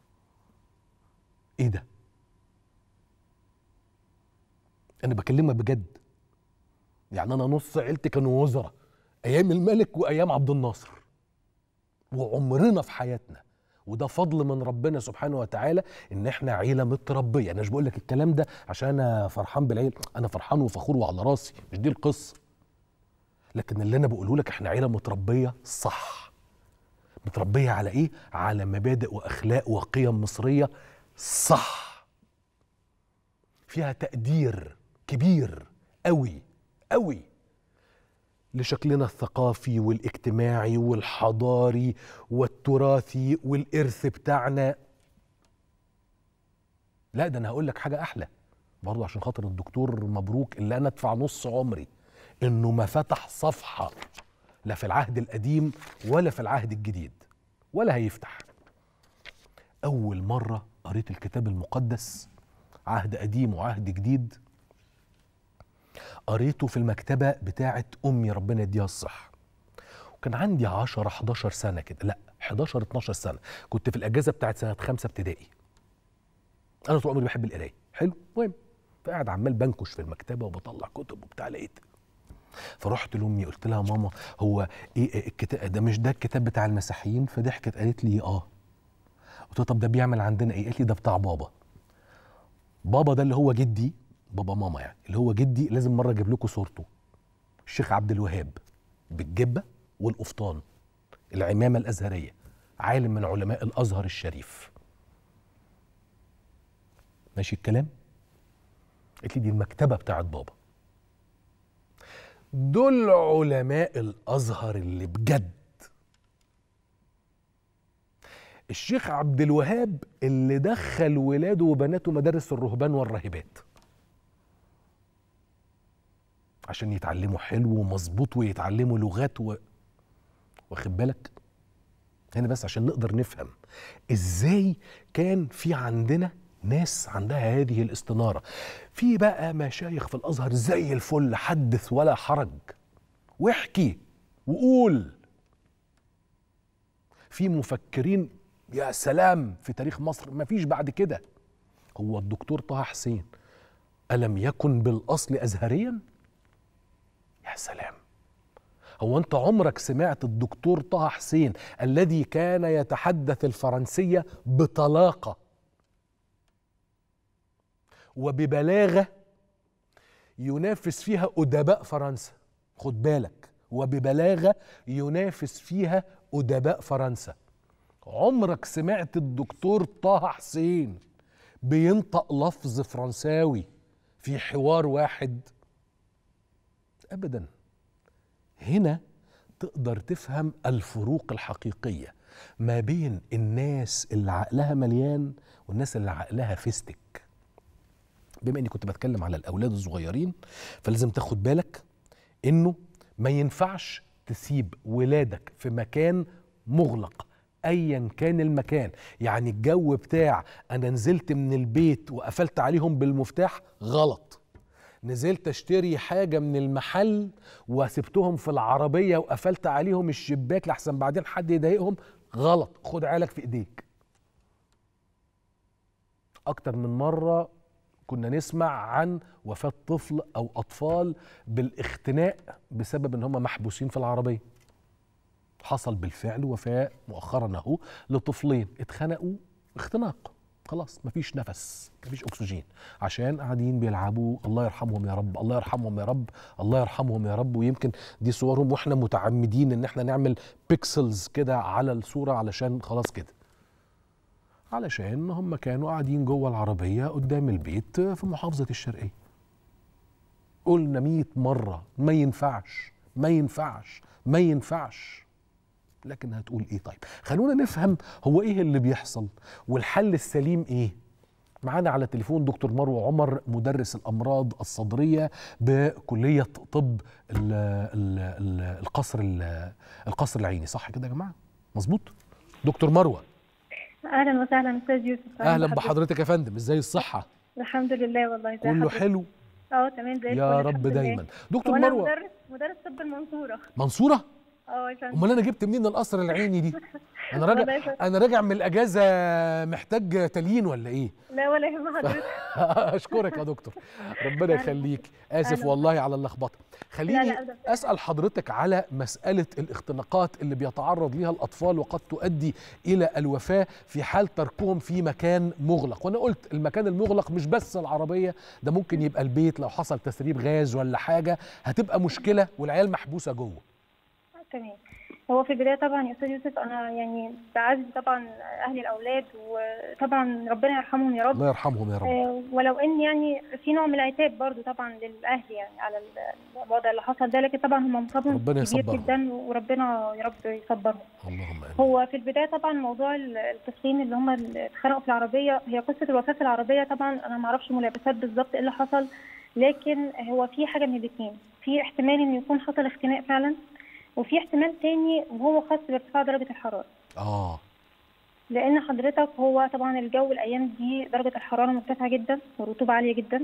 ايه ده انا بكلمك بجد يعني انا نص عيلتي كانوا وزراء ايام الملك وايام عبد الناصر وعمرنا في حياتنا وده فضل من ربنا سبحانه وتعالى ان احنا عيله متربيه انا مش بقول لك الكلام ده عشان انا فرحان بالعيله انا فرحان وفخور وعلى راسي مش دي القصه لكن اللي انا بقوله لك احنا عيله متربيه صح متربيه على ايه على مبادئ واخلاق وقيم مصريه صح فيها تقدير كبير قوي قوي لشكلنا الثقافي والاجتماعي والحضاري والتراثي والإرث بتاعنا لا ده أنا هقول لك حاجة أحلى برضه عشان خاطر الدكتور مبروك اللي أنا أدفع نص عمري إنه ما فتح صفحة لا في العهد القديم ولا في العهد الجديد ولا هيفتح أول مرة قريت الكتاب المقدس عهد قديم وعهد جديد قريته في المكتبة بتاعة أمي ربنا يديها الصحة وكان عندي 10 11 سنة كده لا 11 12 سنة كنت في الأجازة بتاعة سنة خمسة ابتدائي أنا طول عمري بحب القراية حلو المهم فقاعد عمال بنكش في المكتبة وبطلع كتب وبتاع لقيت فرحت لامي قلت لها ماما هو ايه الكتاب ده مش ده الكتاب بتاع المسيحيين فضحكت قالت لي اه قلت له طب ده بيعمل عندنا ايه قالت لي ده بتاع بابا بابا ده اللي هو جدي بابا ماما يعني اللي هو جدي لازم مره اجيب لكم صورته الشيخ عبد الوهاب بالجبه والقفطان العمامه الازهريه عالم من علماء الازهر الشريف ماشي الكلام قالت لي دي المكتبه بتاعت بابا دول علماء الازهر اللي بجد الشيخ عبد الوهاب اللي دخل ولاده وبناته مدارس الرهبان والراهبات عشان يتعلموا حلو ومظبوط ويتعلموا لغات و... واخد بالك هنا بس عشان نقدر نفهم ازاي كان في عندنا ناس عندها هذه الاستنارة في بقى مشايخ في الأزهر زي الفل حدث ولا حرج واحكي وقول في مفكرين يا سلام في تاريخ مصر ما فيش بعد كده هو الدكتور طه حسين ألم يكن بالأصل أزهريا يا سلام هو أنت عمرك سمعت الدكتور طه حسين الذي كان يتحدث الفرنسية بطلاقة وببلاغة ينافس فيها أدباء فرنسا خد بالك وببلاغة ينافس فيها أدباء فرنسا عمرك سمعت الدكتور طه حسين بينطق لفظ فرنساوي في حوار واحد ابدا هنا تقدر تفهم الفروق الحقيقيه ما بين الناس اللي عقلها مليان والناس اللي عقلها فيستك بما اني كنت بتكلم على الاولاد الصغيرين فلازم تاخد بالك انه ما ينفعش تسيب ولادك في مكان مغلق ايا كان المكان يعني الجو بتاع انا نزلت من البيت وقفلت عليهم بالمفتاح غلط نزلت اشتري حاجه من المحل وسبتهم في العربيه وقفلت عليهم الشباك لحسن بعدين حد يضايقهم غلط خد عيالك في ايديك اكتر من مره كنا نسمع عن وفاه طفل او اطفال بالاختناق بسبب ان هم محبوسين في العربيه حصل بالفعل وفاة مؤخرا اهو لطفلين اتخنقوا اختناق خلاص مفيش نفس مفيش اكسجين عشان قاعدين بيلعبوا الله يرحمهم يا رب الله يرحمهم يا رب الله يرحمهم يا رب ويمكن دي صورهم واحنا متعمدين ان احنا نعمل بيكسلز كده على الصوره علشان خلاص كده علشان هم كانوا قاعدين جوه العربيه قدام البيت في محافظه الشرقيه قلنا مئة مرة ما ينفعش ما ينفعش ما ينفعش لكن هتقول ايه طيب خلونا نفهم هو ايه اللي بيحصل والحل السليم ايه معانا على التليفون دكتور مروه عمر مدرس الامراض الصدريه بكليه طب ال ال ال القصر ال القصر العيني صح كده يا جماعه مظبوط دكتور مروه اهلا وسهلا استاذ يوسف اهلا بحضرتك يا فندم ازاي الصحه الحمد لله والله ازي كله حضرتك؟ حلو اه تمام زي يا الفل، رب الحمد لله. دايما دكتور وانا مروه مدرس مدرس طب المنصوره منصوره اه يا فندم امال انا جبت منين القصر العيني دي انا راجع والله يا انا راجع من الاجازه محتاج تليين ولا ايه لا ولا يهم حضرتك اشكرك يا دكتور ربنا يخليك اسف أهلا. والله على اللخبطه خليني لا، أبداً. اسال حضرتك على مساله الاختناقات اللي بيتعرض ليها الاطفال وقد تؤدي الى الوفاه في حال تركهم في مكان مغلق وانا قلت المكان المغلق مش بس العربيه ده ممكن يبقى البيت لو حصل تسريب غاز ولا حاجه هتبقى مشكله والعيال محبوسه جوه تمام هو في البدايه طبعا يا استاذ يوسف انا يعني بعزي طبعا اهل الاولاد وطبعا ربنا يرحمهم يا رب الله يرحمهم يا رب آه، ولو ان يعني في نوع من العتاب برضو طبعا للاهل يعني على ال- الوضع اللي حصل ده لكن طبعا هم مصابهم ربنا كبير يصبرهم. جدا وربنا يا رب يصبرهم اللهم امين هو في البدايه طبعا موضوع ال- الطفلين اللي هم اللي اتخنقوا في العربيه هي قصه الوفاه في العربيه طبعا انا ما اعرفش ملابسات بالظبط ايه اللي حصل لكن هو في حاجه من الاثنين في احتمال ان يكون حصل اختناق فعلا وفي احتمال تاني وهو خاص بارتفاع درجه الحراره اه لان حضرتك هو طبعا الجو الايام دي درجه الحراره مرتفعه جدا والرطوبه عاليه جدا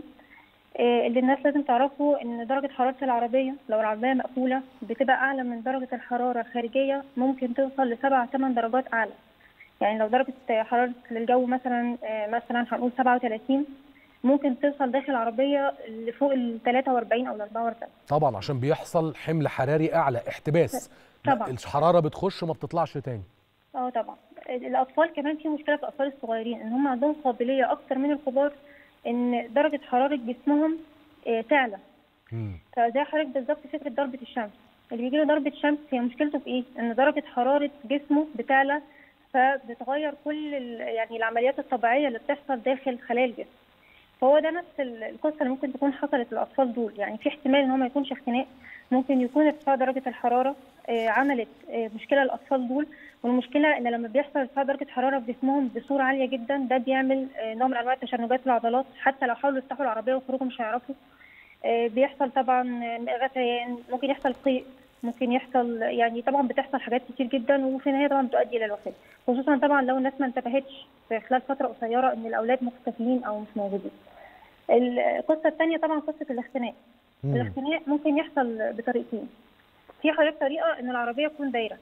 آه، اللي الناس لازم تعرفه ان درجه حراره العربيه لو العربيه مقفوله بتبقى اعلى من درجه الحراره الخارجيه ممكن توصل لسبع ثمان درجات اعلى يعني لو درجه حراره الجو مثلا آه، مثلا هنقول 37 ممكن توصل داخل العربيه لفوق ال 43 او ال 44 طبعا عشان بيحصل حمل حراري اعلى احتباس طبعاً. الحراره بتخش وما بتطلعش تاني اه طبعا الاطفال كمان في مشكله في الاطفال الصغيرين ان هم عندهم قابليه اكتر من الكبار ان درجه حراره جسمهم آه، تعلى مم. فزي حضرتك بالظبط فكره ضربه الشمس اللي بيجي له ضربه شمس هي مشكلته في ايه؟ ان درجه حراره جسمه بتعلى فبتغير كل ال- يعني العمليات الطبيعيه اللي بتحصل داخل خلايا الجسم. فهو ده نفس ال- القصه اللي ممكن تكون حصلت للاطفال دول يعني في احتمال ان هو ما يكونش اختناق ممكن يكون ارتفاع درجه الحراره آه، عملت آه، مشكله للاطفال دول والمشكله ان لما بيحصل ارتفاع درجه حراره في جسمهم بصوره عاليه جدا ده بيعمل آه، نوع من انواع تشنجات في العضلات حتى لو حاولوا يفتحوا العربيه ويخرجوا مش هيعرفوا آه، بيحصل طبعا آه، غثيان ممكن يحصل قيء ممكن يحصل يعني طبعا بتحصل حاجات كتير جدا وفي النهايه طبعا بتؤدي الى الوفاه خصوصا طبعا لو الناس ما انتبهتش في خلال فتره قصيره ان الاولاد مختفيين او مش موجودين. القصه الثانيه طبعا قصه الاختناق. مم. الاختناق ممكن يحصل بطريقتين. في حضرتك طريقه ان العربيه تكون دايره.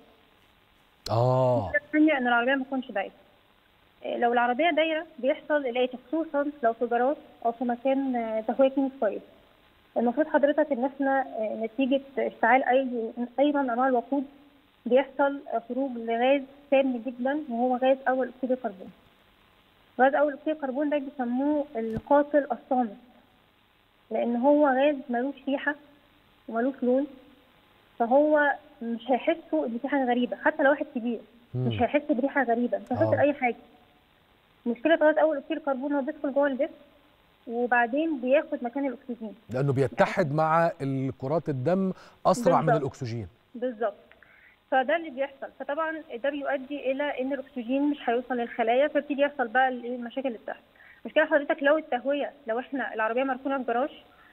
اه الطريقه الثانيه ان العربيه ما تكونش دايره. إيه، لو العربيه دايره بيحصل الاتي خصوصا لو في جراج او في مكان آه، تهويه كيميائي كويس. المفروض حضرتك ان احنا آه، نتيجه اشتعال اي اي نوع من انواع الوقود بيحصل آه، خروج لغاز سام جدا وهو غاز اول اكسيد الكربون. غاز اول اكسيد الكربون ده بيسموه القاتل الصامت لان هو غاز ملوش ريحه وملوش لون فهو مش هيحسوا ان في حاجه غريبه حتى لو واحد كبير مم. مش هيحس بريحه غريبه مش هيحس آه. باي حاجه مشكله غاز اول اكسيد الكربون هو بيدخل جوه الجسم وبعدين بياخد مكان الاكسجين لانه بيتحد مع الكرات الدم اسرع من بالظبط. الاكسجين بالظبط فده اللي بيحصل فطبعا ده بيؤدي الى ان الاكسجين مش هيوصل للخلايا فبتيجي يحصل بقى ال- المشاكل اللي بتحصل مشكله حضرتك لو التهويه لو احنا العربيه مركونه في جراج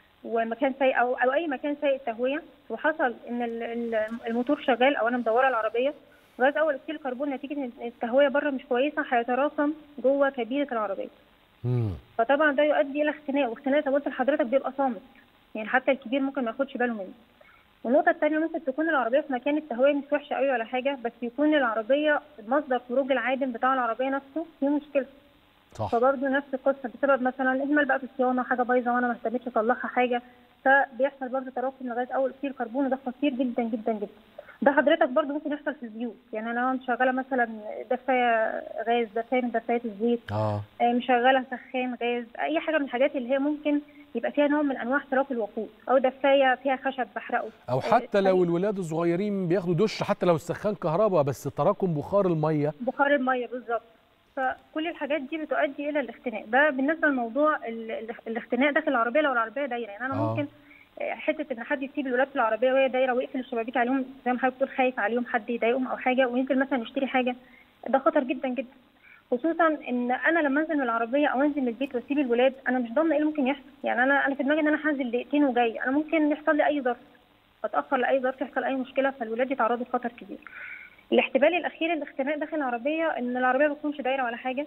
ومكان سايق او او اي مكان سايق تهويه وحصل ان ال- ال- الموتور شغال او انا مدوره العربيه غاز اول اكسيد الكربون نتيجه ان التهويه بره مش كويسه هيتراكم جوه كبيره العربيه مم. فطبعا ده يؤدي الى اختناق واختناق زي ما قلت لحضرتك بيبقى صامت يعني حتى الكبير ممكن ما ياخدش باله منه والنقطة الثانية ممكن تكون العربية في مكان التهوية مش وحشة قوي ولا حاجة بس يكون العربية مصدر خروج العادم بتاع العربية نفسه فيه مشكلة صح فبرضه نفس القصة بسبب مثلا الإهمال بقى في الصيانة حاجة بايظة وأنا ما اهتمتش أصلحها حاجة فبيحصل برضه تراكم لغاية أول أكسيد الكربون وده خطير جدا جدا جدا ده حضرتك برضه ممكن يحصل في البيوت يعني أنا مشغلة مثلا دفاية غاز دفاية من دفايات الزيت اه آه، مشغله سخان غاز اي حاجه من الحاجات اللي هي ممكن يبقى فيها نوع من انواع احتراق الوقود او دفايه فيها خشب بحرقه او حتى لو الولاد الصغيرين بياخدوا دش حتى لو السخان كهرباء بس تراكم بخار الميه بخار الميه بالظبط فكل الحاجات دي بتؤدي الى الاختناق ده بالنسبه لموضوع ال- ال- الاختناق داخل العربيه لو العربيه دايره يعني انا آه. ممكن آه، حته ان حد يسيب الولاد في العربيه وهي دايره ويقفل الشبابيك عليهم زي ما حضرتك بتقول خايف عليهم حد يضايقهم او حاجه وينزل مثلا يشتري حاجه ده خطر جدا جدا خصوصا ان انا لما انزل من العربيه او انزل من البيت واسيب الولاد انا مش ضامنه ايه اللي ممكن يحصل يعني انا انا في دماغي ان انا هنزل دقيقتين وجاي انا ممكن يحصل لي اي ظرف اتاخر لاي ظرف يحصل اي مشكله فالولاد يتعرضوا لخطر كبير الاحتمال الاخير الاختناق داخل العربيه ان العربيه ما تكونش دايره ولا حاجه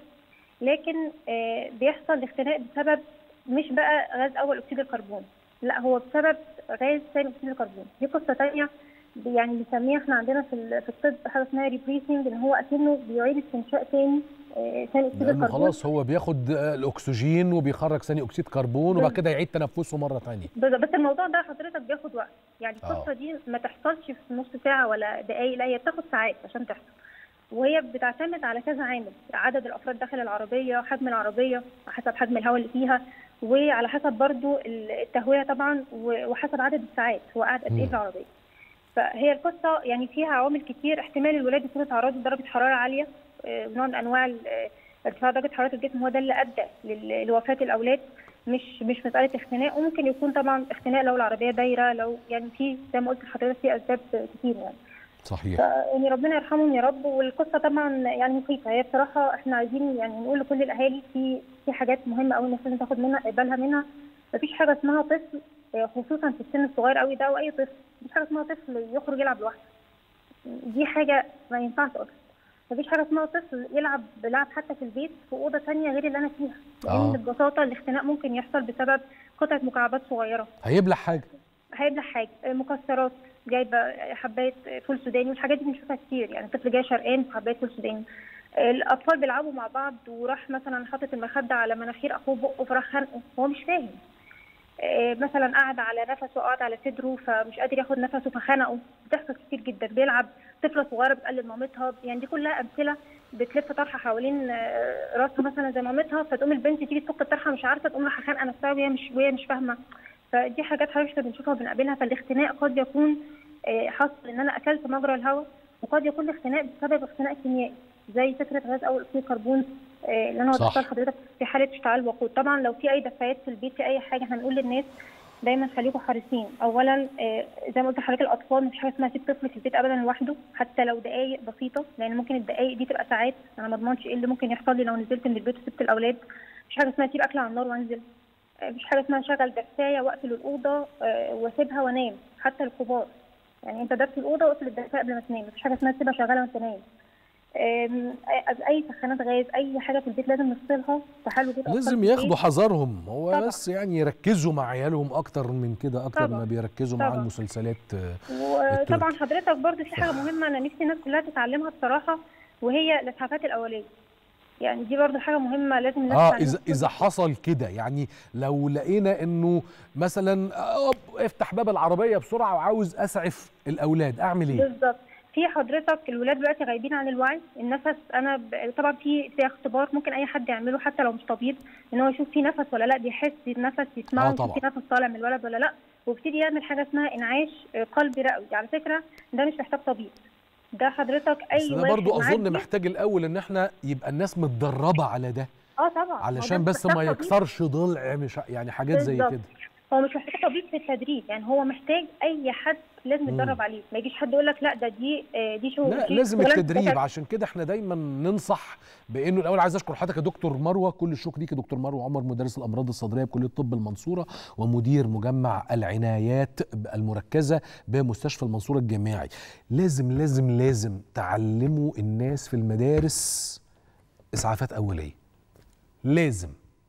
لكن آه، بيحصل الاختناق بسبب مش بقى غاز اول اكسيد الكربون لا هو بسبب غاز ثاني اكسيد الكربون دي قصه ثانيه يعني بنسميها احنا عندنا في ال- في الطب حاجه اسمها ريبريسنج ان هو اكنه بيعيد استنشاق تاني آه، ثاني اكسيد لانه الكربون خلاص هو بياخد آه، الاكسجين وبيخرج ثاني اكسيد كربون وبعد كده يعيد تنفسه مره ثانيه بالظبط بس الموضوع ده حضرتك بياخد وقت يعني آه. القصه دي ما تحصلش في نص ساعه ولا دقايق لا هي بتاخد ساعات عشان تحصل وهي بتعتمد على كذا عامل عدد الافراد داخل العربيه حجم العربيه حسب حجم الهواء اللي فيها وعلى حسب برضو التهويه طبعا و- وحسب عدد الساعات هو قاعد قد ايه مم. في العربيه فهي القصه يعني فيها عوامل كتير احتمال الولاد يكونوا تعرضوا لدرجه حراره عاليه آه، نوع من انواع ال- آه، ارتفاع درجه حراره الجسم هو ده اللي ادى لل- لوفاه الاولاد مش مش مساله اختناق وممكن يكون طبعا اختناق لو العربيه دايره لو يعني في زي ما قلت لحضرتك في اسباب كتير يعني صحيح يعني ربنا يرحمهم يا رب والقصه طبعا يعني مخيفه هي بصراحه احنا عايزين يعني نقول لكل الاهالي في في حاجات مهمه قوي الناس لازم تاخد منها بالها منها مفيش حاجه اسمها طفل آه، خصوصا في السن الصغير قوي ده او اي طفل مفيش حاجه اسمها طفل يخرج يلعب لوحده دي حاجه ما ينفعش اصلا مفيش حاجه اسمها طفل يلعب بلعب حتى في البيت في اوضه ثانيه غير اللي انا فيها آه. لان ببساطه الاختناق ممكن يحصل بسبب قطعه مكعبات صغيره هيبلع حاجه هيبلع حاجه مكسرات جايبه حبايه فول سوداني والحاجات دي بنشوفها كتير يعني طفل جاي شرقان في حبايه فول سوداني الاطفال بيلعبوا مع بعض وراح مثلا حاطط المخده على مناخير اخوه بقه فراح خانقه هو مش فاهم آه، مثلا قاعد على نفسه قاعد على صدره فمش قادر ياخد نفسه فخنقه بتحصل كتير جدا بيلعب طفله صغيره بتقلد مامتها يعني دي كلها امثله بتلف طرحه حوالين آه، راسها مثلا زي مامتها فتقوم البنت تيجي تفك الطرحه مش عارفه تقوم رايحه خانقه نفسها وهي مش وهي مش فاهمه فدي حاجات حضرتك احنا بنشوفها وبنقابلها فالاختناق قد يكون آه، حصل ان انا اكلت مجرى الهواء وقد يكون الاختناق بسبب اختناق كيميائي زي فكره غاز او اكسيد الكربون آه، اللي انا صح. وضحتها لحضرتك في حاله اشتعال وقود طبعا لو في اي دفايات في البيت في اي حاجه احنا بنقول للناس دايما خليكم حريصين اولا آه، زي ما قلت لحضرتك الاطفال مفيش حاجه اسمها تسيب طفل في البيت ابدا لوحده حتى لو دقائق بسيطه لان ممكن الدقائق دي تبقى ساعات انا ما اضمنش ايه اللي ممكن يحصل لي لو نزلت من البيت وسبت الاولاد مفيش حاجه اسمها اسيب اكل على النار وانزل آه، مفيش حاجه اسمها اشغل دفايه واقفل الاوضه آه، واسيبها وانام حتى الكبار يعني انت دفي الاوضه واقفل الدفايه قبل ما تنام مفيش حاجه اسمها تسيبها شغاله وانت نايم آم، أي- اي سخانات غاز اي حاجه في البيت لازم نفصلها في حال وجود أطفال لازم في البيت. ياخدوا حذرهم هو طبعا. بس يعني يركزوا مع عيالهم اكتر من كده اكتر طبعا. ما بيركزوا مع طبعا. المسلسلات آه، وطبعا حضرتك برضو في حاجه مهمه انا نفسي الناس كلها تتعلمها الصراحه وهي الاسعافات الاوليه يعني دي برضو حاجه مهمه لازم الناس اه تتعلمها. اذا اذا حصل كده يعني لو لقينا انه مثلا آه، افتح باب العربيه بسرعه وعاوز اسعف الاولاد اعمل ايه بالظبط في حضرتك الولاد دلوقتي غايبين عن الوعي النفس انا ب... طبعا في في اختبار ممكن اي حد يعمله حتى لو مش طبيب ان هو يشوف في نفس ولا لا بيحس النفس يسمعه آه يشوف طبعا. في نفس طالع من الولد ولا لا ويبتدي يعمل حاجه اسمها انعاش قلبي رئوي على فكره ده مش محتاج طبيب ده حضرتك اي بس ده واحد برضو اظن معدي- محتاج الاول ان احنا يبقى الناس متدربه على ده اه طبعا هو علشان ده بس محتاج ما طبيب. يكسرش ضلع مش يعني حاجات زي بالظبط. كده هو مش محتاج طبيب في التدريب يعني هو محتاج اي حد لازم مم. يتدرب عليه ما يجيش حد يقول لك لا ده دي آه، دي شغل لا دي لازم شغلانة التدريب دكاترة. عشان كده احنا دايما ننصح بانه الاول عايز اشكر حضرتك يا دكتور مروه كل الشكر ليك يا دكتور مروه عمر مدرس الامراض الصدريه بكليه الطب المنصوره ومدير مجمع العنايات المركزه بمستشفى المنصوره الجامعي لازم لازم لازم تعلموا الناس في المدارس اسعافات اوليه لازم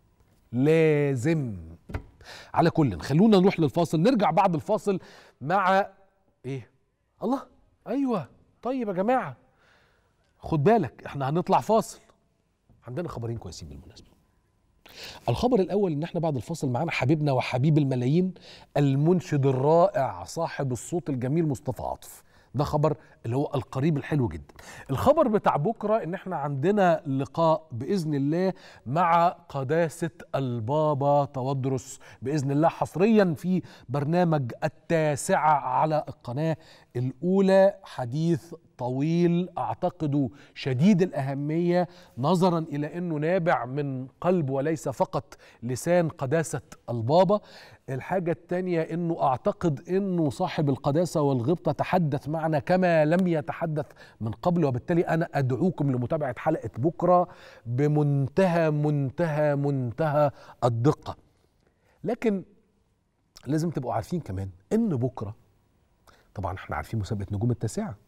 لازم على كل خلونا نروح للفاصل نرجع بعد الفاصل مع ايه الله ايوه طيب يا جماعه خد بالك احنا هنطلع فاصل عندنا خبرين كويسين بالمناسبه الخبر الاول ان احنا بعد الفاصل معانا حبيبنا وحبيب الملايين المنشد الرائع صاحب الصوت الجميل مصطفى عاطف ده خبر اللي هو القريب الحلو جدا الخبر بتاع بكره ان احنا عندنا لقاء باذن الله مع قداسه البابا تودرس باذن الله حصريا في برنامج التاسعه على القناه الاولى حديث طويل اعتقد شديد الاهميه نظرا الى انه نابع من قلب وليس فقط لسان قداسه البابا الحاجه الثانيه انه اعتقد انه صاحب القداسه والغبطه تحدث معنا كما لم يتحدث من قبل وبالتالي انا ادعوكم لمتابعه حلقه بكره بمنتهى منتهى منتهى الدقه لكن لازم تبقوا عارفين كمان ان بكره طبعا احنا عارفين مسابقه نجوم التاسعه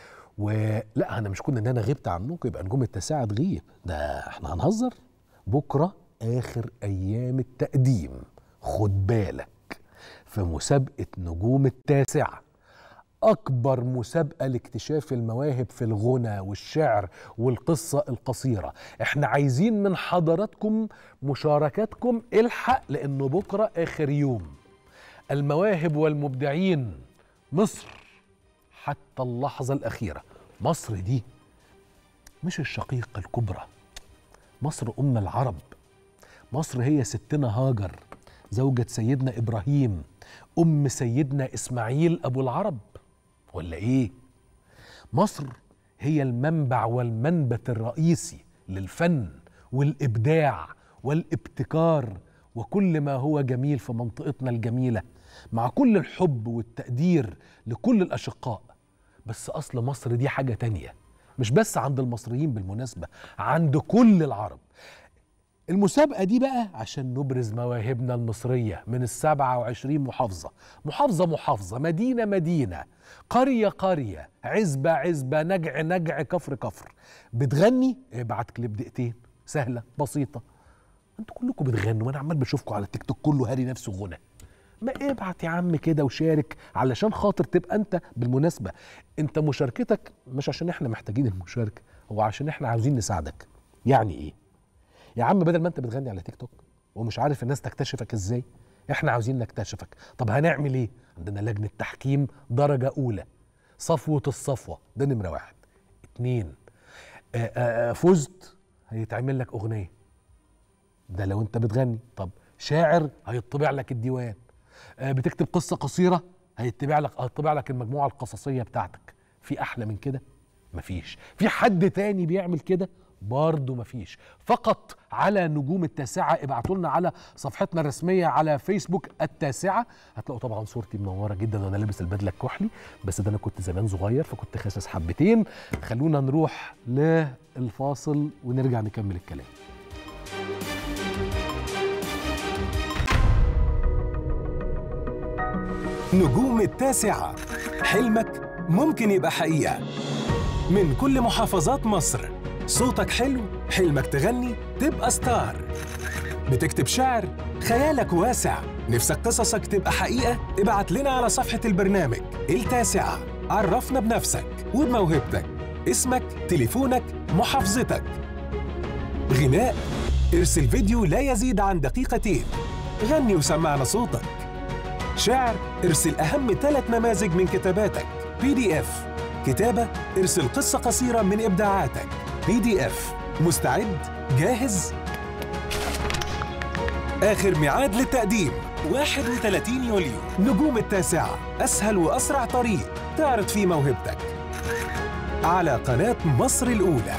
ولا انا مش كنا ان انا غبت عنكم يبقى نجوم التاسعه تغيب ده احنا هنهزر بكره اخر ايام التقديم خد بالك في مسابقه نجوم التاسعه اكبر مسابقه لاكتشاف المواهب في الغنى والشعر والقصه القصيره احنا عايزين من حضراتكم مشاركاتكم الحق لانه بكره اخر يوم المواهب والمبدعين مصر حتى اللحظة الأخيرة مصر دي مش الشقيقة الكبرى مصر أم العرب مصر هي ستنا هاجر زوجة سيدنا إبراهيم أم سيدنا إسماعيل أبو العرب ولا إيه؟ مصر هي المنبع والمنبت الرئيسي للفن والإبداع والابتكار وكل ما هو جميل في منطقتنا الجميلة مع كل الحب والتقدير لكل الأشقاء بس أصل مصر دي حاجة تانية مش بس عند المصريين بالمناسبة عند كل العرب المسابقة دي بقى عشان نبرز مواهبنا المصرية من السبعة وعشرين محافظة محافظة محافظة مدينة مدينة قرية قرية عزبة عزبة نجع نجع كفر كفر بتغني ابعت كليب دقيقتين سهلة بسيطة انتوا كلكم بتغنوا وانا عمال بشوفكم على التيك توك كله هاري نفسه غنى ما ابعت يا عم كده وشارك علشان خاطر تبقى انت بالمناسبة انت مشاركتك مش عشان احنا محتاجين المشاركة هو عشان احنا عاوزين نساعدك يعني ايه يا عم بدل ما انت بتغني على تيك توك ومش عارف الناس تكتشفك ازاي احنا عاوزين نكتشفك طب هنعمل ايه عندنا لجنه تحكيم درجه اولى صفوه الصفوه ده نمره واحد اتنين آآ آآ فزت هيتعمل لك اغنيه ده لو انت بتغني طب شاعر هيطبع لك الديوان آه، بتكتب قصه قصيره هيتبع لك هيطبع لك المجموعه القصصيه بتاعتك في احلى من كده مفيش في حد تاني بيعمل كده برضه مفيش فقط على نجوم التاسعة ابعتوا لنا على صفحتنا الرسمية على فيسبوك التاسعة هتلاقوا طبعا صورتي منورة جدا وانا لابس البدلة الكحلي بس ده انا كنت زمان صغير فكنت خاسس حبتين خلونا نروح للفاصل ونرجع نكمل الكلام نجوم التاسعة حلمك ممكن يبقى حقيقة من كل محافظات مصر صوتك حلو حلمك تغني تبقى ستار بتكتب شعر خيالك واسع نفسك قصصك تبقى حقيقة ابعت لنا على صفحة البرنامج التاسعة عرفنا بنفسك وبموهبتك اسمك تليفونك محافظتك غناء ارسل فيديو لا يزيد عن دقيقتين غني وسمعنا صوتك شعر ارسل أهم ثلاث نماذج من كتاباتك بي دي اف كتابة ارسل قصة قصيرة من إبداعاتك بي دي اف مستعد؟ جاهز؟ آخر ميعاد للتقديم 31 يوليو نجوم التاسعة أسهل وأسرع طريق تعرض فيه موهبتك على قناة مصر الأولى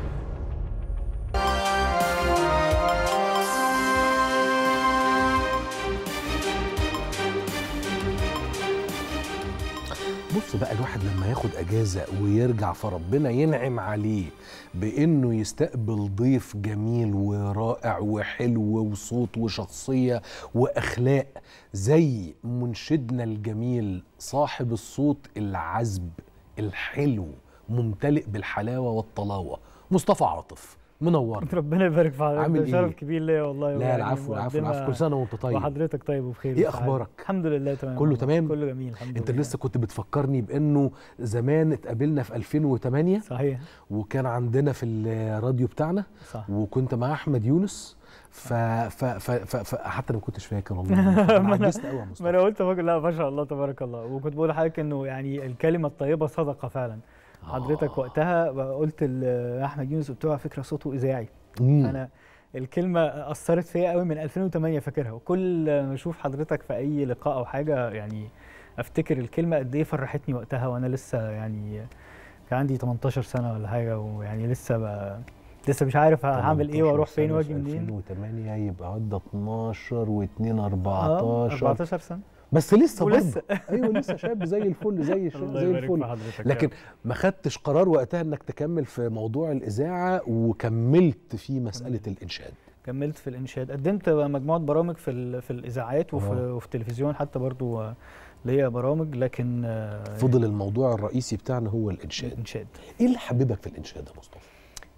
بص بقى الواحد لما ياخد اجازه ويرجع فربنا ينعم عليه بانه يستقبل ضيف جميل ورائع وحلو وصوت وشخصيه واخلاق زي منشدنا الجميل صاحب الصوت العذب الحلو ممتلئ بالحلاوه والطلاوه مصطفى عاطف منور ربنا يبارك في حضرتك عامل ده شرف إيه؟ كبير ليا والله لا يعني العفو العفو مقدمة العفو كل سنه وانت طيب وحضرتك طيب وبخير إيه وسعادة. أخبارك؟ الحمد لله تمام كله والله. تمام؟ كله جميل الحمد انت لله لسه كنت بتفكرني بانه زمان اتقابلنا في 2008 صحيح وكان عندنا في الراديو بتاعنا صح وكنت مع احمد يونس ف ف ف ف ف حتى انا ما كنتش فاكر والله انا ما أنا- عجزت قوي يا ما مصطفى انا قلت فاكر لا ما شاء الله تبارك الله وكنت بقول لحضرتك انه يعني الكلمه الطيبه صدقه فعلا حضرتك آه. وقتها قلت لاحمد يونس قلت له على فكره صوته اذاعي مم. انا الكلمه اثرت فيا قوي من 2008 فاكرها وكل ما اشوف حضرتك في اي لقاء او حاجه يعني افتكر الكلمه قد ايه فرحتني وقتها وانا لسه يعني كان عندي 18 سنه ولا حاجه ويعني لسه بقى لسه مش عارف هعمل ايه 18 واروح فين سنة واجي في منين 2008 يبقى عدى 12 و2 آه، 14 14 سنه بس لسه ولسه. برضه ايوه لسه شاب زي الفل زي الش... الله زي يبارك في الفل حضرتك لكن يا ما خدتش قرار وقتها انك تكمل في موضوع الاذاعه وكملت في مساله الانشاد كملت في الانشاد قدمت مجموعه برامج في ال- في الاذاعات وفي, آه. وفي التلفزيون حتى برضو آه، ليا برامج لكن آه، فضل الموضوع الرئيسي بتاعنا هو الانشاد الانشاد ايه اللي حببك في الانشاد يا مصطفى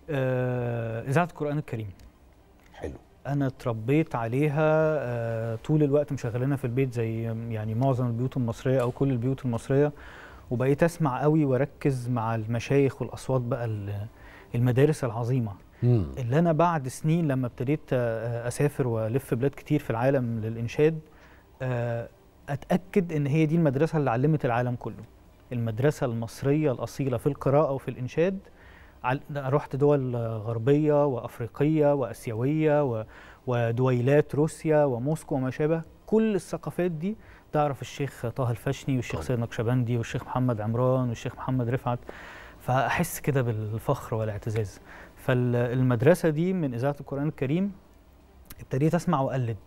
آه، اذاعه القران الكريم حلو انا اتربيت عليها آه، طول الوقت مشغلينها في البيت زي يعني معظم البيوت المصريه او كل البيوت المصريه وبقيت اسمع قوي واركز مع المشايخ والاصوات بقى ال- المدارس العظيمه مم. اللي انا بعد سنين لما ابتديت آه، اسافر والف بلاد كتير في العالم للانشاد آه، اتاكد ان هي دي المدرسه اللي علمت العالم كله المدرسه المصريه الاصيله في القراءه وفي الانشاد عل- رحت دول آه، غربيه وافريقيه واسيويه و- ودويلات روسيا وموسكو وما شابه كل الثقافات دي تعرف الشيخ طه الفشني والشيخ طبعا. سيد نقشبندي والشيخ محمد عمران والشيخ محمد رفعت فاحس كده بالفخر والاعتزاز فالمدرسه دي من اذاعه القران الكريم ابتديت اسمع واقلد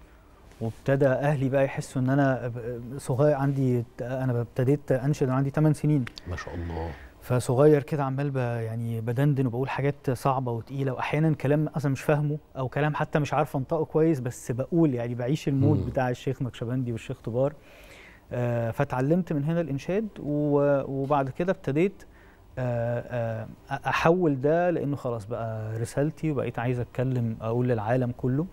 وابتدى اهلي بقى يحسوا ان انا ب- صغير عندي انا ابتديت انشد وانا عندي 8 سنين ما شاء الله فصغير كده عمال ب- يعني بدندن وبقول حاجات صعبه وتقيله واحيانا كلام اصلا مش فاهمه او كلام حتى مش عارف انطقه كويس بس بقول يعني بعيش المود مم. بتاع الشيخ نقشبندي والشيخ طبار آه، فتعلمت من هنا الانشاد و- وبعد كده ابتديت آه، آه، احول ده لانه خلاص بقى رسالتي وبقيت عايز اتكلم اقول للعالم كله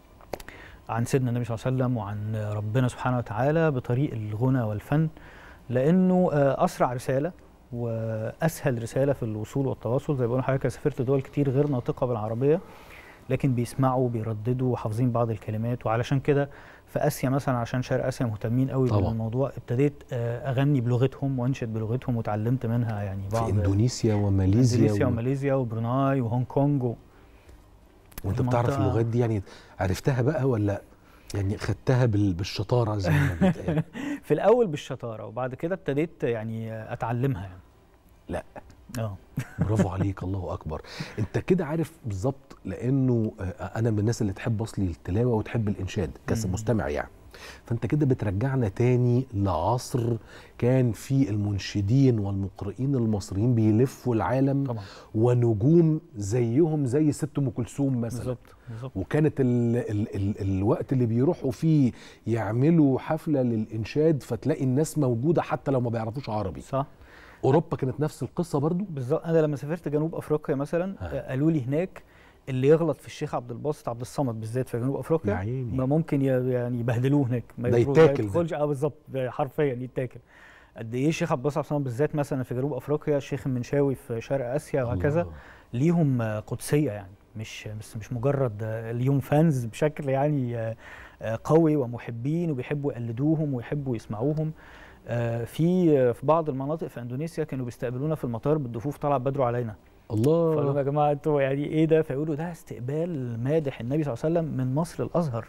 عن سيدنا النبي صلى الله عليه وسلم وعن ربنا سبحانه وتعالى بطريق الغنى والفن لانه آه، اسرع رساله واسهل رساله في الوصول والتواصل زي ما بقول لحضرتك أنا سافرت دول كتير غير ناطقه بالعربيه لكن بيسمعوا بيرددوا وحافظين بعض الكلمات وعلشان كده في اسيا مثلا عشان شرق اسيا مهتمين قوي طبعاً. بالموضوع ابتديت آه، اغني بلغتهم وانشد بلغتهم وتعلمت منها يعني في بعض اندونيسيا وماليزيا اندونيسيا و... وماليزيا وبروناي وهونج كونج و... وانت بتعرف المنطقة- اللغات دي يعني عرفتها بقى ولا يعني خدتها بال... بالشطاره زي ما بيتقال في الاول بالشطاره وبعد كده ابتديت يعني اتعلمها يعني لا. اه برافو عليك الله اكبر انت كده عارف بالظبط لانه آه، انا من الناس اللي تحب اصلي التلاوه وتحب الانشاد كمستمع يعني فانت كده بترجعنا تاني لعصر كان فيه المنشدين والمقرئين المصريين بيلفوا العالم طبعا ونجوم زيهم زي ست ام كلثوم مثلا بالظبط بالظبط وكانت ال ال ال الوقت اللي بيروحوا فيه يعملوا حفله للانشاد فتلاقي الناس موجوده حتى لو ما بيعرفوش عربي صح اوروبا كانت نفس القصه برضو بالظبط انا لما سافرت جنوب افريقيا مثلا ها. آه، قالوا لي هناك اللي يغلط في الشيخ عبد الباسط عبد الصمد بالذات في جنوب يا افريقيا عيني ما ممكن ي- يعني يبهدلوه هناك ما ده يدخلوش- ما يتاكل ده. يدخلش اه بالظبط ده حرفيا يتاكل قد ايه الشيخ عبد الباسط عبد الصمد بالذات مثلا في جنوب افريقيا الشيخ المنشاوي في شرق اسيا وهكذا الله. ليهم آه، قدسيه يعني مش بس مش مجرد آه، ليهم فانز بشكل يعني آه، آه، قوي ومحبين وبيحبوا يقلدوهم ويحبوا يسمعوهم آه، في آه، في بعض المناطق في اندونيسيا كانوا بيستقبلونا في المطار بالضفوف طلع بدر علينا فقالوا لهم الله يا جماعه انتوا يعني ايه ده فيقولوا ده استقبال مادح النبي صلى الله عليه وسلم من مصر الازهر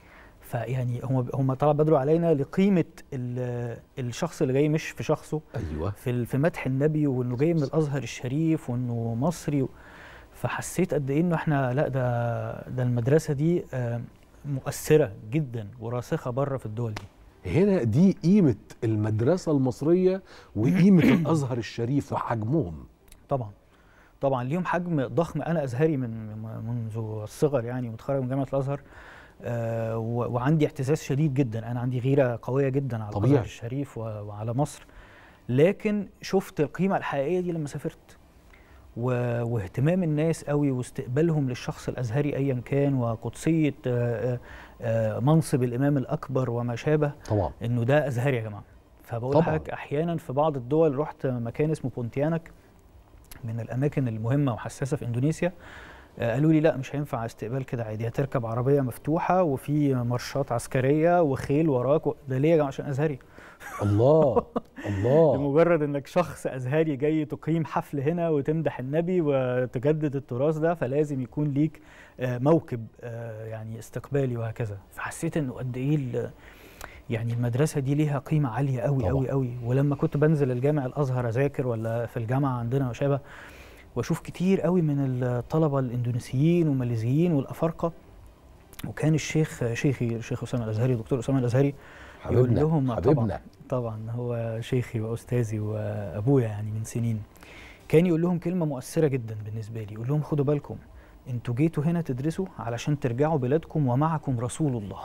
فيعني هم هم طلع بدر علينا لقيمه ال- الشخص اللي جاي مش في شخصه ايوه في ال- في مدح النبي وانه جاي من الازهر الشريف وانه مصري و- فحسيت قد ايه انه احنا لا ده ده المدرسه دي آه، مؤثره جدا وراسخه بره في الدول دي هنا دي قيمه المدرسه المصريه وقيمه الازهر الشريف وحجمهم طبعا طبعا ليهم حجم ضخم انا ازهري من من- منذ الصغر يعني متخرج من جامعه الازهر آه و- وعندي اعتزاز شديد جدا انا عندي غيره قويه جدا على طبيعي. الازهر الشريف و- وعلى مصر لكن شفت القيمه الحقيقيه دي لما سافرت و- واهتمام الناس قوي واستقبالهم للشخص الازهري ايا كان وقدسيه آه، آه، آه، منصب الامام الاكبر وما شابه طبعا انه ده ازهري يا جماعه فبقول طبعاً. لحضرتك احيانا في بعض الدول رحت مكان اسمه بونتيانك من الاماكن المهمه وحساسه في اندونيسيا آه، قالوا لي لا مش هينفع استقبال كده عادي هتركب عربيه مفتوحه وفي مارشات عسكريه وخيل وراك و... ده ليه يا جماعه عشان ازهري الله الله لمجرد انك شخص ازهري جاي تقيم حفل هنا وتمدح النبي وتجدد التراث ده فلازم يكون ليك آه، موكب آه، يعني استقبالي وهكذا فحسيت انه قد ايه ال- يعني المدرسه دي ليها قيمه عاليه قوي طبعاً. قوي قوي ولما كنت بنزل الجامع الازهر اذاكر ولا في الجامعه عندنا وشابه واشوف كتير قوي من الطلبه الاندونيسيين والماليزيين والافارقه وكان الشيخ شيخي الشيخ اسامه الازهري دكتور اسامه الازهري يقول حبيبنا لهم حبيبنا طبعا طبعا هو شيخي واستاذي وابويا يعني من سنين كان يقول لهم كلمه مؤثره جدا بالنسبه لي يقول لهم خدوا بالكم انتوا جيتوا هنا تدرسوا علشان ترجعوا بلادكم ومعكم رسول الله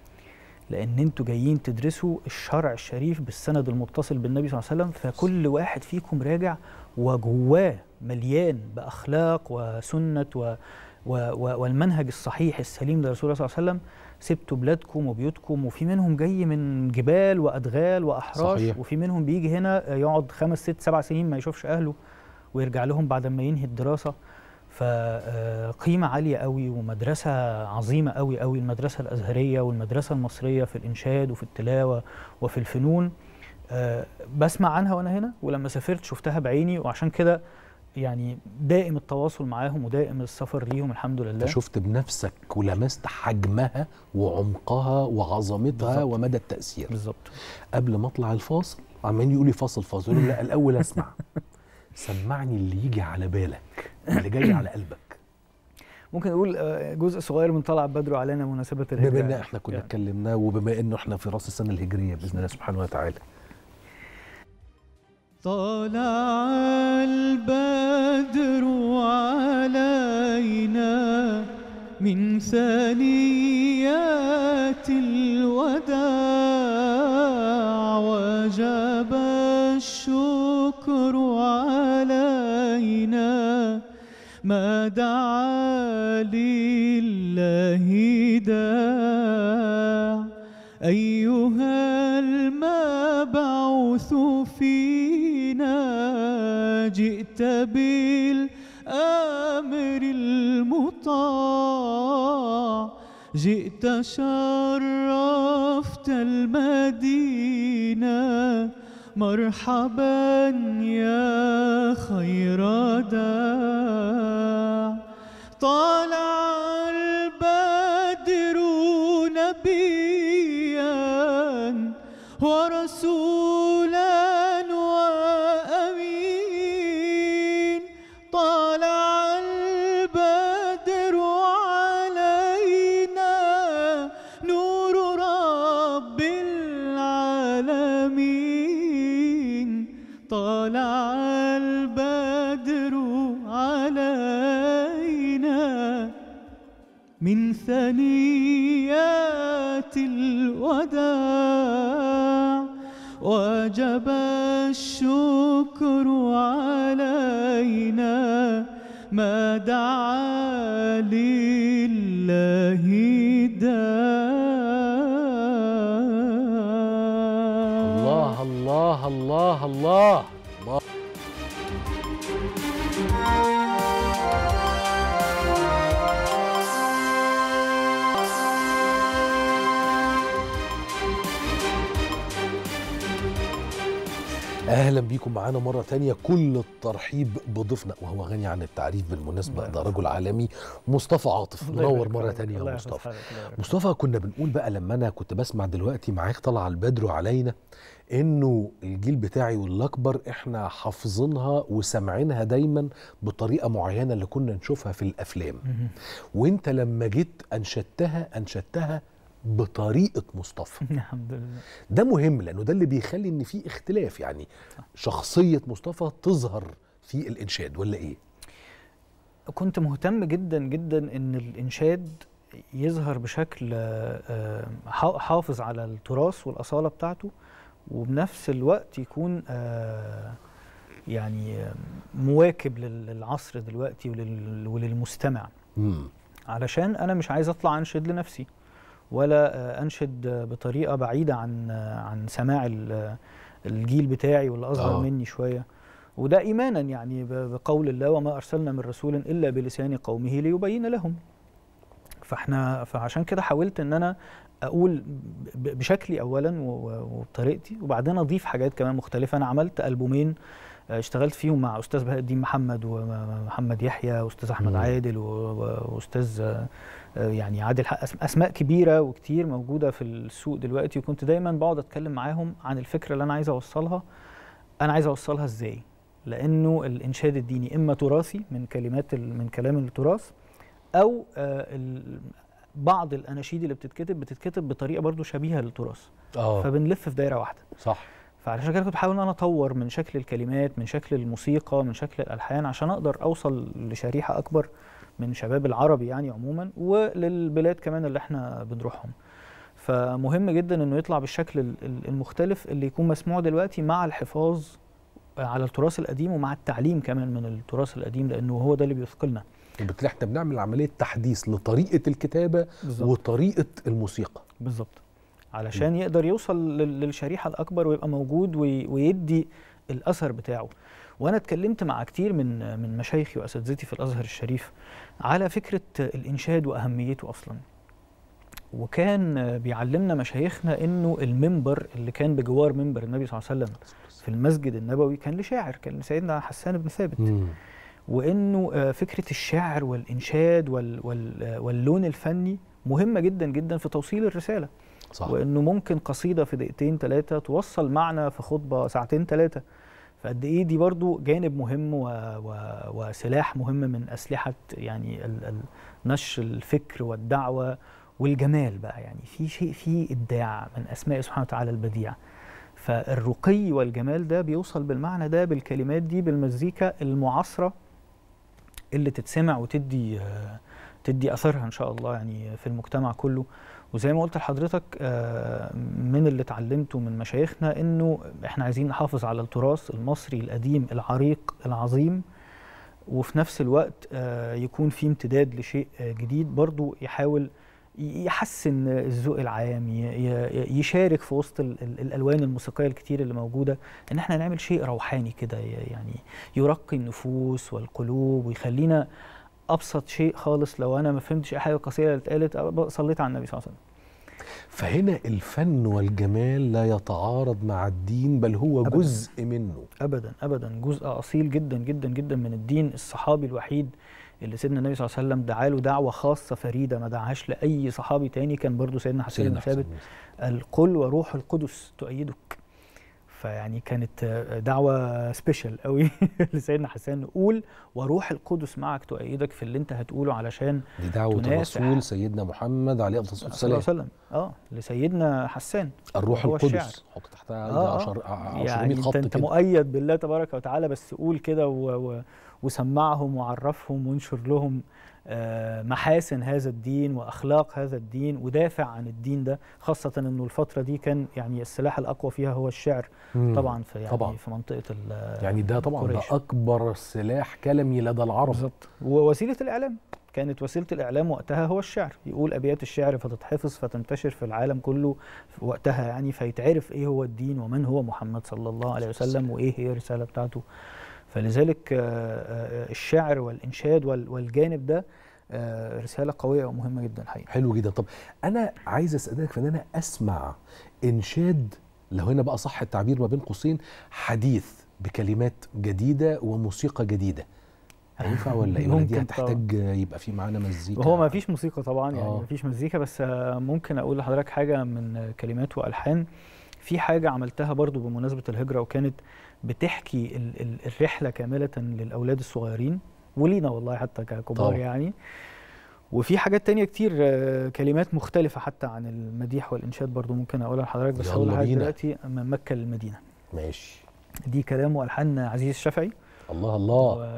لان انتوا جايين تدرسوا الشرع الشريف بالسند المتصل بالنبي صلى الله عليه وسلم فكل واحد فيكم راجع وجواه مليان باخلاق وسنه و و و والمنهج الصحيح السليم لرسول الله صلى الله عليه وسلم سبتوا بلادكم وبيوتكم وفي منهم جاي من جبال وادغال واحراش صحيح. وفي منهم بيجي هنا يقعد خمس ست سبع سنين ما يشوفش اهله ويرجع لهم بعد ما ينهي الدراسه فقيمة عالية قوي ومدرسة عظيمة قوي قوي المدرسة الأزهرية والمدرسة المصرية في الإنشاد وفي التلاوة وفي الفنون آه، بسمع عنها وأنا هنا ولما سافرت شفتها بعيني وعشان كده يعني دائم التواصل معاهم ودائم السفر ليهم الحمد لله انت شفت بنفسك ولمست حجمها وعمقها وعظمتها بالظبط. ومدى التاثير بالظبط قبل ما اطلع الفاصل عمالين يقولوا لي فاصل فاصل يقولوا لا الاول اسمع سمعني اللي يجي على بالك اللي جاي على قلبك ممكن نقول آه، جزء صغير من طلع بدر علينا مناسبة الهجرة بما ان يعني. احنا كنا يعني. اتكلمنا وبما انه احنا في راس السنه الهجريه باذن الله سبحانه وتعالى طلع البدر علينا من ثنيات الوداع وجب الشكر علينا ما دعا لله داع أيها المبعوث فينا جئت بالأمر المطاع جئت شرفت المدينة مرحبا يا خير داع طالع البدر نبيا ورسولا وأمين طالع البدر علينا نور رب العالمين طالع البدر علينا من ثنيات الوداع وجب الشكر علينا ما دعا لله داع الله الله الله الله الله اهلا بيكم معانا مره تانية كل الترحيب بضيفنا وهو غني عن التعريف بالمناسبه ده رجل عالمي مصطفى عاطف الله منور يبارك مره فيك. تانية الله يا يحفظ مصطفى حضرتك، الله يبارك مصطفى كنا بنقول بقى لما انا كنت بسمع دلوقتي معاك طلع البدر علينا انه الجيل بتاعي والاكبر احنا حافظينها وسامعينها دايما بطريقه معينه اللي كنا نشوفها في الافلام مهم. وانت لما جيت انشدتها انشدتها بطريقه مصطفى الحمد لله ده مهم لانه ده اللي بيخلي ان في اختلاف يعني شخصيه مصطفى تظهر في الانشاد ولا ايه كنت مهتم جدا جدا ان الانشاد يظهر بشكل آه، آه، حا- حافظ على التراث والاصاله بتاعته وبنفس الوقت يكون آه، يعني آه، مواكب لل- للعصر دلوقتي ولل- وللمستمع مم. علشان انا مش عايز اطلع انشد لنفسي ولا آه، انشد آه، بطريقه بعيده عن آه، عن سماع ال- آه، الجيل بتاعي واللي اصغر آه. مني شويه وده ايمانا يعني ب- بقول الله وما ارسلنا من رسول الا بلسان قومه ليبين لهم فاحنا فعشان كده حاولت ان انا اقول ب- بشكلي اولا و- و- وبطريقتي وبعدين اضيف حاجات كمان مختلفه انا عملت البومين آه، اشتغلت فيهم مع استاذ بهاء الدين محمد ومحمد يحيى واستاذ احمد مم. عادل و- و- واستاذ آه، آه، يعني عادل حق أسم- اسماء كبيره وكتير موجوده في السوق دلوقتي وكنت دايما بقعد اتكلم معاهم عن الفكره اللي انا عايز اوصلها انا عايز اوصلها ازاي لانه الانشاد الديني اما تراثي من كلمات ال- من كلام التراث او آه، ال- بعض الاناشيد اللي بتتكتب بتتكتب بطريقه برضو شبيهه للتراث اه فبنلف في دايره واحده صح فعلشان كده كنت بحاول ان انا اطور من شكل الكلمات من شكل الموسيقى من شكل الالحان عشان اقدر اوصل لشريحه اكبر من شباب العربي يعني عموما وللبلاد كمان اللي احنا بنروحهم فمهم جدا انه يطلع بالشكل ال- ال- المختلف اللي يكون مسموع دلوقتي مع الحفاظ على التراث القديم ومع التعليم كمان من التراث القديم لانه هو ده اللي بيثقلنا وبالتالي احنا بنعمل عمليه تحديث لطريقه الكتابه بالظبط وطريقه الموسيقى بالظبط علشان يقدر يوصل لل- للشريحه الاكبر ويبقى موجود وي- ويدي الاثر بتاعه وانا اتكلمت مع كتير من من مشايخي واساتذتي في الازهر الشريف على فكره الانشاد واهميته اصلا وكان بيعلمنا مشايخنا انه المنبر اللي كان بجوار منبر النبي صلى الله عليه وسلم في المسجد النبوي كان لشاعر كان لسيدنا حسان بن ثابت مم. وانه آه، فكره الشعر والانشاد وال وال آه، واللون الفني مهمه جدا جدا في توصيل الرساله صح وانه ممكن قصيده في دقيقتين ثلاثه توصل معنى في خطبه ساعتين ثلاثه فقد ايه دي برضو جانب مهم و و وسلاح مهم من اسلحه يعني ال ال نشر الفكر والدعوه والجمال بقى يعني في شيء فيه ابداع من اسماء سبحانه وتعالى البديع فالرقي والجمال ده بيوصل بالمعنى ده بالكلمات دي بالمزيكا المعاصره اللي تتسمع وتدي آه، تدي اثرها ان شاء الله يعني في المجتمع كله وزي ما قلت لحضرتك آه، من اللي اتعلمته من مشايخنا انه احنا عايزين نحافظ على التراث المصري القديم العريق العظيم وفي نفس الوقت آه، يكون في امتداد لشيء آه، جديد برضو يحاول ي- يحسن الذوق العام ي- ي- يشارك في وسط ال- ال- الالوان الموسيقيه الكتير اللي موجوده ان احنا نعمل شيء روحاني كده ي- يعني يرقي النفوس والقلوب ويخلينا ابسط شيء خالص لو انا ما فهمتش اي حاجه القصيده اللي اتقالت أبقى صليت على النبي صلى الله عليه وسلم فهنا الفن والجمال لا يتعارض مع الدين بل هو أبداً. جزء منه ابدا ابدا جزء اصيل جدا جدا جدا من الدين الصحابي الوحيد اللي سيدنا النبي صلى الله عليه وسلم دعا له دعوه خاصه فريده ما دعاهاش لاي صحابي تاني كان برضو سيدنا حسين بن سيدنا ثابت حسين قال قل وروح القدس تؤيدك فيعني كانت آه، دعوه سبيشال قوي لسيدنا حسين قول وروح القدس معك تؤيدك في اللي انت هتقوله علشان دي دعوة تناسح. الرسول سيدنا محمد عليه الصلاة صلى الله عليه والسلام وسلم اه لسيدنا حسان الروح هو الشعر. القدس حط تحتها آه، آه. عشر يعني عشرين انت, خط انت كده مؤيد بالله تبارك وتعالى بس قول كده و... و... وسمعهم وعرفهم وانشر لهم آه، محاسن هذا الدين واخلاق هذا الدين ودافع عن الدين ده خاصه انه الفتره دي كان يعني السلاح الاقوى فيها هو الشعر مم. طبعا في يعني طبعا. في منطقه ال- يعني ده طبعا ده قريش. أكبر سلاح كلمي لدى العرب بالظبط ووسيله الاعلام كانت وسيله الاعلام وقتها هو الشعر يقول ابيات الشعر فتتحفظ فتنتشر في العالم كله في وقتها يعني فيتعرف ايه هو الدين ومن هو محمد صلى الله عليه وسلم وايه هي الرساله بتاعته فلذلك آه، آه، الشعر والانشاد وال- والجانب ده آه، رساله قويه ومهمه جدا الحقيقه حلو جدا طب أنا عايز أسألك في إن أنا أسمع إنشاد لو هنا بقى صح التعبير ما بين قوسين حديث بكلمات جديدة وموسيقى جديدة هينفع ولا ايه ولا دي ممكن طبعاً. هتحتاج يبقى في معانا مزيكا هو ما فيش موسيقى طبعا يعني آه. ما فيش مزيكا بس آه، ممكن اقول لحضرتك حاجه من آه، كلمات والحان في حاجه عملتها برضو بمناسبه الهجره وكانت بتحكي ال ال الرحله كامله للاولاد الصغيرين ولينا والله حتى ككبار طبعاً. يعني وفي حاجات تانية كتير آه، كلمات مختلفة حتى عن المديح والإنشاد برضو ممكن أقولها لحضرتك بس يلا هقولها لحضرتك بينا. دلوقتي من مكة للمدينة ماشي دي كلام والحان عزيز الشافعي الله الله و...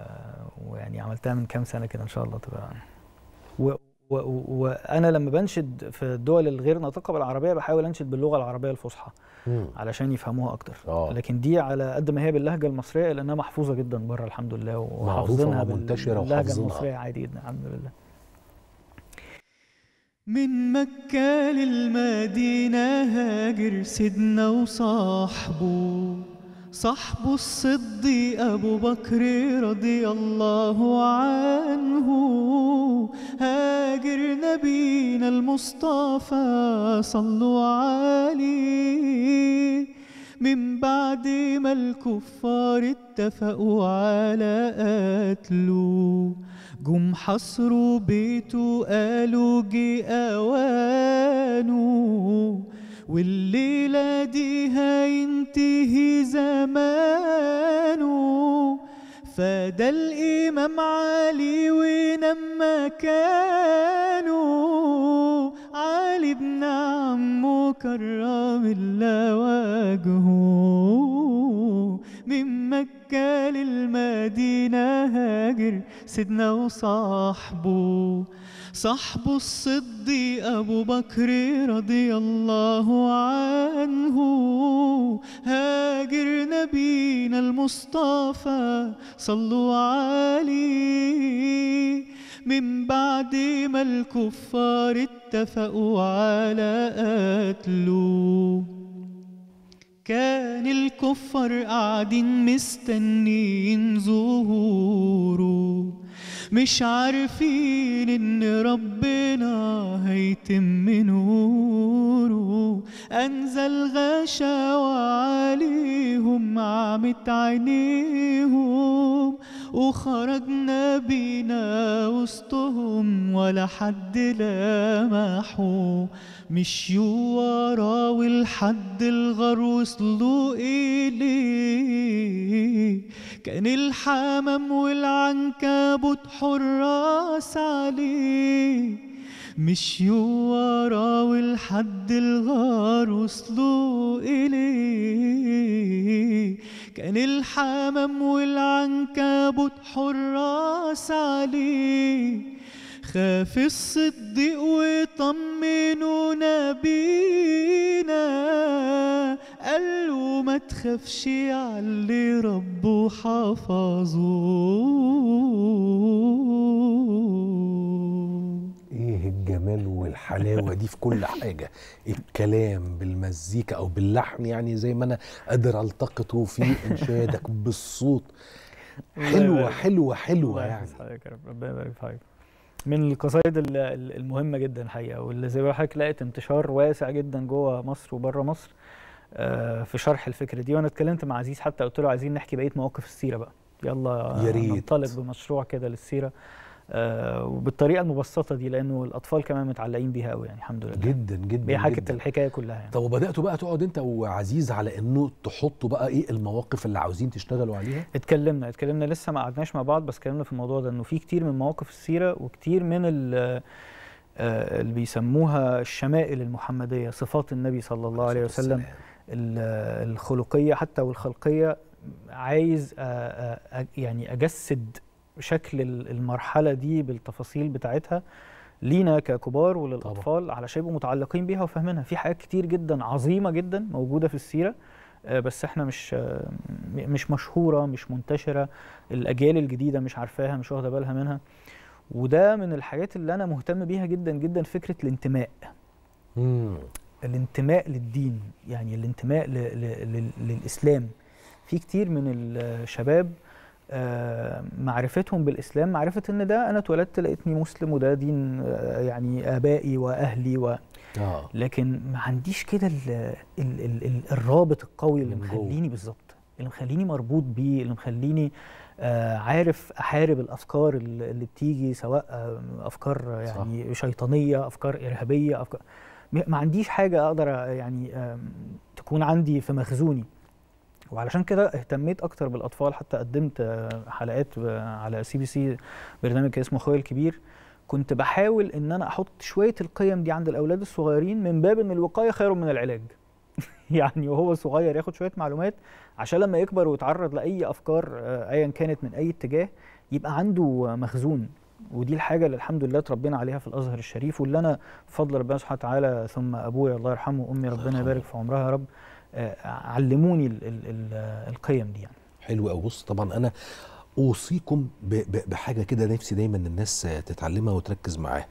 ويعني عملتها من كام سنه كده ان شاء الله تبقى و... و... و... وانا لما بنشد في الدول الغير ناطقه بالعربيه بحاول انشد باللغه العربيه الفصحى مم. علشان يفهموها اكتر آه. لكن دي على قد ما هي باللهجه المصريه لانها محفوظه جدا بره الحمد لله وحافظينها بال- ومنتشرة باللهجه وحافظينها. المصريه عادي جدا الحمد لله من مكة للمدينة هاجر سيدنا وصاحبه صاحبه الصديق أبو بكر رضي الله عنه هاجر نبينا المصطفى صلوا عليه من بعد ما الكفار اتفقوا على قتله جم حصروا بيته قالوا جه اوانه والليلة دي هينتهي زمانه فده الإمام علي ونام مكانه علي بن عمه كرم الله وجهه من مكة للمدينة هاجر سيدنا وصاحبه صاحبه الصديق أبو بكر رضي الله عنه هاجر نبينا المصطفى صلوا عليه من بعد ما الكفار اتفقوا على قتله كان الكفار قاعدين مستنين ظهوره مش عارفين ان ربنا هيتم نوره انزل غشاوة عليهم عمت عينيهم وخرجنا بينا وسطهم ولا حد لمحوا مشيوا وراه والحد الغار وصلوا إليه كان الحمام والعنكبوت حراس عليه مشيوا وراه والحد الغار وصلوا إليه كان الحمام والعنكبوت حراس عليه خاف الصديق وطمنوا نبينا قال له ما تخافش علي ربه حفظه ايه الجمال والحلاوه دي في كل حاجه الكلام بالمزيكا او باللحن يعني زي ما انا قادر التقطه في انشادك بالصوت الله حلوه يبارك. حلوه حلوه الله يعني يحفظ حضرتك يا رب ربنا يبارك في حضرتك من القصائد ال- ال- المهمه جدا الحقيقه واللي زي ما حضرتك لقيت انتشار واسع جدا جوه مصر وبره مصر آه، في شرح الفكره دي وانا اتكلمت مع عزيز حتى قلت له عايزين نحكي بقيه مواقف السيره بقى يلا يا ريت. ننطلق بمشروع كده للسيره آه، وبالطريقه المبسطه دي لانه الاطفال كمان متعلقين بيها قوي يعني الحمد لله جدا جدا هي حكت جدا. الحكايه كلها يعني طب وبداتوا بقى تقعد انت وعزيز على انه تحطوا بقى ايه المواقف اللي عاوزين تشتغلوا عليها اتكلمنا اتكلمنا لسه ما قعدناش مع بعض بس اتكلمنا في الموضوع ده انه في كتير من مواقف السيره وكتير من ال- آه، اللي بيسموها الشمائل المحمديه صفات النبي صلى الله عليه وسلم السلام. ال- الخلقيه حتى والخلقيه عايز آه، آه، أ- يعني اجسد شكل ال- المرحله دي بالتفاصيل بتاعتها لينا ككبار وللاطفال علشان يبقوا متعلقين بيها وفاهمينها في حاجات كتير جدا عظيمه جدا موجوده في السيره آه، بس احنا مش آه، م- مش مشهوره مش منتشره الاجيال الجديده مش عارفاها مش واخده بالها منها وده من الحاجات اللي انا مهتم بيها جدا جدا فكره الانتماء مم. الانتماء للدين يعني الانتماء ل ل ل للإسلام في كتير من الشباب آه، معرفتهم بالإسلام معرفة إن ده أنا اتولدت لقيتني مسلم وده دين آه، يعني آبائي وأهلي و... اه لكن ما عنديش كده ال- ال- ال- ال- الرابط القوي اللي من جوه. مخليني بالظبط اللي مخليني مربوط بيه اللي مخليني آه، عارف احارب الافكار ال- اللي بتيجي سواء آه، افكار يعني شيطانيه افكار ارهابيه افكار م- ما عنديش حاجه اقدر آه، يعني آم، تكون عندي في مخزوني وعلشان كده اهتميت اكتر بالاطفال حتى قدمت آه، حلقات آه، على سي بي سي برنامج اسمه اخويا الكبير كنت بحاول ان انا احط شويه القيم دي عند الاولاد الصغيرين من باب ان الوقايه خير من العلاج يعني وهو صغير ياخد شويه معلومات عشان لما يكبر ويتعرض لاي افكار آه، ايا كانت من اي اتجاه يبقى عنده آه، مخزون ودي الحاجه اللي الحمد لله اتربينا عليها في الازهر الشريف واللي انا بفضل ربنا سبحانه وتعالى ثم ابويا الله يرحمه وامي ربنا يبارك في عمرها يا رب آه، علموني ال ال ال القيم دي يعني حلو قوي بص طبعا انا اوصيكم ب- ب- بحاجه كده نفسي دايما الناس تتعلمها وتركز معاها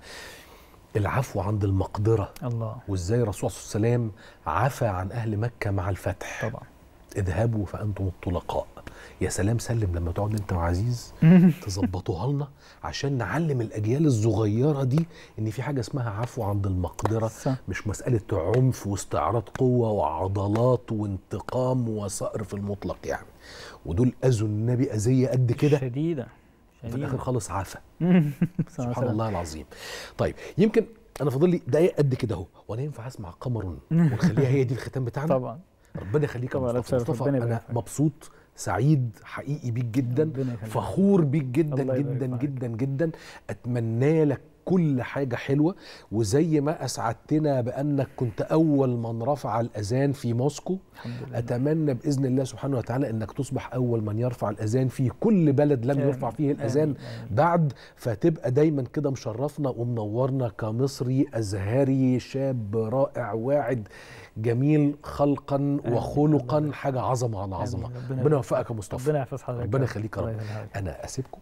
العفو عند المقدره الله وازاي الرسول صلى الله عليه وسلم عفى عن اهل مكه مع الفتح طبعا اذهبوا فانتم الطلقاء يا سلام سلم لما تقعد انت وعزيز تظبطوها لنا عشان نعلم الاجيال الصغيره دي ان في حاجه اسمها عفو عند المقدره صح. مش مساله عنف واستعراض قوه وعضلات وانتقام وصقر في المطلق يعني ودول اذوا النبي اذيه قد كده شديده وفي الاخر خالص عفى سبحان سبحان الله العظيم طيب يمكن انا فاضل لي دقايق قد كده اهو وانا ينفع اسمع قمر ونخليها هي دي الختام بتاعنا طبعا ربنا يخليك يا طبعا، مصطفى أتشرف، مصطفى ربنا يبارك انا فيك. مبسوط سعيد حقيقي بيك جدا ربنا يخليك. فخور بيك جدا الله يبارك جدا فيك. جدا جدا اتمنى لك كل حاجة حلوة وزي ما أسعدتنا بأنك كنت أول من رفع الأذان في موسكو الحمد لله أتمنى بإذن الله سبحانه وتعالى أنك تصبح أول من يرفع الأذان في كل بلد لم آمين. يرفع فيه الأذان آمين. آمين. بعد فتبقى دايما كده مشرفنا ومنورنا كمصري أزهري شاب رائع واعد جميل خلقا وخلقا حاجة عظمة على عظمة آمين. ربنا يبارك يوفقك يا فيك. مصطفى ربنا يحفظ حضرتك ربنا يا يخليك يا الله رب يخليك. انا اسيبكم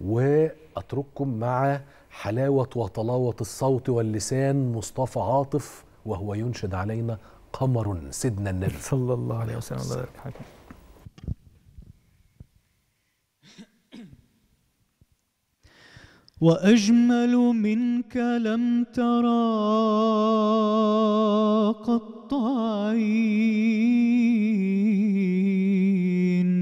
واترككم مع حلاوه وطلاوه الصوت واللسان مصطفى عاطف وهو ينشد علينا قمر سيدنا النبي صلى الله عليه وسلم الله يبارك فيك. وأجمل منك لم ترى قط عين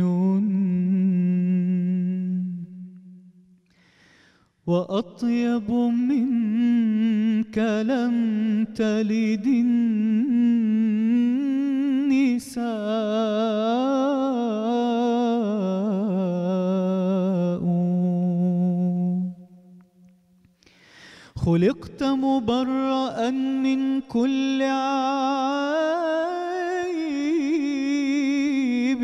وأطيب منك لم تلد النساء خلقت مبرأ من كل عيب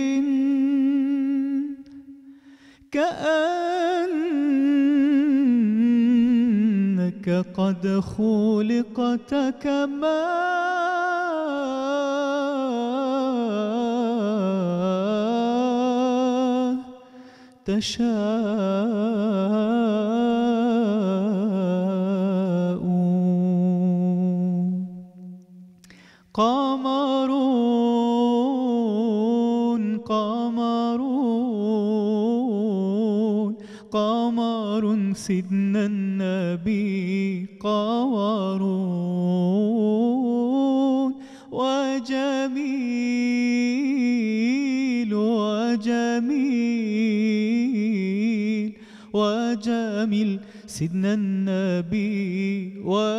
كأنك قد خلقت كما تشاء قمر قمر سيدنا النبي قوارون وجميل وجميل وجميل سيدنا النبي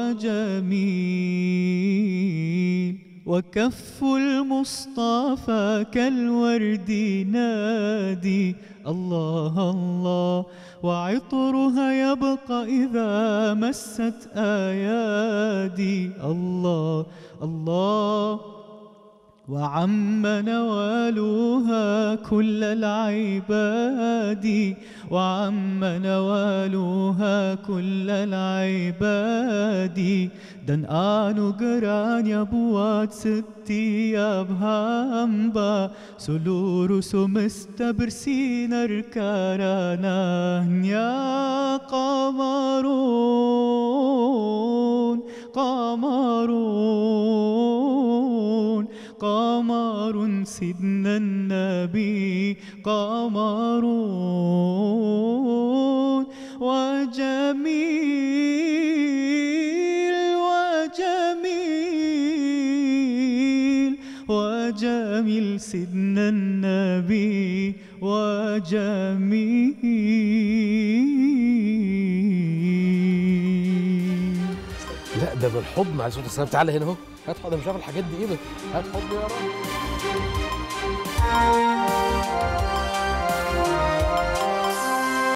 وجميل وكف المصطفى كالورد نادي الله الله وعطرها يبقى إذا مست آيادي الله الله وعم نوالها كل العباد وعم نوالها كل العباد دن آنو قران يبوات ستي يبهامبا سلور سمستبرسين الكرانا يا قمرون قمرون قمر سيدنا النبي قمرون وجميل وجميل وجميل سيدنا النبي وجميل لا ده بالحضن عليه الصلاه والسلام تعالى هنا اهو هات حضن مش عارف الحاجات دي ايه ده هات حضن يا رب